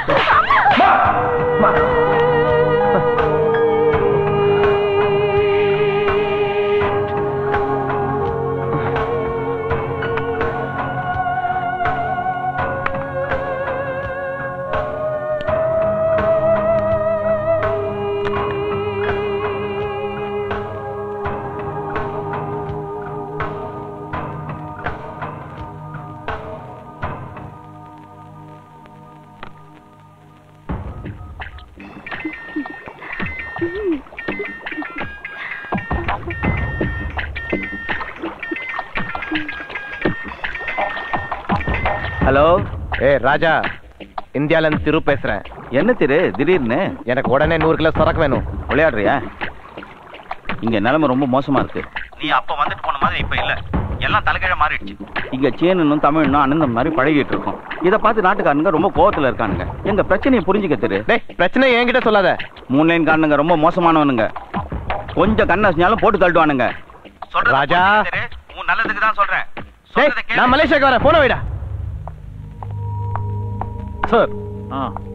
ஹலோ ஏ ராஜா இந்தியால இருந்து திரு பேசுறேன் என்ன திரு திடீர்னு எனக்கு உடனே நூறு கிலோ சரக்கு வேணும் விளையாடுறியா இங்க நிலைமை ரொம்ப மோசமா இருக்கு நீ அப்ப வந்துட்டு போன மாதிரி இப்ப இல்ல எல்லாம் தலைகீழ மாறிடுச்சு இங்க சீனனும் தமிழ்னும் அண்ணன் மாதிரி பழகிட்டு இருக்கோம் இத பார்த்து நாட்டுக்காரனுங்க ரொம்ப கோவத்துல இருக்கானுங்க எங்க பிரச்சனையை புரிஞ்சுக்க திரு பிரச்சனை என்கிட்ட சொல்லாத மூணு லைன் காரனுங்க ரொம்ப மோசமானவனுங்க கொஞ்சம் கண்ண அசிஞ்சாலும் போட்டு தள்ளுவானுங்க ராஜா உன் நல்லதுக்கு தான் சொல்றேன் டேய், நான் மலேசியாக்கு வரேன் போன வைடா சார்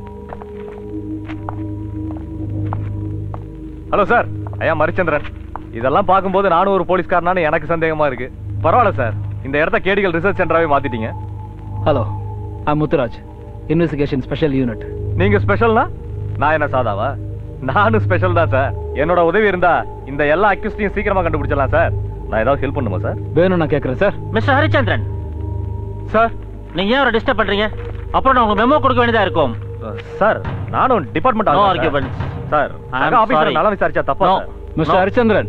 ஹலோ சார் ஐயா மரிச்சந்திரன் இதெல்லாம் பார்க்கும்போது நானும் ஒரு போலீஸ்காரனானு எனக்கு சந்தேகமா இருக்கு பரவாயில்ல சார் இந்த இடத்த கேடிகள் ரிசர்ச் சென்டராகவே மாத்திட்டீங்க hello I Muthuraj investigation special unit நீங்க ஸ்பெஷல்னா நான் என்ன சாதாவா நானும் ஸ்பெஷல் தான் சார் என்னோட உதவி இருந்தா இந்த எல்லா அக்யூஸ்டையும் சீக்கிரமா கண்டுபிடிச்சிடலாம் சார் நான் ஏதாவது ஹெல்ப் பண்ணுமா சார் வேணும் நான் கேட்கறேன் சார் மிஸ்டர் ஹரிச்சந்திரன் சார் நீங்க ஏன் அவரை டிஸ்டர்ப் பண்றீங்க அப்புறம் நான் உங்களுக்கு மெமோ கொடுக்க வேண்டியதா இருக்கும் சார் நானும் department No arguments. Sir I am officer sorry. நல்லா விசாரிச்சா தப்பா No. சார் மிஸ்டர் ஹரிச்சந்திரன்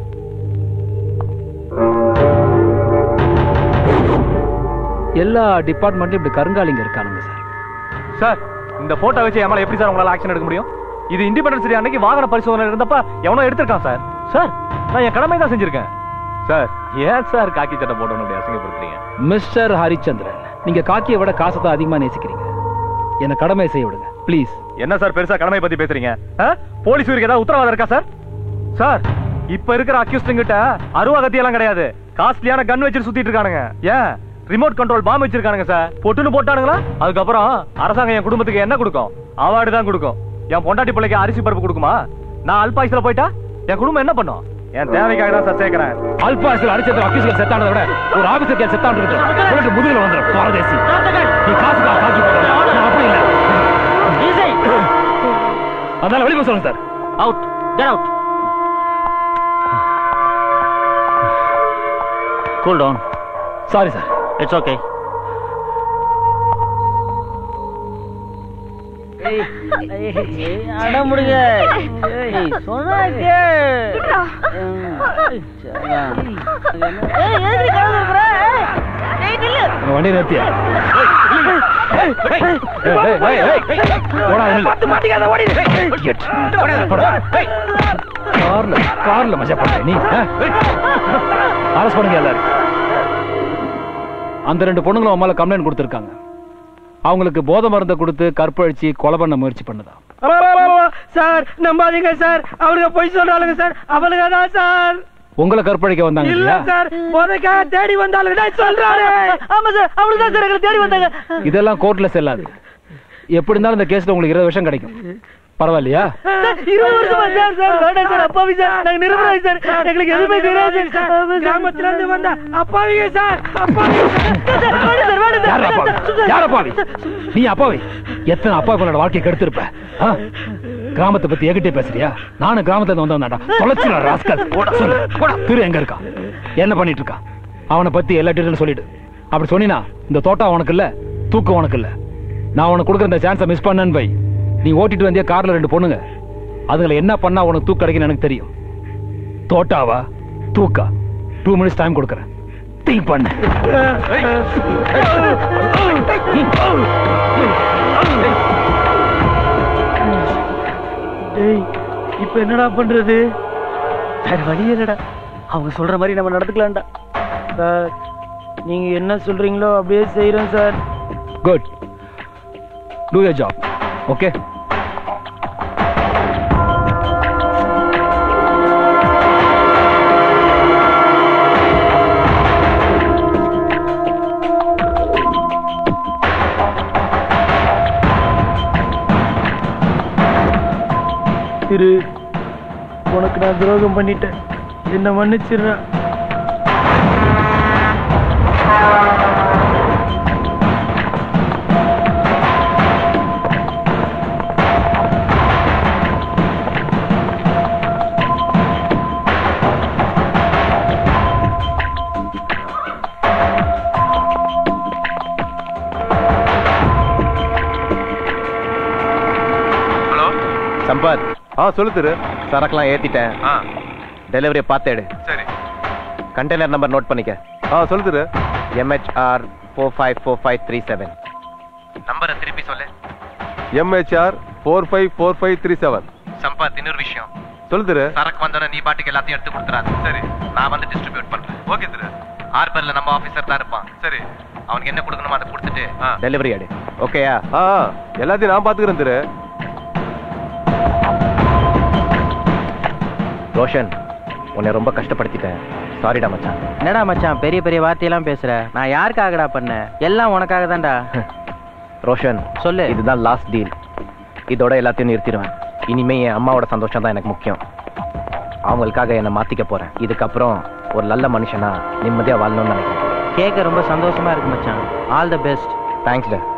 எல்லா டிபார்ட்மெண்ட்லயும் இப்படி கருங்காலிங்க இருக்கானுங்க சார் சார் இந்த போட்டோ வச்சு என் மேல எப்படி சார் உங்களால ஆக்ஷன் எடுக்க முடியும் இது இண்டிபெண்டன்ஸ் டே அன்னைக்கு வாகன பரிசோதனை இருந்தப்ப எவனோ எடுத்திருக்கான் சார் சார் நான் என் கடமை தான் செஞ்சிருக்கேன் சார் ஏன் சார் காக்கி சட்டை போடணும் அப்படி அசிங்கப்படுத்துறீங்க மிஸ்டர் ஹரிச்சந்திரன் நீங்க காக்கியை விட காசை தான் அதிகமா நேசிக்கிறீங்க என்ன கடமை செய்ய விடுங்க ப்ளீஸ் என்ன சார் பெருசா கடமை பத்தி பேசுறீங்க ஆ? போலீஸ் ஊருக்கு ஏதாவது உத்தரவாதம் இருக்கா சார் சார் இப்ப இருக்கிற அக்யூஸ்டிங் கிட்ட அருவா கத்தி எல்லாம் கிடையாது காஸ்ட்லியான கன் வச்சு சுத்திட்டு இருக்கானுங்க ஏன் ரிமோட் கண்ட்ரோல் பாம் வச்சிருக்கானுங்க சார் பொட்டுன்னு போட்டானுங்களா அதுக்கப்புறம் அரசாங்கம் என் குடும்பத்துக்கு என்ன கொடுக்கும் அவார்டு தான் கொடுக்கும் என் பொண்டாட்டி பிள்ளைக்கு அரிசி பருப்பு கொடுக்குமா நான் அல்பாயுஸ்ல போயிட்டா என் குடும்பம் என்ன பண்ணும் என் தேவைக்காக தான் சார் சேர்க்கிறேன் அல்பாசில் அடிச்சது அக்யூஸ்கள் செத்தானதை விட ஒரு ஆபீசர் செத்தாண்டு இருக்கட்டும் முதுகுல வந்துடும் பாரதேசி நீ காசுக்காக காக்கி போடுற நான் அப்படி இல்லை அதனால வெளியே போக சொல்லுங்க sir out get out cool down sorry sir it's okay அடமுடுங்க ஏய், சொன்னா கேள். ஏய், எதுக்கு கலந்து இருக்கிற? ஏய், நில்லு. உங்க வண்டி நிறுத்தியா ஏய், ஏய், ஏய், ஏய், போடா, நில்லு. Idiot. போடா. கார்ல கார்ல மஜா பண்ற நீ அரஸ்ட் பண்ணுங்க எல்லாரும் அந்த ரெண்டு பொண்ணுங்களும் அவன் மேல கம்ப்ளைண்ட் கொடுத்துருக்காங்க அவங்களுக்கு போதை மருந்தை கொடுத்து கற்பழிச்சு கொலை பண்ண முயற்சி பண்ணுதா சார் நம்பாதீங்க சார் அவனுங்க பொய் சொல்றாளுங்க சார் அவனுங்க தான் சார் உங்களை கற்பழிக்க வந்தாங்க இல்ல இல்லையா சார் போதைக்காக தேடி வந்தாளுங்க சொல்றாரு ஆமா சார் அவனுக்கு தான் சார் எங்களை தேடி வந்தாங்க இதெல்லாம் கோர்ட்ல செல்லாது எப்படி இருந்தாலும் இந்த கேஸ்ல உங்களுக்கு இருபது வருஷம் கிடைக்கும் பரவாயில்லையா சார், இருபது வருஷமா சார் சார் வேண்டாம் சார் அப்பாவி சார் நாங்க நிரபராதி சார் எங்களுக்கு எதுவுமே தெரியாது சார் கிராமத்துல இருந்து வந்த அப்பாவிங்க சார் அப்பாவிங்க சார் சார், வேண்டாம் சார் வேண்டாம் யார் அப்பாவி சார் யார் அப்பாவி நீ அப்பாவி எத்தனை அப்பாவிகளோட வாழ்க்கையை கெடுத்திருப்ப ஆ? கிராமத்தை பத்தி என்கிட்ட பேசுறியா நானும் கிராமத்துல இருந்து வந்தவன்டா தொலைச்சுடா ராஸ்கல் சொல்லு போடா. திரு எங்க இருக்கான் என்ன பண்ணிட்டு இருக்கான் அவனை பத்தி எல்லா டீட்டெயிலும் சொல்லிடு அப்படி சொன்னினா இந்த தோட்டம் உனக்கு இல்ல தூக்கம் உனக்கு இல்ல நான் உனக்கு கொடுக்குற இந்த சான்ஸை மிஸ் பண்ணேன்னு வை நீ ஓட்டிட்டு வந்திய கார்ல ரெண்டு பொண்ணுங்க அதுல என்ன பண்ணா உனக்கு தூக்கம் கிடைக்குன்னு எனக்கு தெரியும் தோட்டாவா தூக்கா டூ மினிட்ஸ் டைம் கொடுக்குறேன் திங்க் பண்ணு டேய் இப்ப என்னடா பண்றது வேற வழி இல்லடா அவங்க சொல்ற மாதிரி நம்ம நடந்துக்கலாம்டா சார் நீங்க என்ன சொல்றீங்களோ அப்படியே செய்யறோம் sir good do your job okay Thiru உனக்கு நான் துரோகம் பண்ணிட்டேன் என்ன மன்னிச்சிடுறா சம்பத் ஆ சொல்லு திரு சரக்குலாம் ஏத்திட்டேன் ஆ டெலிவரியை பார்த்து எடு சரி கண்டெய்னர் நம்பர் நோட் பண்ணிக்க ஆ சொல்லு Thiru MHR four five four five three seven நம்பரை திருப்பி சொல்லு MHR four five four five three seven Sampath இன்னொரு விஷயம் சொல்லு திரு சரக்கு வந்தோடனே நீ பாட்டுக்கு எல்லாத்தையும் எடுத்து கொடுத்துறாது சரி நான் வந்து டிஸ்ட்ரிபியூட் பண்றேன் ஓகே திரு ஹார்பர்ல நம்ம ஆபீசர் தான் இருப்பான் சரி அவனுக்கு என்ன கொடுக்கணுமோ அதை கொடுத்துட்டு ஆ. டெலிவரி எடு ஓகேயா ஆ ஆ, எல்லாத்தையும் நான் பாத்துக்கிறேன் திரு ரோஷன் உன்னை ரொம்ப கஷ்டப்படுத்திட்டேன் சாரிடா மச்சான் என்னடா மச்சான் பெரிய பெரிய வார்த்தையெல்லாம் பேசுற நான் யாருக்காகடா பண்ணேன் எல்லாம் உனக்காக தான்டா ரோஷன் சொல்லு இதுதான் லாஸ்ட் டீல் இதோட எல்லாத்தையும் நிறுத்திடுவேன் இனிமே என் அம்மாவோட சந்தோஷம் தான் எனக்கு முக்கியம் அவங்களுக்காக என்னை மாத்திக்க போறேன் இதுக்கப்புறம் ஒரு நல்ல மனுஷனா நிம்மதியா வாழணும்னு நினைக்கிறேன் கேட்க ரொம்ப சந்தோஷமா இருக்கு மச்சான் ஆல் த பெஸ்ட் தேங்க்ஸ் டே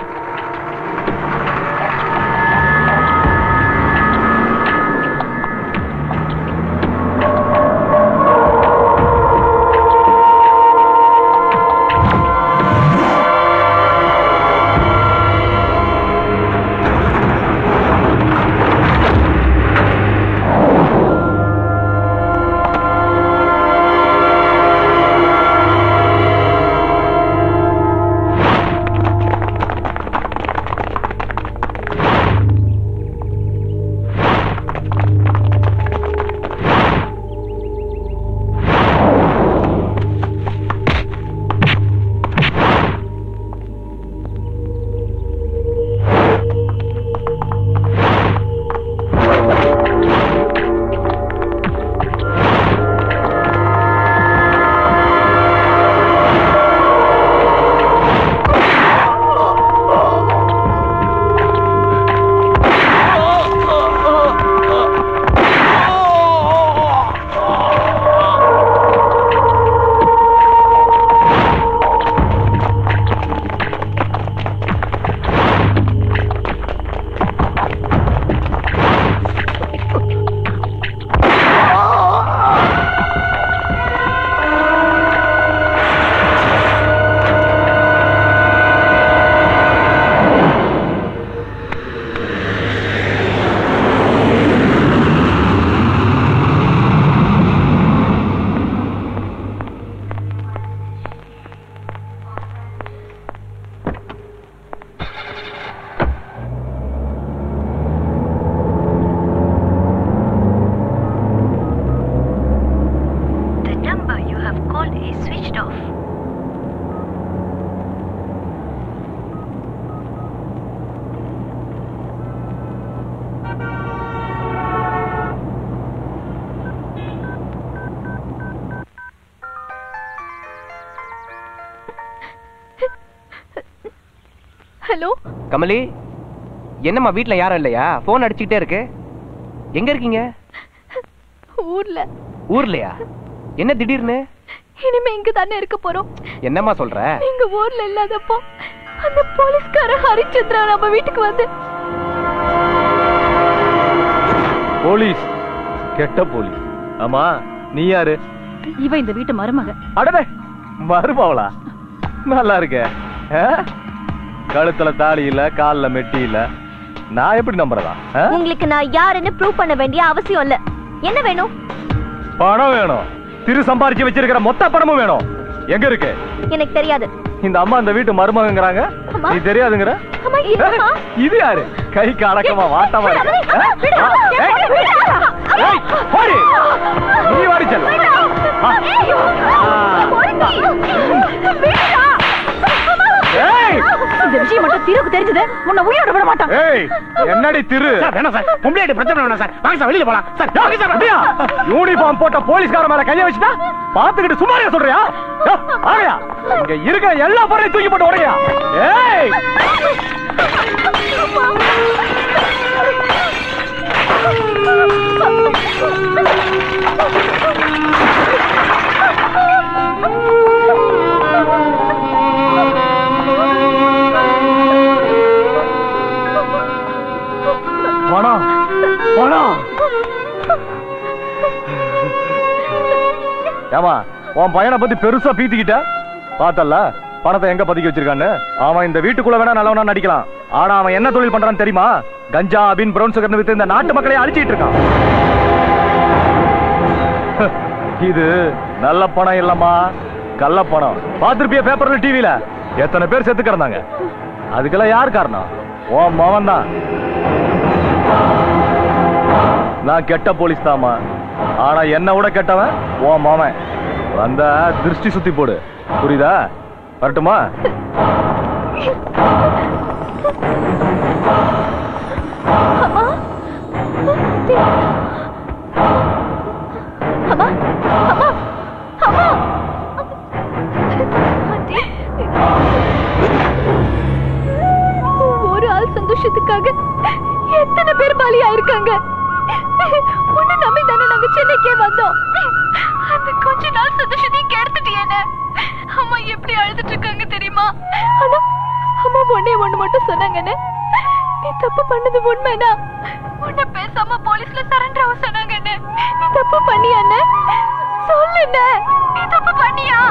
The number you have called is switched off. Hello Kamali என்னம்மா வீட்ல யாரும் இல்லையா ஃபோன் அடிச்சுக்கிட்டே இருக்கு எங்க இருக்கீங்க ஊர்ல ஊர்லயா என்ன திடீர்னு இனிமே இங்க தானே இருக்க போறோம் என்னம்மா சொல்ற நீங்க ஊர்ல இல்லாதப்போ அந்த போலீஸ்கார ஹரிச்சந்திரா நம்ம வீட்டுக்கு வந்து போலீஸ் கெட்ட போலீஸ் ஆமா நீ யாரு இவ இந்த வீட்டு மருமக அடடே மருமவளா நல்லா இருக்க ஆ? கழுத்துல தாலி இல்ல கால்ல மெட்டி இல்ல நான் எப்படி நம்புறதா ஆ? உங்களுக்கு நான் யாருன்னு ப்ரூவ் பண்ண வேண்டிய அவசியம் இல்ல என்ன வேணும் பணம் வேணும் திரு சம்பாரிச்சு வச்சிருக்கிற மொத்த பணமும் வேணும் எங்க இருக்கு எனக்கு தெரியாது இந்த அம்மா இந்த வீட்டு மருமகங்கிறாங்க அம்மா. நீ தெரியாதுங்கிற அம்மா, இல்லம்மா. இது யாரு கைக்கு அடக்கமா வாட்டமா இருக்கு அம்மா, விடு, ஆ? ஏய், விடு. ஏய், போடி. நீ வாடி செல்லம் ஆ. ஏய் இந்த விஷயம் மட்டும் தீருக்கு தெரிஞ்சது உன்னை உயிரோட விட மாட்டான் ஏய் என்னடி திரு சார் வேணாம் சார் பொம்பளையாடி பிரச்சனை வேணாம் சார் வாங்க சார் வெளியில போலாம் சார் வாங்க சார் அப்படியா யூனிஃபார்ம் போட்ட போலீஸ்கார மேல கைய வச்சுட்டா பாத்துக்கிட்டு சுமாரியா சொல்றியா யோ, ஆகையா இங்க இருக்கிற எல்லா பொருளையும் தூக்கி போட்டு உடையா ஏய் பணம் பணம் ஏமா உன் பையனை பத்தி பெருசா பீத்திக்கிட்ட பார்த்தல்ல பணத்தை எங்க பதுக்கி வச்சிருக்கான்னு அவன் இந்த வீட்டுக்குள்ள வேணா நல்லவனா நடிக்கலாம் ஆனா அவன் என்ன தொழில் பண்றான்னு தெரியுமா கஞ்சா அபின் பிரவுன் சுகர்னு வித்து இந்த நாட்டு மக்களை அழிச்சிட்டு இருக்கான் இது நல்ல பணம் இல்லம்மா கள்ள பணம் பாத்திருப்பிய பேப்பர்ல டிவில எத்தனை பேர் செத்து கிடந்தாங்க அதுக்கெல்லாம் யார் காரணம் உன் மவன் தான் நான் கெட்ட போலீஸ் தாமா ஆனா என்ன விட கெட்டவன் உன் மாமன் வந்த திருஷ்டி சுத்தி போடு புரியுதா வரட்டுமா அம்மா அம்மா அம்மா ஆண்டி. ஒரு ஆள் சந்தோஷத்துக்காக எத்தனை பேர் பலியாயிருக்காங்க உன்னை நம்பி தானே நாங்க சென்னைக்கே வந்தோம் அந்த கொஞ்ச நாள் சந்தோஷத்தையும் கெடுத்துட்டியேன அம்மா எப்படி அழுதுட்டு இருக்காங்க தெரியுமா ஆனா அம்மா ஒன்னே ஒண்ணு மட்டும் சொன்னாங்கன்னு நீ தப்பு பண்ணது உண்மைனா உன்னை பேசாம போலீஸ்ல சரண்டர் ஆக சொன்னாங்கன்னு நீ தப்பு பண்ணியான்னு சொல்லுண்ண நீ தப்பு பண்ணியா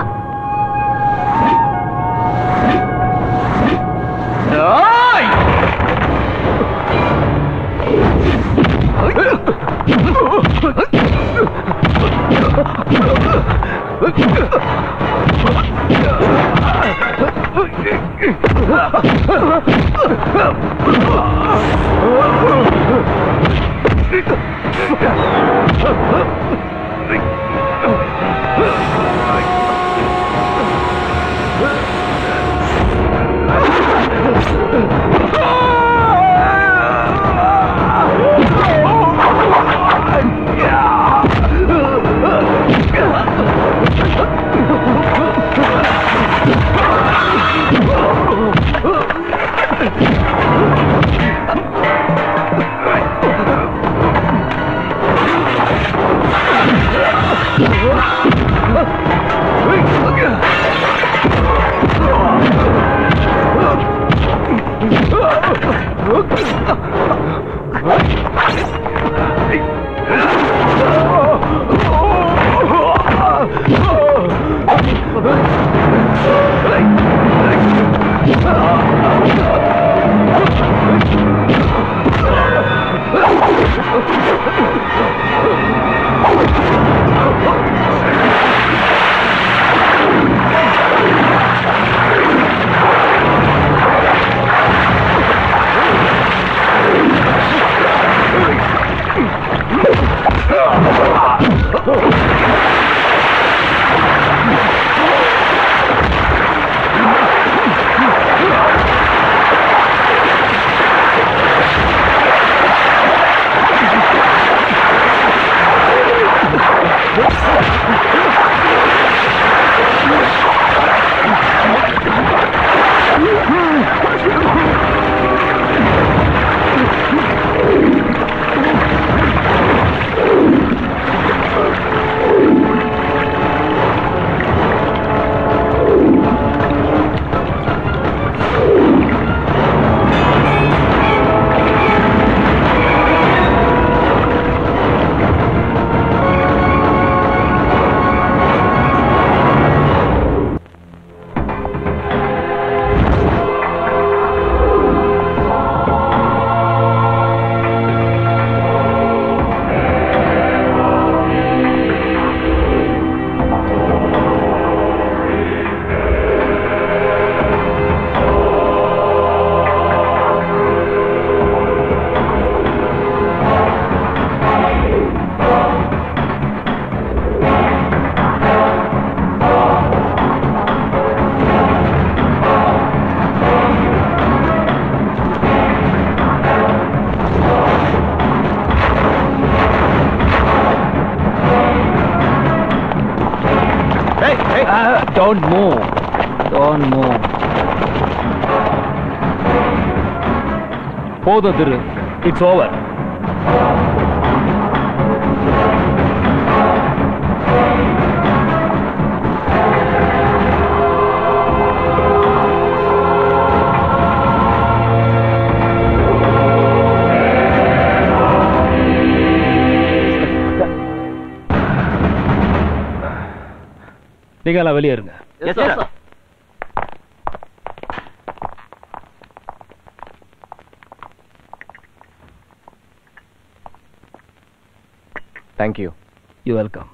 Don't move. Don't move. போதும் திரு இட்ஸ் ஓவர் நீங்க எல்லாம் வெளியே இருங்க தேங்க்யூ யூ வெல்கம்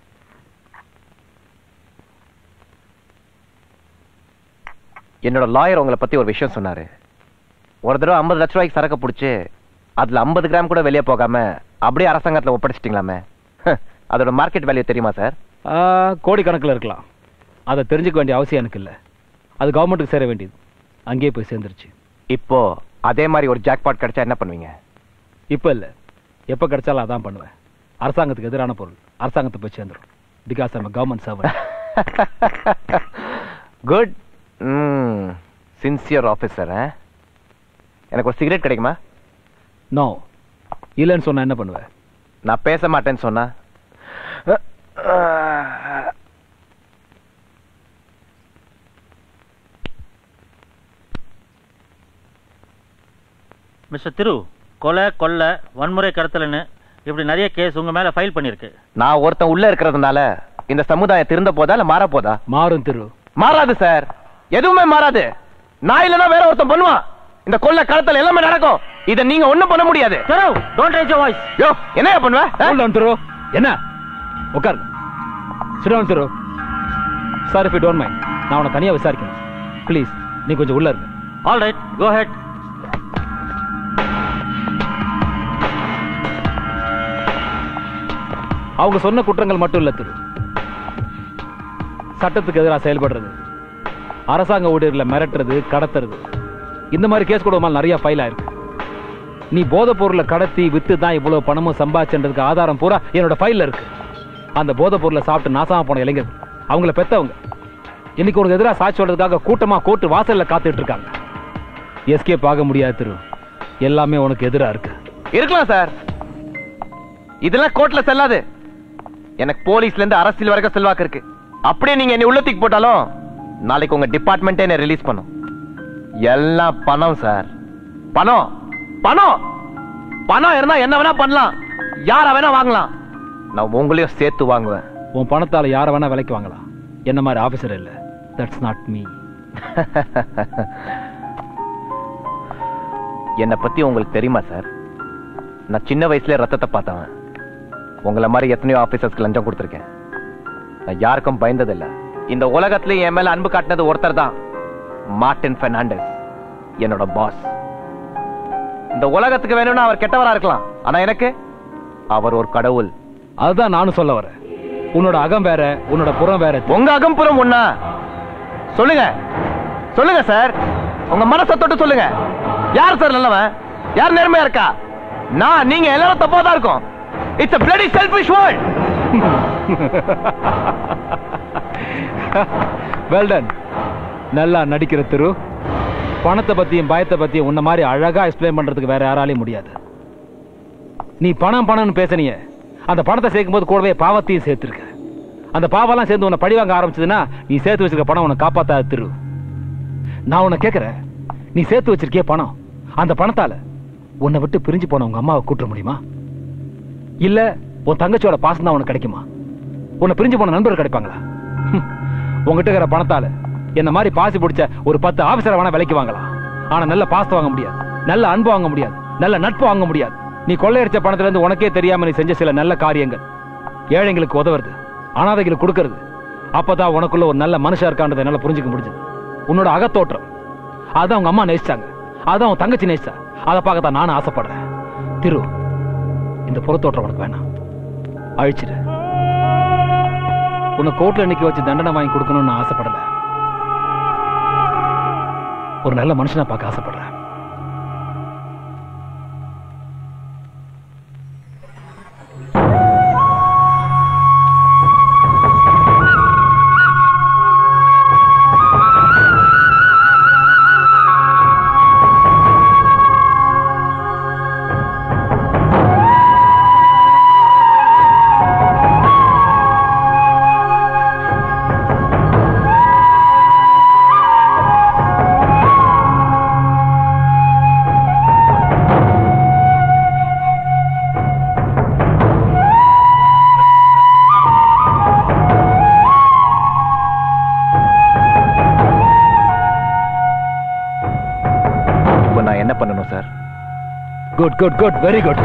என்னோட லாயர் உங்களை பத்தி ஒரு விஷயம் சொன்னாரு ஒரு தடவை ஐம்பது லட்ச ரூபாய்க்கு சரக்கு பிடிச்சு அதுல ஐம்பது கிராம் கூட வெளியே போகாம அப்படியே அரசாங்கத்துல ஒப்படைச்சிட்டீங்களாமே ஹ, அதோட மார்க்கெட் வேல்யூ தெரியுமா சார் கோடிக்கணக்கில் இருக்கலாம் அதை தெரிஞ்சுக்க வேண்டிய அவசியம் எனக்கு இல்லை அது கவர்மெண்ட்டுக்கு சேர வேண்டியது அங்கேயே போய் சேர்ந்துருச்சு இப்போ அதே மாதிரி ஒரு ஜாக்பாட் கிடைச்சா என்ன பண்ணுவீங்க இப்போ இல்லை எப்போ கிடைச்சாலும் அதான் பண்ணுவேன் அரசாங்கத்துக்கு எதிரான பொருள் அரசாங்கத்தை போய் சேர்ந்துரும் because I'm government servant good sincere officer எனக்கு ஒரு சிகரெட் கிடைக்குமா நோ இல்லைன்னு சொன்னா என்ன பண்ணுவேன் நான் பேச மாட்டேன்னு சொன்னா மிஸ்டர் திரு கொலை கொள்ளை வன்முறை கடத்தல்னு இப்படி நிறைய கேஸ் உங்க மேல ஃபைல் பண்ணிருக்கு நான் ஒருத்தன் உள்ள இருக்கிறதுனால இந்த சமுதாயம் திருந்த போதா இல்ல மாற போதா மாறும் திரு மாறாது சார் எதுவுமே மாறாது நான் இல்லனா வேற ஒருத்தன் பண்ணுவான் இந்த கொள்ள கடத்தல் எல்லாமே நடக்கும் இத நீங்க ஒண்ணும் பண்ண முடியாது don't raise your voice yo என்னையா பண்ணுவ ஹோல்ட் ஆன் திரு என்ன உட்காருங்க sit down Thiru sir if you don't mind நான் உன்னை தனியா விசாரிக்கணும் ப்ளீஸ் நீ கொஞ்சம் உள்ள இருங்க ஆல் ரைட் கோ ஹெட் அவங்க சொன்ன குற்றங்கள் மட்டும் இல்ல திரு சட்டத்துக்கு எதிராக செயல்படுறது அரசாங்க ஊழியர்களை மிரட்டுறது கடத்துறது இந்த மாதிரி கேஸ் கூட உமால் நிறைய ஃபைல் ஆயிருக்கு நீ போதைப் பொருளை கடத்தி வித்து தான் இவ்வளவு பணமும் சம்பாதிச்சதுக்கு ஆதாரம் பூரா என்னோட ஃபைல்ல இருக்கு அந்த போதைப் பொருளை சாப்பிட்டு நாசமா போன இளைஞர்கள் அவங்கள பெத்தவங்க இன்னைக்கு உனக்கு எதிராக சாட்சி சொல்றதுக்காக கூட்டமா கோர்ட்டு வாசல்ல காத்துட்டு இருக்காங்க எஸ்கேப் ஆக முடியாது திரு எல்லாமே உனக்கு எதிரா இருக்கு இருக்கலாம் சார் இதெல்லாம் கோர்ட்ல செல்லாது எனக்கு போலீஸ்ல இருந்து அரசியல் வரைக்கும் செல்வாக்கு இருக்கு அப்படியே நீங்க என்ன உள்ளத்துக்கு போட்டாலும் நாளைக்கு உங்க டிபார்ட்மெண்ட்டே என்ன ரிலீஸ் பண்ணும் எல்லாம் பணம் சார் பணம் பணம் பணம் இருந்தா என்ன வேணா பண்ணலாம் யார வேணா வாங்கலாம் நான் உங்களையும் சேர்த்து வாங்குவேன் உன் பணத்தால யார வேணா விலைக்கு வாங்கலாம் என்ன மாதிரி ஆபீசர் இல்ல தட்ஸ் நாட் மீ என்னை பத்தி உங்களுக்கு தெரியுமா சார் நான் சின்ன வயசுல ரத்தத்தை பார்த்தவன் உங்களை மாதிரி எத்தனையோ ஆபீசர்ஸ்க்கு லஞ்சம் கொடுத்துருக்கேன் நான் யாருக்கும் பயந்ததில்ல இந்த உலகத்துல என் மேல அன்பு காட்டினது ஒருத்தர் தான் மார்டின் பெர்னாண்டஸ் என்னோட பாஸ் இந்த உலகத்துக்கு வேணும்னா அவர் கெட்டவரா இருக்கலாம் ஆனா எனக்கு அவர் ஒரு கடவுள் அதுதான் நானும் சொல்ல வரேன் உன்னோட அகம் வேற உன்னோட புறம் வேற உங்க அகம்புறம் ஒண்ணா சொல்லுங்க சொல்லுங்க சார் உங்க மனசை தொட்டு சொல்லுங்க யார் சார் நல்லவன் யார் நேர்மையா இருக்கா நான் நீங்க எல்லாரும் தப்பா தான் இருக்கும் it's a bloody selfish world well done நல்லா நடிக்கிற திரு பணத்தை பத்தியும் பயத்தை பத்தியும் உன்ன மாதிரி அழகா எக்ஸ்பிளைன் பண்றதுக்கு வேற யாராலையும் முடியாது நீ பணம் பணம்னு பேசுனீங்க அந்த பணத்தை சேர்க்கும் போது கூடவே பாவத்தையும் சேர்த்திருக்க அந்த பாவெல்லாம் சேர்ந்து உன்னை பழிவாங்க ஆரம்பிச்சதுன்னா நீ சேர்த்து வச்சிருக்க பணம் உன்னை காப்பாத்தாது திரு நான் உன்னை கேட்கறேன் நீ சேர்த்து வச்சிருக்கிய பணம் அந்த பணத்தால உன்னை விட்டு பிரிஞ்சு போன உங்க அம்மாவை கூட்ட முடியுமா இல்ல உன் தங்கச்சியோட பாசம் தான் உனக்கு கிடைக்குமா உன்னை பிரிஞ்சு போன நண்பர்கள் கிடைப்பாங்களா ஹம். உன்கிட்ட இருக்கிற பணத்தால என்ன மாதிரி பாசி பிடிச்ச ஒரு பத்து ஆபீசரை வேணா விலைக்கு வாங்கலாம் ஆனா நல்ல பாசத்தை வாங்க முடியாது நல்ல அன்பு வாங்க முடியாது நல்ல நட்பு வாங்க முடியாது நீ கொள்ளையடிச்ச பணத்துல இருந்து உனக்கே தெரியாம நீ செஞ்ச சில நல்ல காரியங்கள் ஏழைங்களுக்கு உதவுறது அனாதைகளுக்கு கொடுக்கறது அப்பதான் உனக்குள்ள ஒரு நல்ல மனுஷன் இருக்கான்றதை என்னால புரிஞ்சுக்க முடிஞ்சது உன்னோட அகத்தோற்றம் அதான் உங்க அம்மா நேசிச்சாங்க அதான் உன் தங்கச்சி நேசிச்சா அதை பார்க்கத்தான் நானும் ஆசைப்படுறேன் திரு இந்த புறத்தோற்றம் உனக்கு வேணாம் அழிச்சிடு உன்னை கோர்ட்ல இன்னைக்கு வச்சு தண்டனை வாங்கி கொடுக்கணும்னு நான் ஆசைப்படல ஒரு நல்ல மனுஷனா பார்க்க ஆசைப்படுறேன் இப்போ நான் என்ன பண்ணணும் sir good good good very good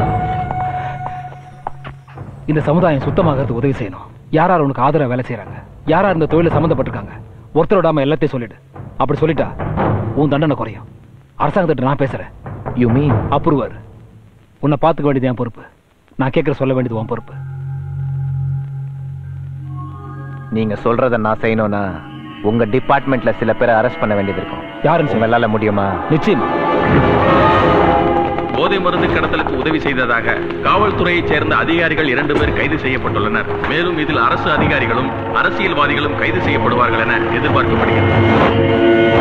இந்த சமுதாயம் சுத்தமாகிறதுக்கு உதவி செய்யணும் யார் யார் உனக்கு ஆதரவு வேலை செய்யறாங்க யார் யார் இந்த தொழில சம்மந்தப்பட்டிருக்காங்க ஒருத்தர் விடாம எல்லாத்தையும் சொல்லிடு அப்படி சொல்லிட்டா உன் தண்டனை குறையும் அரசாங்கத்திட்ட நான் பேசுறேன் யூ மீன் அப்ரூவர் உன்னை பார்த்துக்க வேண்டியது என் பொறுப்பு நான் கேட்கற சொல்ல வேண்டியது உன் பொறுப்பு நீங்க சொல்றத நான் செய்யணும்னா உங்க டிபார்ட்மெண்ட்ல சில பேரை அரெஸ்ட் பண்ண வேண்டியது இருக்கும் யாருன்னு உங்களால முடியுமா நிச்சயமா போதை மருந்து கடத்தலுக்கு உதவி செய்ததாக காவல்துறையைச் சேர்ந்த அதிகாரிகள் இரண்டு பேர் கைது செய்யப்பட்டுள்ளனர் மேலும் இதில் அரசு அதிகாரிகளும் அரசியல்வாதிகளும் கைது செய்யப்படுவார்கள் என எதிர்பார்க்கப்படுகிறது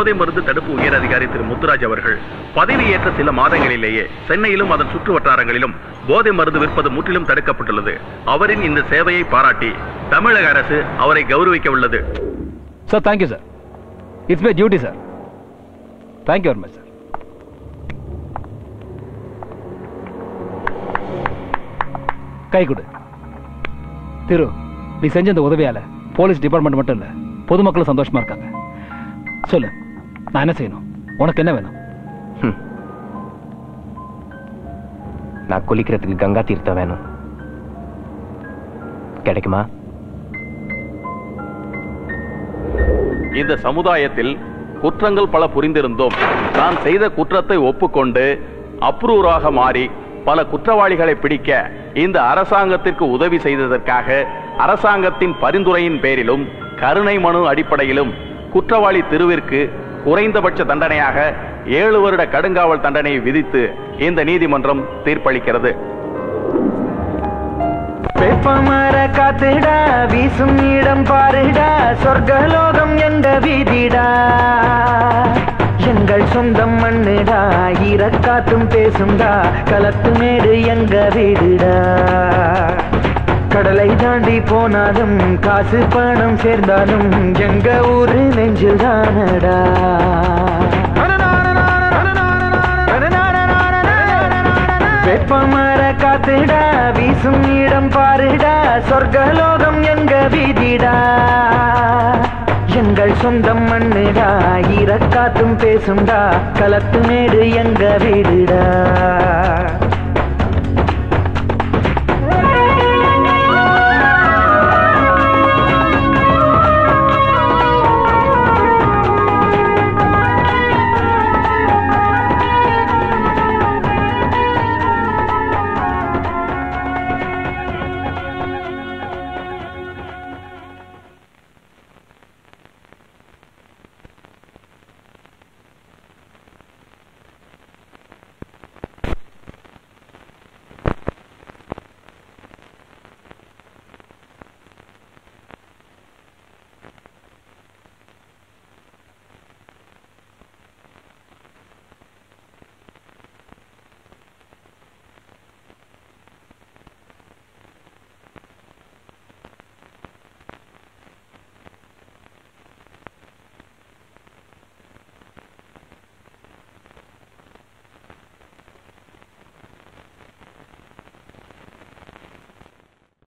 போதை மருந்து தடுப்பு உயர் அதிகாரி திரு முத்துராஜ் அவர்கள் பதவியேற்ற சில மாதங்களிலேயே சென்னையிலும் அதன் சுற்று வட்டாரங்களிலும் போதை மருந்து விற்பது முற்றிலும் தடுக்கப்பட்டுள்ளது அவரின் இந்த சேவையை பாராட்டி தமிழக அரசு அவரை கௌரவிக்க உள்ளது sir thank you sir it's my duty sir thank you very much sir கை கொடு திரு நீ செஞ்ச இந்த உதவியால போலீஸ் டிபார்ட்மெண்ட் மட்டும் இல்ல பொதுமக்களும் சந்தோஷமா இருக்காங்க சொல்லு நான் என்ன செய்யணும் உனக்கு என்ன வேணும் நான் குளிக்கிறதுக்கு கங்கா தீர்த்தம் வேணும் கிடைக்குமா இந்த சமுதாயத்தில் குற்றங்கள் பல புரிந்திருந்தோம் தான் செய்த குற்றத்தை ஒப்புக்கொண்டு அப்ரூவராக மாறி பல குற்றவாளிகளை பிடிக்க இந்த அரசாங்கத்திற்கு உதவி செய்ததற்காக அரசாங்கத்தின் பரிந்துரையின் பேரிலும் கருணை மனு அடிப்படையிலும் குற்றவாளி திருவிற்கு குறைந்தபட்ச தண்டனையாக ஏழு வருட கடுங்காவல் தண்டனையை விதித்து இந்த நீதிமன்றம் தீர்ப்பளிக்கிறது வெப்பமர காத்துடா வீசும் இடம் பாருடா சொர்க்கலோகம் எங்க வீதிடா எங்கள் சொந்தம் மண்ணுடா ஈரக்காத்தும் பேசும்டா களத்து மேடு எங்க வீடுடா கடலை தாண்டி போனாலும் காசு பணம் சேர்ந்தாலும் எங்க ஊரு நெஞ்சில் தானடா வெப்பமர காத்துடா வீசும் இடம் பாருடா சொர்க்கலோகம் எங்க வீதிடா எங்கள் சொந்தம் மண்ணுடா ஈரக்காத்தும் பேசும்டா களத்து மேடு எங்க வீடுடா